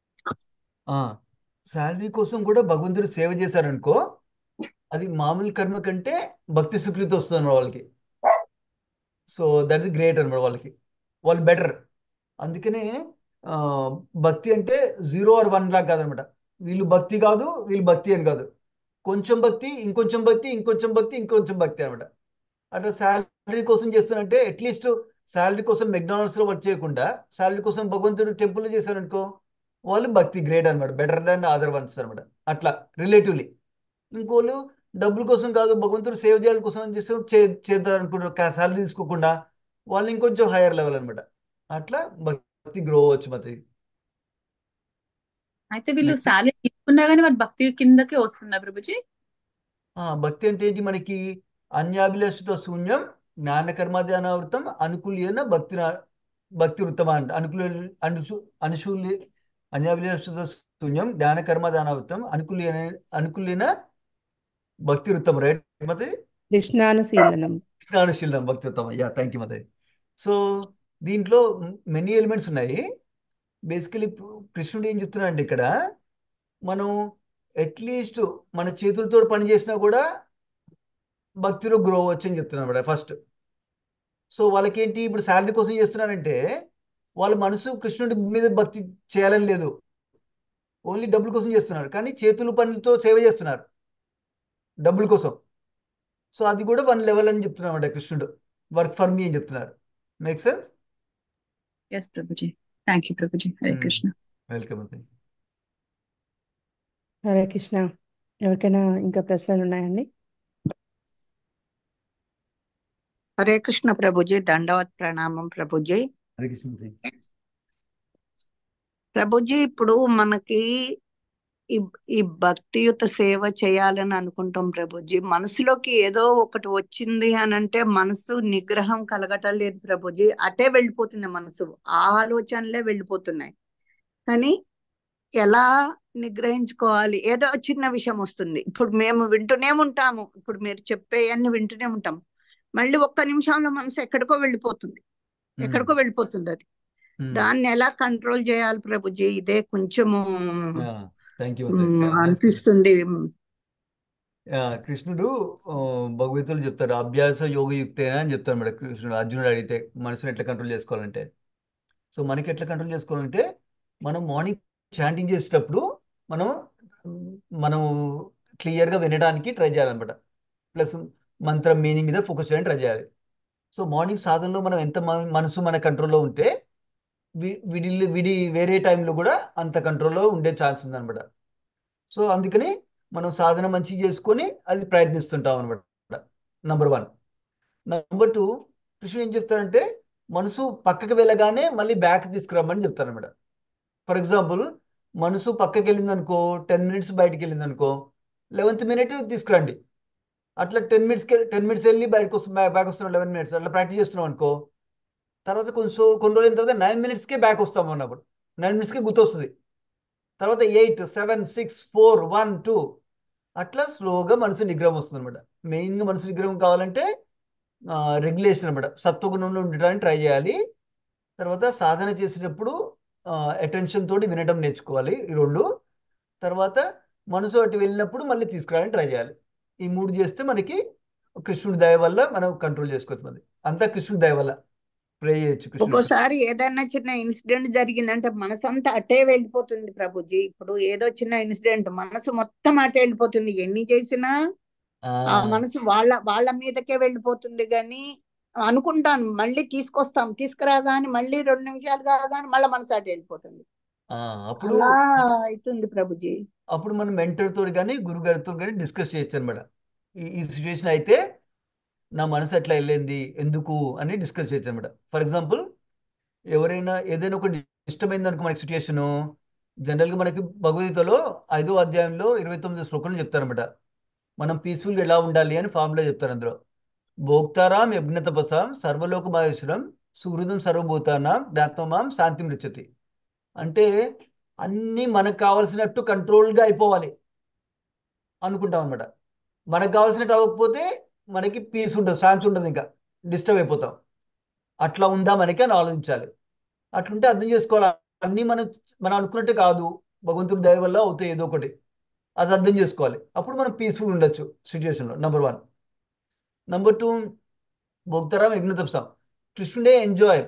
శాలరీ కోసం కూడా భగవంతుడు సేవ చేశారనుకో అది మామూలు కర్మ కంటే భక్తి సుకృతి వస్తుంది అన్నమాట వాళ్ళకి సో దట్ ఇస్ గ్రేట్ అనమాట వాళ్ళకి వాళ్ళు బెటర్ అందుకనే ఆ, భక్తి అంటే జీరో ఆర్ వన్ లాగా కాదనమాట వీళ్ళు భక్తి కాదు వీళ్ళు భక్తి అని కాదు కొంచెం భక్తి ఇంకొంచెం భక్తి ఇంకొంచెం భక్తి ఇంకొంచెం భక్తి అనమాట అట్లా శాలరీ కోసం చేస్తానంటే అట్లీస్ట్ శాలరీ కోసం మెక్డానల్డ్స్ లో వర్క్ చేయకుండా శాలరీ కోసం భగవంతుడు టెంపుల్ చేశారనుకో వాళ్ళు భక్తి గ్రేట్ అనమాట బెటర్ దాన్ అదర్ వన్స్ అనమాట అట్లా రిలేటివ్లీ ఇంకోళ్ళు డబ్బుల కోసం కాదు భగవంతుడు సేవ్ చేయాలి కోసం అని చేస్తే చే- చేద్దాం అనుకుంటారు శాలరీ తీసుకోకుండా వాళ్ళు ఇంకొంచెం హైయర్ లెవెల్ అనమాట అట్లా భక్తి గ్రో అవ్వచ్చు మతి అయితే వీళ్ళు నెక్స్ట్ శాలరీ తీసుకున్నా గానీ వాడు భక్తి కిందకే వస్తున్నా ప్రభుజీ ఆ, భక్తి అంటే ఏంటి మనకి అన్యాభిలాషిత శూన్యం జ్ఞానకర్మాధ్యానావృతం అనుకూల్యన భక్తి భక్తి వృత్తమ అంట అనుకూల అనుసు అనుశూల్య అన్యాభిలాషిత శూన్యం జ్ఞానకర్మాధ్యానావృతం అనుకూల్యన అనుకూల్యన భక్తి వృత్తం రైట్ మతే కృష్ణానుశీలనం కృష్ణానుశీలనం భక్తి వృత్తం యా థ్యాంక్ యూ మతే సో దీంట్లో మెనీ ఎలిమెంట్స్ ఉన్నాయి బేసికలీ కృష్ణుడు ఏం చెప్తున్నాడు ఇక్కడ మనం అట్లీస్ట్ మన చేతులతో పని చేసినా కూడా భక్తిలో గ్రో అవ్వచ్చు అని చెప్తున్నాను అనమాట ఫస్ట్ సో వాళ్ళకేంటి ఇప్పుడు శాలరీ కోసం చేస్తున్నారంటే వాళ్ళ మనసు కృష్ణుడి మీద భక్తి చేయాలని లేదు ఓన్లీ డబ్బుల కోసం చేస్తున్నారు కానీ చేతుల పనులతో సేవ చేస్తున్నారు డబ్బుల కోసం సో అది కూడా వన్ లెవెల్ అని చెప్తున్నారు అనమాట కృష్ణుడు వర్క్ ఫర్ మీ అని చెప్తున్నారు make sense yes Prabhuji thank you Prabhuji Hare Krishna welcome అండి హరే కృష్ణ ఎవరికైనా ఇంకా ప్రశ్నలు ఉన్నాయండి హరే కృష్ణ ప్రభుజీ దండవత్ ప్రణామం ప్రభుజీ హరే కృష్ణ ప్రభుజీ ఇప్పుడు మనకి ఈ ఈ భక్తియుత సేవ చేయాలని అనుకుంటాం ప్రభుజీ మనసులోకి ఏదో ఒకటి వచ్చింది అని అంటే మనసు నిగ్రహం కలగటం లేదు ప్రభుజీ అటే వెళ్ళిపోతుంది మనసు ఆ ఆలోచనలే వెళ్ళిపోతున్నాయి కానీ ఎలా నిగ్రహించుకోవాలి ఏదో చిన్న విషయం వస్తుంది ఇప్పుడు మేము వింటూనే ఉంటాము ఇప్పుడు మీరు చెప్పే అన్ని వింటూనే ఉంటాం మళ్ళీ ఒక్క నిమిషంలో మనసు ఎక్కడికో వెళ్ళిపోతుంది ఎక్కడికో వెళ్ళిపోతుంది అది దాన్ని ఎలా కంట్రోల్ చేయాలి ప్రభుజీ ఇదే కొంచెము థ్యాంక్ యూ మ్, అనిపిస్తుంది కృష్ణుడు ఆ, భగవద్గీతలో చెప్తాడు అభ్యాస యోగయుక్తేనా అని చెప్తాడు మేడం కృష్ణుడు అర్జునుడు అడిగితే మనసుని ఎట్లా కంట్రోల్ చేసుకోవాలంటే సో మనకి ఎట్లా కంట్రోల్ చేసుకోవాలంటే మనం మార్నింగ్ చాంటింగ్ చేసేటప్పుడు మనం మనం క్లియర్గా వినడానికి ట్రై చేయాలన్నమాట ప్లస్ మంత్రం మీనింగ్ మీద ఫోకస్ చేయడానికి ట్రై చేయాలి సో మార్నింగ్ సాధనలో మనం ఎంత మన- మనసు మన కంట్రోల్లో ఉంటే వి- విడి విడి వేరే టైంలో కూడా అంత కంట్రోల్లో ఉండే ఛాన్స్ ఉందన్నమాట సో అందుకని మనం సాధన మంచిగా చేసుకొని అది ప్రయత్నిస్తుంటాం అనమాట నంబర్ వన్ నంబర్ టూ కృష్ణుడు ఏం చెప్తారంటే మనసు పక్కకి వెళ్ళగానే మళ్ళీ బ్యాక్ తీసుకురమ్మని చెప్తారనమాట ఫర్ ఎగ్జాంపుల్ మనసు పక్కకి వెళ్ళింది అనుకో టెన్ మినిట్స్ బయటికి వెళ్ళింది అనుకో లెవెన్త్ మినిట్ తీసుకురండి అట్లా టెన్ మినిట్స్కి టెన్ మినిట్స్ వెళ్ళి బయటకు వస్తుంది బ్యాక్ వస్తున్నాం లెవెన్ మినిట్స్ అట్లా ప్రాక్టీస్ చేస్తున్నాం అనుకో తర్వాత కొంచెం కొన్ని రోజుల తర్వాత నైన్ మినిట్స్కే బ్యాక్ వస్తాం అన్నప్పుడు నైన్ మినిట్స్కి గుర్తొస్తుంది తర్వాత eight seven six four one two అట్లా స్లోగా మనసు నిగ్రహం వస్తుంది అనమాట మెయిన్గా మనసు నిగ్రహం కావాలంటే రెగ్యులేషన్ అనమాట సత్వగుణంలో ఉండడానికి ట్రై చేయాలి తర్వాత సాధన చేసేటప్పుడు అటెన్షన్ తోటి వినడం నేర్చుకోవాలి ఈ రెండు తర్వాత మనసు అటు వెళ్ళినప్పుడు మళ్ళీ తీసుకురావడానికి ట్రై చేయాలి ఈ మూడు చేస్తే మనకి కృష్ణుడి దయ వల్ల మనం కంట్రోల్ చేసుకోవచ్చు మరి అంతా కృష్ణుడి దయ వల్ల ప్రే చేయొచ్చు కృష్ణుడికి ఒక్కోసారి ఏదైనా చిన్న ఇన్సిడెంట్ జరిగిందంటే మనసు అంతా అటే వెళ్ళిపోతుంది ప్రభుజీ ఇప్పుడు ఏదో చిన్న ఇన్సిడెంట్ మనసు మొత్తం అటే వెళ్ళిపోతుంది ఎన్ని చేసినా ఆ, ఆ మనసు వాళ్ళ వాళ్ళ మీదకే వెళ్ళిపోతుంది కానీ అనుకుంటాను మళ్ళీ తీసుకొస్తాం తీసుకురాగానే మళ్ళీ రెండు నిమిషాలు కాగానే మళ్ళీ మనసు అటు వెళ్ళిపోతుంది ఆ, అప్పుడు అలా అవుతుంది ప్రభుజీ అప్పుడు మనం మెంటర్ తోటి కానీ గురుగారితో కానీ డిస్కస్ చేయొచ్చు అనమాట ఈ ఈ సిచ్యువేషన్ అయితే నా మనసు ఎట్లా వెళ్ళింది ఎందుకు అని డిస్కస్ చేయొచ్చు అనమాట ఫర్ ఎగ్జాంపుల్ ఎవరైనా ఏదైనా ఒకటి ఇష్టమైంది అనుకో మనకి సిచ్యువేషన్ జనరల్గా మనకి భగవద్గీతలో ఐదో అధ్యాయంలో ఇరవై తొమ్మిది శ్లోకాలు చెప్తారనమాట మనం పీస్ఫుల్గా ఎలా ఉండాలి అని ఫార్ములా చెప్తారు అందులో భోక్తారాం యజ్ఞతపసాం సర్వలోక మహేశ్వరం సుహృదం సర్వభూతానాం జ్ఞాత్మమాం శాంతి మృచ్చతి అంటే అన్నీ మనకు కావాల్సినట్టు కంట్రోల్గా అయిపోవాలి అనుకుంటాం అనమాట మనకు కావాల్సినట్టు అవ్వకపోతే మనకి పీస్ ఉండదు శాంతి ఉండదు ఇంకా డిస్టర్బ్ అయిపోతాం అట్లా ఉందా మనకి అని ఆలోచించాలి అట్లుంటే అర్థం చేసుకోవాలి అన్నీ మనం మనం అనుకున్నట్టు కాదు భగవంతుడి దయ వల్ల అవుతాయి ఏదో ఒకటి అది అర్థం చేసుకోవాలి అప్పుడు మనం పీస్ఫుల్ ఉండొచ్చు సిచ్యువేషన్లో నెంబర్ వన్ నెంబర్ టూ భోక్తరాం యజ్ఞతప్సాం కృష్ణుడే ఎంజాయర్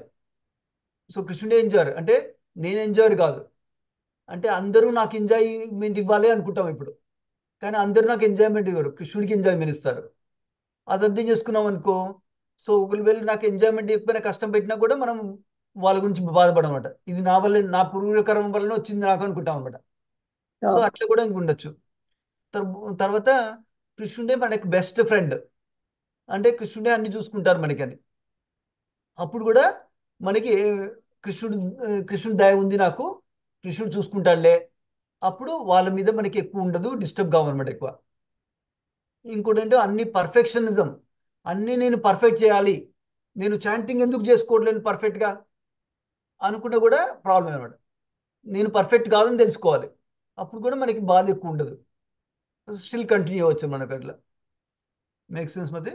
సో కృష్ణుడే ఎంజాయర్ అంటే నేను ఎంజాయర్ కాదు అంటే అందరూ నాకు ఎంజాయ్మెంట్ ఇవ్వాలి అనుకుంటాం ఇప్పుడు కానీ అందరూ నాకు ఎంజాయ్మెంట్ ఇవ్వరు కృష్ణుడికి ఎంజాయ్మెంట్ ఇస్తారు అది అర్థం చేసుకున్నాం అనుకో సో ఒకవేళ నాకు ఎంజాయ్మెంట్ ఇవ్వకపోయినా కష్టం పెట్టినా కూడా మనం వాళ్ళ గురించి బాధపడం అనమాట ఇది నా వల్ల నా పూర్వకరం వల్ల వచ్చింది నాకు అనుకుంటాం అనమాట సో అట్లా కూడా ఇంక ఉండొచ్చు తర్వా- తర్వాత కృష్ణుడే మనకి బెస్ట్ ఫ్రెండ్ అంటే కృష్ణుడే అన్ని చూసుకుంటారు మనకని అప్పుడు కూడా మనకి కృష్ణుడు కృష్ణుడు దయ ఉంది నాకు కృష్ణుడు చూసుకుంటాడులే అప్పుడు వాళ్ళ మీద మనకి ఎక్కువ ఉండదు డిస్టర్బ్ కావన్నమాట ఎక్కువ ఇంకోటి అంటే అన్ని పర్ఫెక్షనిజం అన్ని నేను పర్ఫెక్ట్ చేయాలి నేను చాంటింగ్ ఎందుకు చేసుకోవట్లేను పర్ఫెక్ట్గా అనుకున్నా కూడా ప్రాబ్లం అనమాట నేను పర్ఫెక్ట్ కాదని తెలుసుకోవాలి అప్పుడు కూడా మనకి బాధ ఎక్కువ ఉండదు స్టిల్ కంటిన్యూ అవ్వచ్చు మనకి అట్లా మేక్ సెన్స్ మతే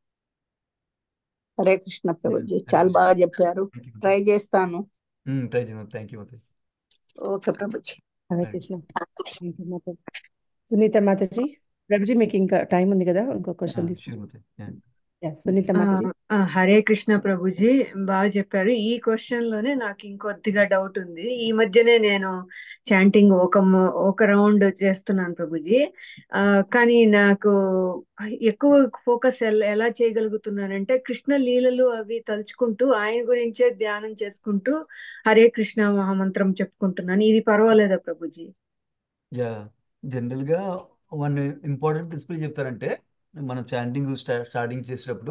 హరే కృష్ణ ప్రభుజీ చాలా బాగా చెప్పారు ట్రై చేస్తాను ట్రై చేయండి థ్యాంక్ యూ మతే ఓకే ప్రభుజీ హరే కృష్ణ Thank you, మాతాజీ. సునీత మాతాజీ ప్రభుజీ మీకు ఇంకా టైం ఉంది కదా ఇంకో క్వశ్చన్ షూర్ తీసుకుంటాం మతే Yeah, సునీత ఆ, మాతాజీ ఆ, హరే కృష్ణ ప్రభుజీ బాగా చెప్పారు ఈ క్వశ్చన్ లోనే నాకు ఇంకొద్దిగా డౌట్ ఉంది ఈ మధ్యనే నేను చాంటింగ్ ఒక మ- ఒక రౌండ్ చేస్తున్నాను ప్రభుజీ ఆ, కానీ నాకు ఎక్కువ ఫోకస్ ఎలా ఎలా చేయగలుగుతున్నానంటే కృష్ణ లీలలు అవి తలుచుకుంటూ ఆయన గురించే ధ్యానం చేసుకుంటూ హరే కృష్ణ మహామంత్రం చెప్పుకుంటున్నాను ఇది పర్వాలేదా ప్రభుజీ యా జనరల్గా వన్ ఇంపార్టెంట్ ప్రిన్సిపల్ చెప్తారంటే మనం చాంటింగ్ స్టార్టింగ్ చేసేటప్పుడు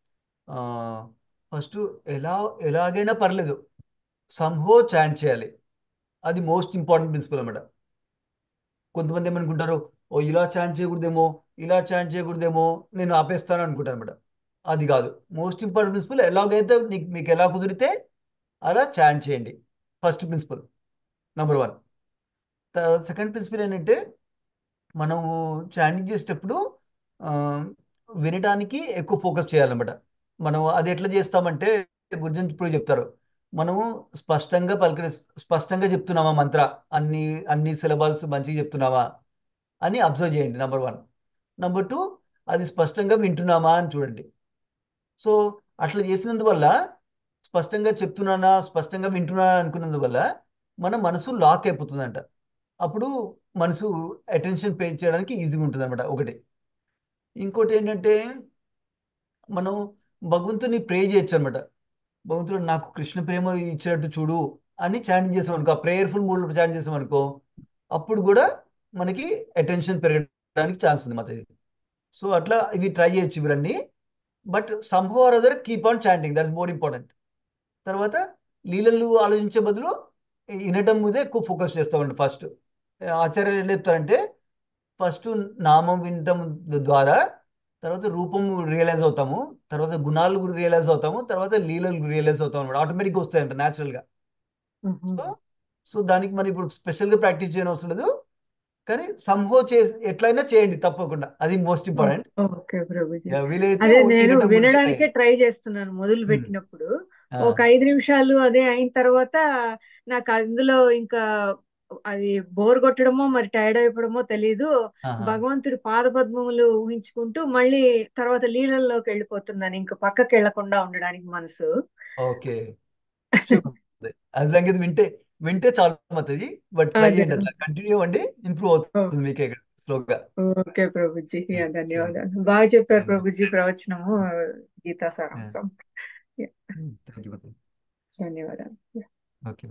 ఫస్ట్ ఎలా ఎలాగైనా పర్లేదు సంహో చాంట్ చేయాలి అది మోస్ట్ ఇంపార్టెంట్ ప్రిన్సిపల్ అన్నమాట కొంతమంది ఏమనుకుంటారు ఓ ఇలా చాంట్ చేయకూడదేమో ఇలా చాంట్ చేయకూడదేమో నేను ఆపేస్తాను అనుకుంటాను అనమాట అది కాదు మోస్ట్ ఇంపార్టెంట్ ప్రిన్సిపల్ ఎలాగైతే నీకు మీకు ఎలా కుదిరితే అలా చాంట్ చేయండి first principle number one second principle ఏంటంటే మనము చాంటింగ్ చేసేటప్పుడు ఆ, వినడానికి ఎక్కువ ఫోకస్ చేయాలన్నమాట మనం అది ఎట్లా చేస్తామంటే గురించి ఇప్పుడు చెప్తారు మనము స్పష్టంగా పలకరి స్పష్టంగా చెప్తున్నామా మంత్ర అన్ని అన్ని సిలబల్స్ మంచిగా చెప్తున్నామా అని అబ్జర్వ్ చేయండి నెంబర్ వన్ నెంబర్ టూ అది స్పష్టంగా వింటున్నామా అని చూడండి సో అట్లా చేసినందువల్ల స్పష్టంగా చెప్తున్నానా స్పష్టంగా వింటున్నానా అనుకున్నందువల్ల మన మనసు లాక్ అయిపోతుందంట అప్పుడు మనసు అటెన్షన్ పే చేయడానికి ఈజీగా ఉంటుంది అనమాట ఒకటి ఇంకోటి ఏంటంటే మనం భగవంతుని ప్రే చేయొచ్చు అనమాట భగవంతుడు నాకు కృష్ణ ప్రేమ ఇచ్చినట్టు చూడు అని చాంట్ చేసాం అనుకో ఆ ప్రేయర్ఫుల్ మూడ్లో చాంట్ చేసాం అనుకో అప్పుడు కూడా మనకి అటెన్షన్ పెరగడానికి ఛాన్స్ ఉంది మాత సో అట్లా ఇవి ట్రై చేయొచ్చు ఇవన్నీ బట్ సంభవ్ or other keep on chanting that's more important తర్వాత లీలలు ఆలోచించే బదులు వినటం మీదే ఎక్కువ ఫోకస్ చేస్తామండి ఫస్ట్ ఆచార్యులు ఏం చెప్తారంటే ఫస్ట్ నామం వినటం ద్వారా తర్వాత రూపం రియలైజ్ అవుతాము తర్వాత గుణాలు రియలైజ్ అవుతాము తర్వాత లీలలు రియలైజ్ అవుతాం అనమాట ఆటోమేటిక్గా వస్తాయంట న్యాచురల్గా సో సో దానికి మనం ఇప్పుడు స్పెషల్గా ప్రాక్టీస్ చేయని అవసరం లేదు కానీ సంహో చేసి ఎట్లయినా చేయండి తప్పకుండా అది మోస్ట్ ఇంపార్టెంట్ ఓకే ప్రభుజీ వీలైతే అదే ఓన్లీ నేను వినటం గురించి వినడానికే చేయండి. ట్రై చేస్తున్నాను మొదలు ఉమ్, పెట్టినప్పుడు ఆ, ఒక ఐదు నిమిషాలు అదే అయిన తర్వాత నాకు అందులో ఇంకా అది బోర్ కొట్టడమో మరి టైర్డ్ అయిపోవడమో తెలీదు ఆహా. భగవంతుడి పాదపద్మములు ఊహించుకుంటూ మళ్ళీ తర్వాత లీలల్లోకి వెళ్ళిపోతున్నాను ఇంకా పక్కకి వెళ్లకుండా ఉండడానికి మనసు ఓకే Sure. అది సంగతి వింటే వింటే చాలా అవుతుంది బట్ ట్రై అదే చేయండి అట్లా కంటిన్యూ అవ్వండి ఇంప్రూవ్ అవుతుంది మీకే స్లోగా ఓకే ప్రభుజీ యా, ధన్యవాదాలు బాగా చెప్పారు ధన్యవాదాలు ప్రభుజీ ప్రవచనము గీతా సారాంశం యా, థ్యాంక్ యూ ధన్యవాదాలు ఓకే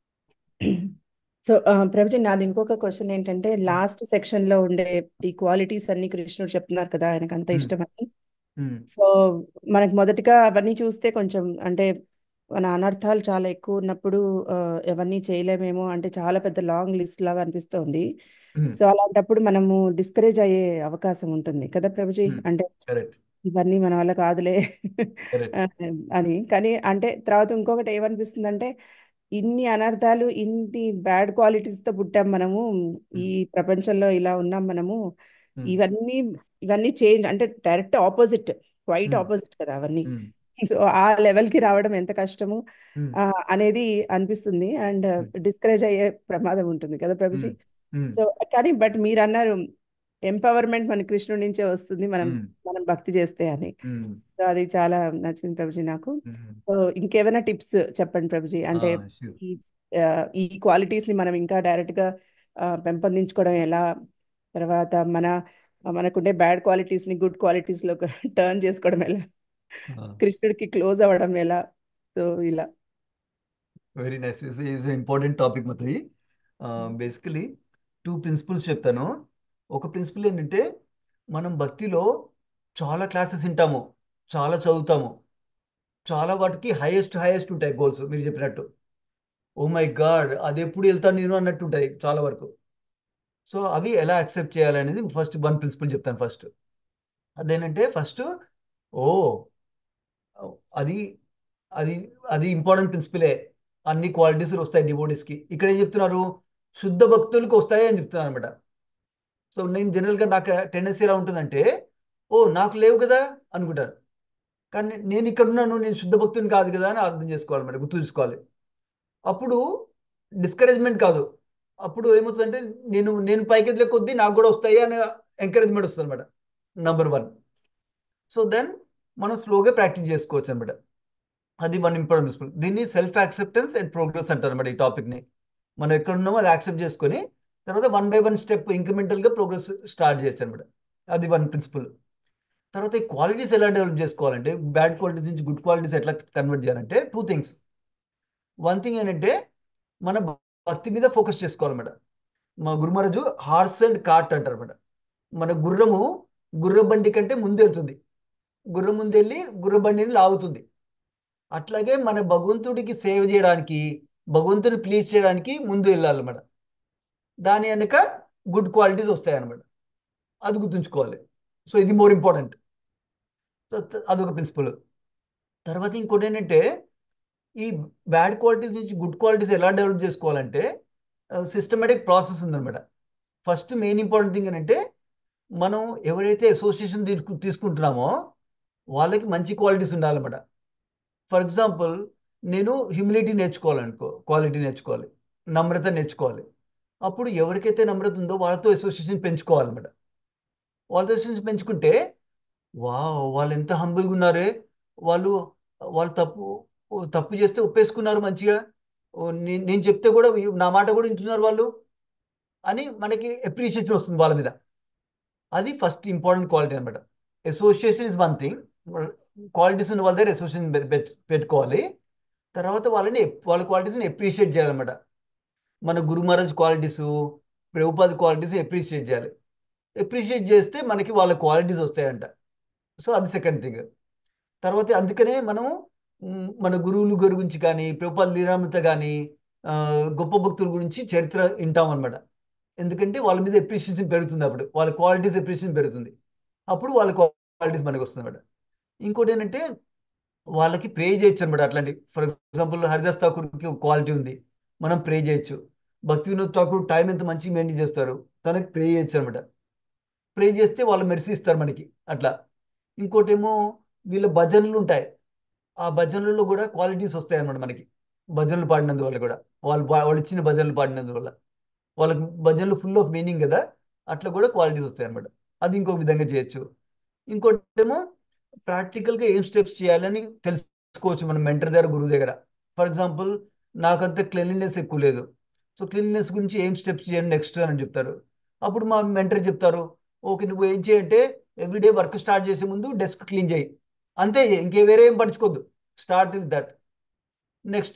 సో ప్రభుజీ నాది ఇంకొక క్వశ్చన్ ఏంటంటే లాస్ట్ సెక్షన్ లో ఉండే ఈ క్వాలిటీస్ అన్ని కృష్ణుడు చెప్తున్నారు కదా ఆయనకు అంత ఇష్టమని సో మనకు మొదటిగా అవన్నీ చూస్తే కొంచెం అంటే మన అనర్థాలు చాలా ఎక్కువ ఉన్నప్పుడు ఆ, అవన్నీ చేయలేమేమో అంటే చాలా పెద్ద లాంగ్ లిస్ట్ లాగా అనిపిస్తోంది సో అలాంటప్పుడు మనము డిస్కరేజ్ అయ్యే అవకాశం ఉంటుంది కదా ప్రభుజీ అంటే కరెక్ట్ ఇవన్నీ మన వల్ల కాదులే కరెక్ట్ అని కానీ అంటే తర్వాత ఇంకొకటి ఏమనిపిస్తుంది అంటే ఇన్ని అనర్థాలు ఇన్ని బ్యాడ్ క్వాలిటీస్తో పుట్టాం మనము ఈ ప్రపంచంలో ఇలా ఉన్నాం మనము ఇవన్నీ ఇవన్నీ చేంజ్ అంటే డైరెక్ట్ ఆపోజిట్ క్వైట్ ఆపోజిట్ కదా అవన్నీ సో ఆ లెవెల్కి రావడం ఎంత కష్టము ఆ, అనేది అనిపిస్తుంది అండ్ డిస్కరేజ్ అయ్యే ప్రమాదం ఉంటుంది కదా ప్రభుజీ సో కానీ బట్ మీరు అన్నారు ఎంపవర్మెంట్ మన కృష్ణుడి నుంచే వస్తుంది మనం మనం భక్తి చేస్తే అని సో అది చాలా నచ్చింది ప్రభుజీ నాకు సో ఇంకేమైనా టిప్స్ చెప్పండి ప్రభుజీ అంటే ఈ ఆ, ఈ క్వాలిటీస్ ని మనం ఇంకా డైరెక్ట్ గా ఆ, పెంపొందించుకోవడం ఎలా తర్వాత మన మనకుండే బ్యాడ్ క్వాలిటీస్ ని గుడ్ క్వాలిటీస్ లో టర్న్ చేసుకోవడం ఎలా కృష్ణుడికి క్లోజ్ అవ్వడం ఎలా సో ఇలా very nice is important topic మతి బేసికలీ టూ ప్రిన్సిపల్స్ చెప్తాను ఒక ప్రిన్సిపల్ ఏంటంటే మనం భక్తిలో చాలా క్లాసెస్ వింటాము చాలా చదువుతాము చాలా వాటికి హైయెస్ట్ హైయెస్ట్ ఉంటాయి గోల్స్ మీరు చెప్పినట్టు ఓ మై గాడ్ అది ఎప్పుడు వెళ్తాను నేను అన్నట్టు ఉంటాయి చాలా వరకు సో అవి ఎలా యాక్సెప్ట్ చేయాలనేది ఫస్ట్ వన్ ప్రిన్సిపల్ చెప్తాను ఫస్ట్ అదేంటంటే ఫస్ట్ ఓ అది అది అది ఇంపార్టెంట్ ప్రిన్సిపలే అన్ని క్వాలిటీస్ వస్తాయి డివోటీస్కి ఇక్కడ ఏం చెప్తున్నారు శుద్ధ భక్తులకు వస్తాయి అని చెప్తున్నారు అనమాట సో నేను జనరల్గా నాకు టెండెన్సీ ఎలా ఉంటుందంటే ఓ నాకు లేవు కదా అనుకుంటారు కానీ నేను ఇక్కడ ఉన్నాను నేను శుద్ధ భక్తుని కాదు కదా అని అర్థం చేసుకోవాలి మరి గుర్తు చూసుకోవాలి అప్పుడు డిస్కరేజ్మెంట్ కాదు అప్పుడు ఏమవుతుందంటే నేను నేను పైకి ఎదిలే కొద్దీ నాకు కూడా వస్తాయి అనే ఎంకరేజ్మెంట్ వస్తుంది అనమాట నంబర్ వన్ సో దెన్ మనం స్లోగా ప్రాక్టీస్ చేసుకోవచ్చు అనమాట అది వన్ ఇంపార్టెంట్ ప్రిన్సిపల్ దీన్ని సెల్ఫ్ యాక్సెప్టెన్స్ అండ్ ప్రోగ్రెస్ అంటారు అనమాట ఈ టాపిక్ని మనం ఎక్కడ ఉన్నామో అది యాక్సెప్ట్ చేసుకొని తర్వాత వన్ బై వన్ స్టెప్ ఇంక్రిమెంటల్గా ప్రోగ్రెస్ స్టార్ట్ చేయొచ్చు అనమాట అది వన్ ప్రిన్సిపల్ తర్వాత ఈ క్వాలిటీస్ ఎలా డెవలప్ చేసుకోవాలంటే బ్యాడ్ క్వాలిటీస్ నుంచి గుడ్ క్వాలిటీస్ ఎట్లా కన్వర్ట్ చేయాలంటే టూ థింగ్స్ వన్ థింగ్ ఏంటంటే మన భక్తి మీద ఫోకస్ చేసుకోవాలన్నమాట మా గురుమహారాజు హార్స్ అండ్ కార్ట్ అంటారు అనమాట మన గుర్రము గుర్ర బండి కంటే ముందు వెళ్తుంది గుర్రం ముందు వెళ్ళి గుర్ర బండిని లాగుతుంది అట్లాగే మన భగవంతుడికి సేవ్ చేయడానికి భగవంతుని ప్లీజ్ చేయడానికి ముందు వెళ్ళాలన్నమాట దాని వెనుక గుడ్ క్వాలిటీస్ వస్తాయి అనమాట అది గుర్తుంచుకోవాలి సో ఇది మోర్ ఇంపార్టెంట్ అదొక ప్రిన్సిపల్ తర్వాత ఇంకోటి ఏంటంటే ఈ బ్యాడ్ క్వాలిటీస్ నుంచి గుడ్ క్వాలిటీస్ ఎలా డెవలప్ చేసుకోవాలంటే సిస్టమేటిక్ ప్రాసెస్ ఉందన్నమాట ఫస్ట్ మెయిన్ ఇంపార్టెంట్ థింగ్ ఏంటంటే మనం ఎవరైతే అసోసియేషన్ తీసుకు తీసుకుంటున్నామో వాళ్ళకి మంచి క్వాలిటీస్ ఉండాలన్నమాట ఫర్ ఎగ్జాంపుల్ నేను హ్యూమిలిటీ నేర్చుకోవాలనుకో క్వాలిటీ నేర్చుకోవాలి నమ్రత నేర్చుకోవాలి అప్పుడు ఎవరికైతే నమ్రత ఉందో వాళ్ళతో అసోసియేషన్ పెంచుకోవాలన్నమాట వాళ్ళతో అసోసియేషన్ పెంచుకుంటే వా వాళ్ళు ఎంత హంబుల్గా ఉన్నారే వాళ్ళు వాళ్ళు తప్పు తప్పు చేస్తే ఒప్పేసుకున్నారు మంచిగా నేను చెప్తే కూడా నా మాట కూడా వింటున్నారు వాళ్ళు అని మనకి అప్రిషియేషన్ వస్తుంది వాళ్ళ మీద అది ఫస్ట్ ఇంపార్టెంట్ క్వాలిటీ అనమాట association is one thing qualities ఉన్న వాళ్ళ దగ్గర అసోసియేషన్ పెట్టుకోవాలి తర్వాత వాళ్ళని వాళ్ళ క్వాలిటీస్ని అప్రిషియేట్ చేయాలన్నమాట మన Guru Maharaj qualities Prabhupada qualities appreciate చేయాలి అప్రిషియేట్ చేస్తే మనకి వాళ్ళ క్వాలిటీస్ వస్తాయంట సో అది సెకండ్ థింగ్ తర్వాత అందుకనే మనం మన గురువుల గురించి కానీ ప్రభుపాద లీలామృత కానీ గొప్ప భక్తుల గురించి చరిత్ర వింటాం అనమాట ఎందుకంటే వాళ్ళ మీద అప్రిషియేషన్ పెరుగుతుంది అప్పుడు వాళ్ళ క్వాలిటీస్ అప్రిషియేషన్ పెరుగుతుంది అప్పుడు వాళ్ళ క్వాలిటీస్ మనకు వస్తుంది అనమాట ఇంకోటి ఏంటంటే వాళ్ళకి ప్రే చేయొచ్చు అనమాట అట్లాంటి ఫర్ ఎగ్జాంపుల్ హరిదాస్ ఠాకూర్కి ఒక క్వాలిటీ ఉంది మనం ప్రే చేయొచ్చు భక్తి వినోద్ ఠాకూర్ టైం ఎంత మంచిగా మెయింటైన్ చేస్తారు తనకి ప్రే చేయొచ్చు అనమాట ప్రే చేస్తే వాళ్ళు మెరిసి ఇస్తారు మనకి అట్లా ఇంకోటేమో వీళ్ళ భజనలు ఉంటాయి ఆ భజనలలో కూడా క్వాలిటీస్ వస్తాయి అనమాట మనకి భజనలు పాడినందువల్ల కూడా వాళ్ళు వాళ్ళు ఇచ్చిన భజనలు పాడినందువల్ల వాళ్ళకి భజనలు ఫుల్ ఆఫ్ మీనింగ్ కదా అట్లా కూడా క్వాలిటీస్ వస్తాయి అనమాట అది ఇంకొక విధంగా చేయొచ్చు ఇంకోటేమో ప్రాక్టికల్గా ఏం స్టెప్స్ చేయాలని తెలుసుకోవచ్చు మనం మెంటర్ దగ్గర గురువు దగ్గర ఫర్ ఎగ్జాంపుల్ నాకంత క్లీన్లీనెస్ ఎక్కువ లేదు సో క్లీన్లీనెస్ గురించి ఏం స్టెప్స్ చేయండి నెక్స్ట్ అని చెప్తారు అప్పుడు మా మెంటర్ చెప్తారు ఓకే నువ్వు ఏం చేయంటే ఎవ్రీడే వర్క్ స్టార్ట్ చేసే ముందు డెస్క్ క్లీన్ చేయి అంతే ఇంకే వేరే ఏం పడుచుకోవద్దు start with that next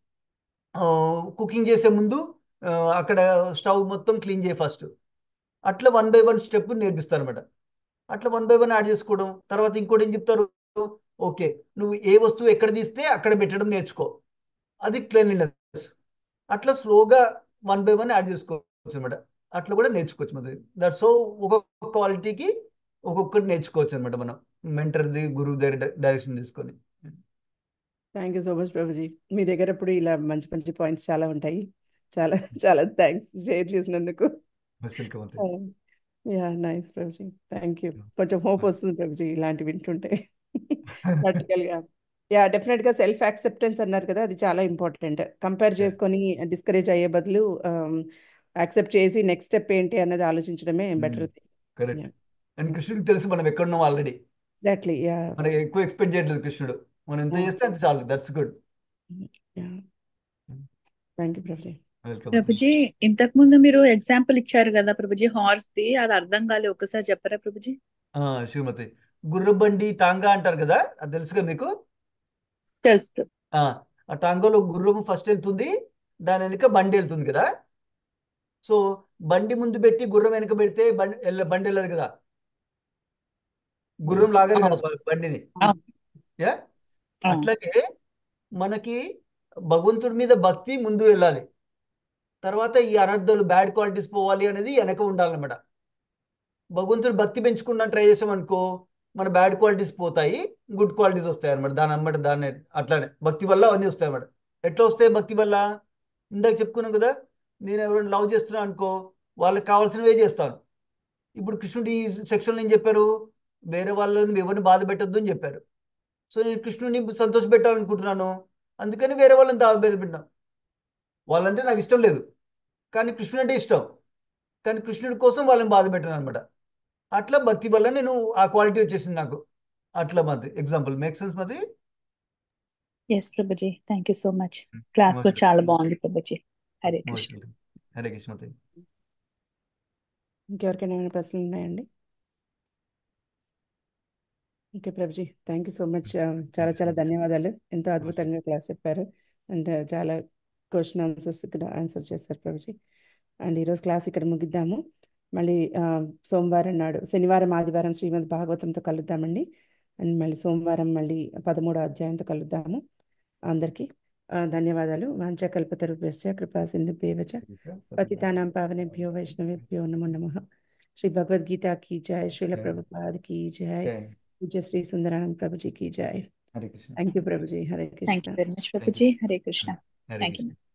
cooking చేసే ముందు అక్కడ స్టవ్ మొత్తం క్లీన్ చేయి ఫస్ట్ అట్లా వన్ బై వన్ స్టెప్ నేర్పిస్తారు అనమాట అట్లా వన్ బై వన్ యాడ్ చేసుకోవడం తర్వాత ఇంకోటి ఏం చెప్తారు ఓకే నువ్వు ఏ వస్తువు ఎక్కడ తీస్తే అక్కడ పెట్టడం నేర్చుకో అది క్లీన్లీనెస్ అట్లా స్లోగా వన్ బై వన్ యాడ్ చేసుకోవచ్చు అనమాట అట్లా కూడా నేర్చుకోవచ్చు మరి దట్ సో ఒక్కొక్క క్వాలిటీకి ఒక్కొక్కటి నేర్చుకోవచ్చు అనమాట మనం మెంటర్ది గురువు దగ్గర డైరెక్షన్ తీసుకొని థ్యాంక్ యూ సో మచ్ ప్రభుజీ మీ దగ్గర ఇప్పుడు ఇలా మంచి మంచి పాయింట్స్ చాలా ఉంటాయి చాలా చాలా థ్యాంక్స్ షేర్ చేసినందుకు yeah nice Prabhuji thank you కొంచెం హోప్ వస్తుంది ప్రభుజీ ఇలాంటివి వింటుంటే ప్రాక్టికల్గా యా డెఫినెట్గా సెల్ఫ్ యాక్సెప్టెన్స్ అన్నారు కదా అది చాలా ఇంపార్టెంట్ కంపేర్ చేసుకొని డిస్కరేజ్ అయ్యే బదులు యాక్సెప్ట్ చేసి నెక్స్ట్ స్టెప్ ఏంటి అన్నది ఆలోచించడమే బెటర్ కరెక్ట్ అండ్ కృష్ణుడికి తెలుసు మనం ఎక్కడున్నాం ఆల్రెడీ ఎగ్జాక్ట్లీ యా మనకి ఎక్కువ ఎక్స్పెక్ట్ చేయట్లేదు కృష్ణుడు మనం ఎంత చేస్తే అంత చాలు దట్స్ గుడ్ థ్యాంక్ యూ ప్రభుజీ ప్రభుజీ ఇంతకు ముందు మీరు ఎగ్జాంపుల్ ఇచ్చారు కదా ప్రభుజీ హార్స్ ది అది అర్థం కాలే ఒకసారి చెప్పరా ప్రభుజీ శ్రీమతి గుర్రం బండి టాంగా అంటారు కదా అది తెలుసుగా మీకు తెలుసు ప్రభు ఆ ఆ టాంగాలో గుర్రం ఫస్ట్ వెళ్తుంది దాని వెనుక బండి వెళ్తుంది కదా సో బండి ముందు పెట్టి గుర్రం వెనక పెడితే బండి వెళ్ళ- బండి వెళ్ళదు కదా గుర్రం లాగాలి కదా బ- బండిని అవును. యా అవును. అట్లాగే మనకి భగవంతుడి మీద భక్తి ముందు వెళ్ళాలి తర్వాత ఈ అనర్థాలు బ్యాడ్ క్వాలిటీస్ పోవాలి అనేది వెనక ఉండాలన్నమాట భగవంతుడు భక్తి పెంచుకున్నా ట్రై చేసామనుకో మన బ్యాడ్ క్వాలిటీస్ పోతాయి గుడ్ క్వాలిటీస్ వస్తాయి అనమాట దాని అన్నమాట దాన్ని అట్లానే భక్తి వల్ల అవన్నీ వస్తాయి అన్నమాట ఎట్లా వస్తాయి భక్తి వల్ల ఇందాక చెప్పుకున్నాం కదా నేను ఎవరైనా లవ్ చేస్తున్నా అనుకో వాళ్ళకి కావాల్సినవే చేస్తాను ఇప్పుడు కృష్ణుడు ఈ సెక్షన్లో ఏం చెప్పారు వేరే వాళ్ళని ఎవరిని బాధ పెట్టద్దు అని చెప్పారు సో నేను కృష్ణుడిని సంతోష పెట్టాలనుకుంటున్నాను అందుకని వేరే వాళ్ళని దావ పెట్టినాం వాళ్ళంటే నాకు ఇష్టం లేదు కానీ కృష్ణుడు అంటే ఇష్టం కానీ కృష్ణుడి కోసం వాళ్ళని బాధ పెట్టాను అనమాట అట్లా భక్తి వల్ల నేను ఆ క్వాలిటీ వచ్చేసింది నాకు అట్లా మాది ఎగ్జాంపుల్ మేక్ సెన్స్ మాది yes Prabhuji thank you so much class కూడా చాలా బాగుంది ప్రభుజీ హరే కృష్ణ హరే కృష్ణ మాతాజీ. ఇంకెవరికైనా ఏమైనా ప్రశ్నలు ఉన్నాయండి ఓకే ప్రభుజీ థ్యాంక్ యూ సో మచ్ చాలా చాలా ధన్యవాదాలు ఎంతో అద్భుతంగా క్లాస్ చెప్పారు అండ్ చాలా క్వశ్చన్ ఆన్సర్స్ ఇక్కడ ఆన్సర్ చేశారు ప్రభుజీ అండ్ ఈరోజు క్లాస్ ఇక్కడ ముగిద్దాము మళ్ళీ ఆ, సోమవారం నాడు శనివారం ఆదివారం శ్రీమద్ భాగవతంతో కలుద్దామండి అండ్ మళ్ళీ సోమవారం మళ్ళీ పదమూడో అధ్యాయంతో కలుద్దాము అందరికీ ఆ, ధన్యవాదాలు వాంఛకల్పతరుభ్యశ్చ కృపా సింధుభ్యేవచ पतितानां पावनेभ्यो वैष्णवेभ्यो नमो नमः श्री भगवद गीता की जय श्रील जय। प्रभुपाद की जय జై. पूज्य श्री सुंदरानंद प्रभु जी की जय Hare Krishna thank you Prabhu ji Hare thank you Krishna very much Prabhuji Hare Krishna Hare thank you Krishna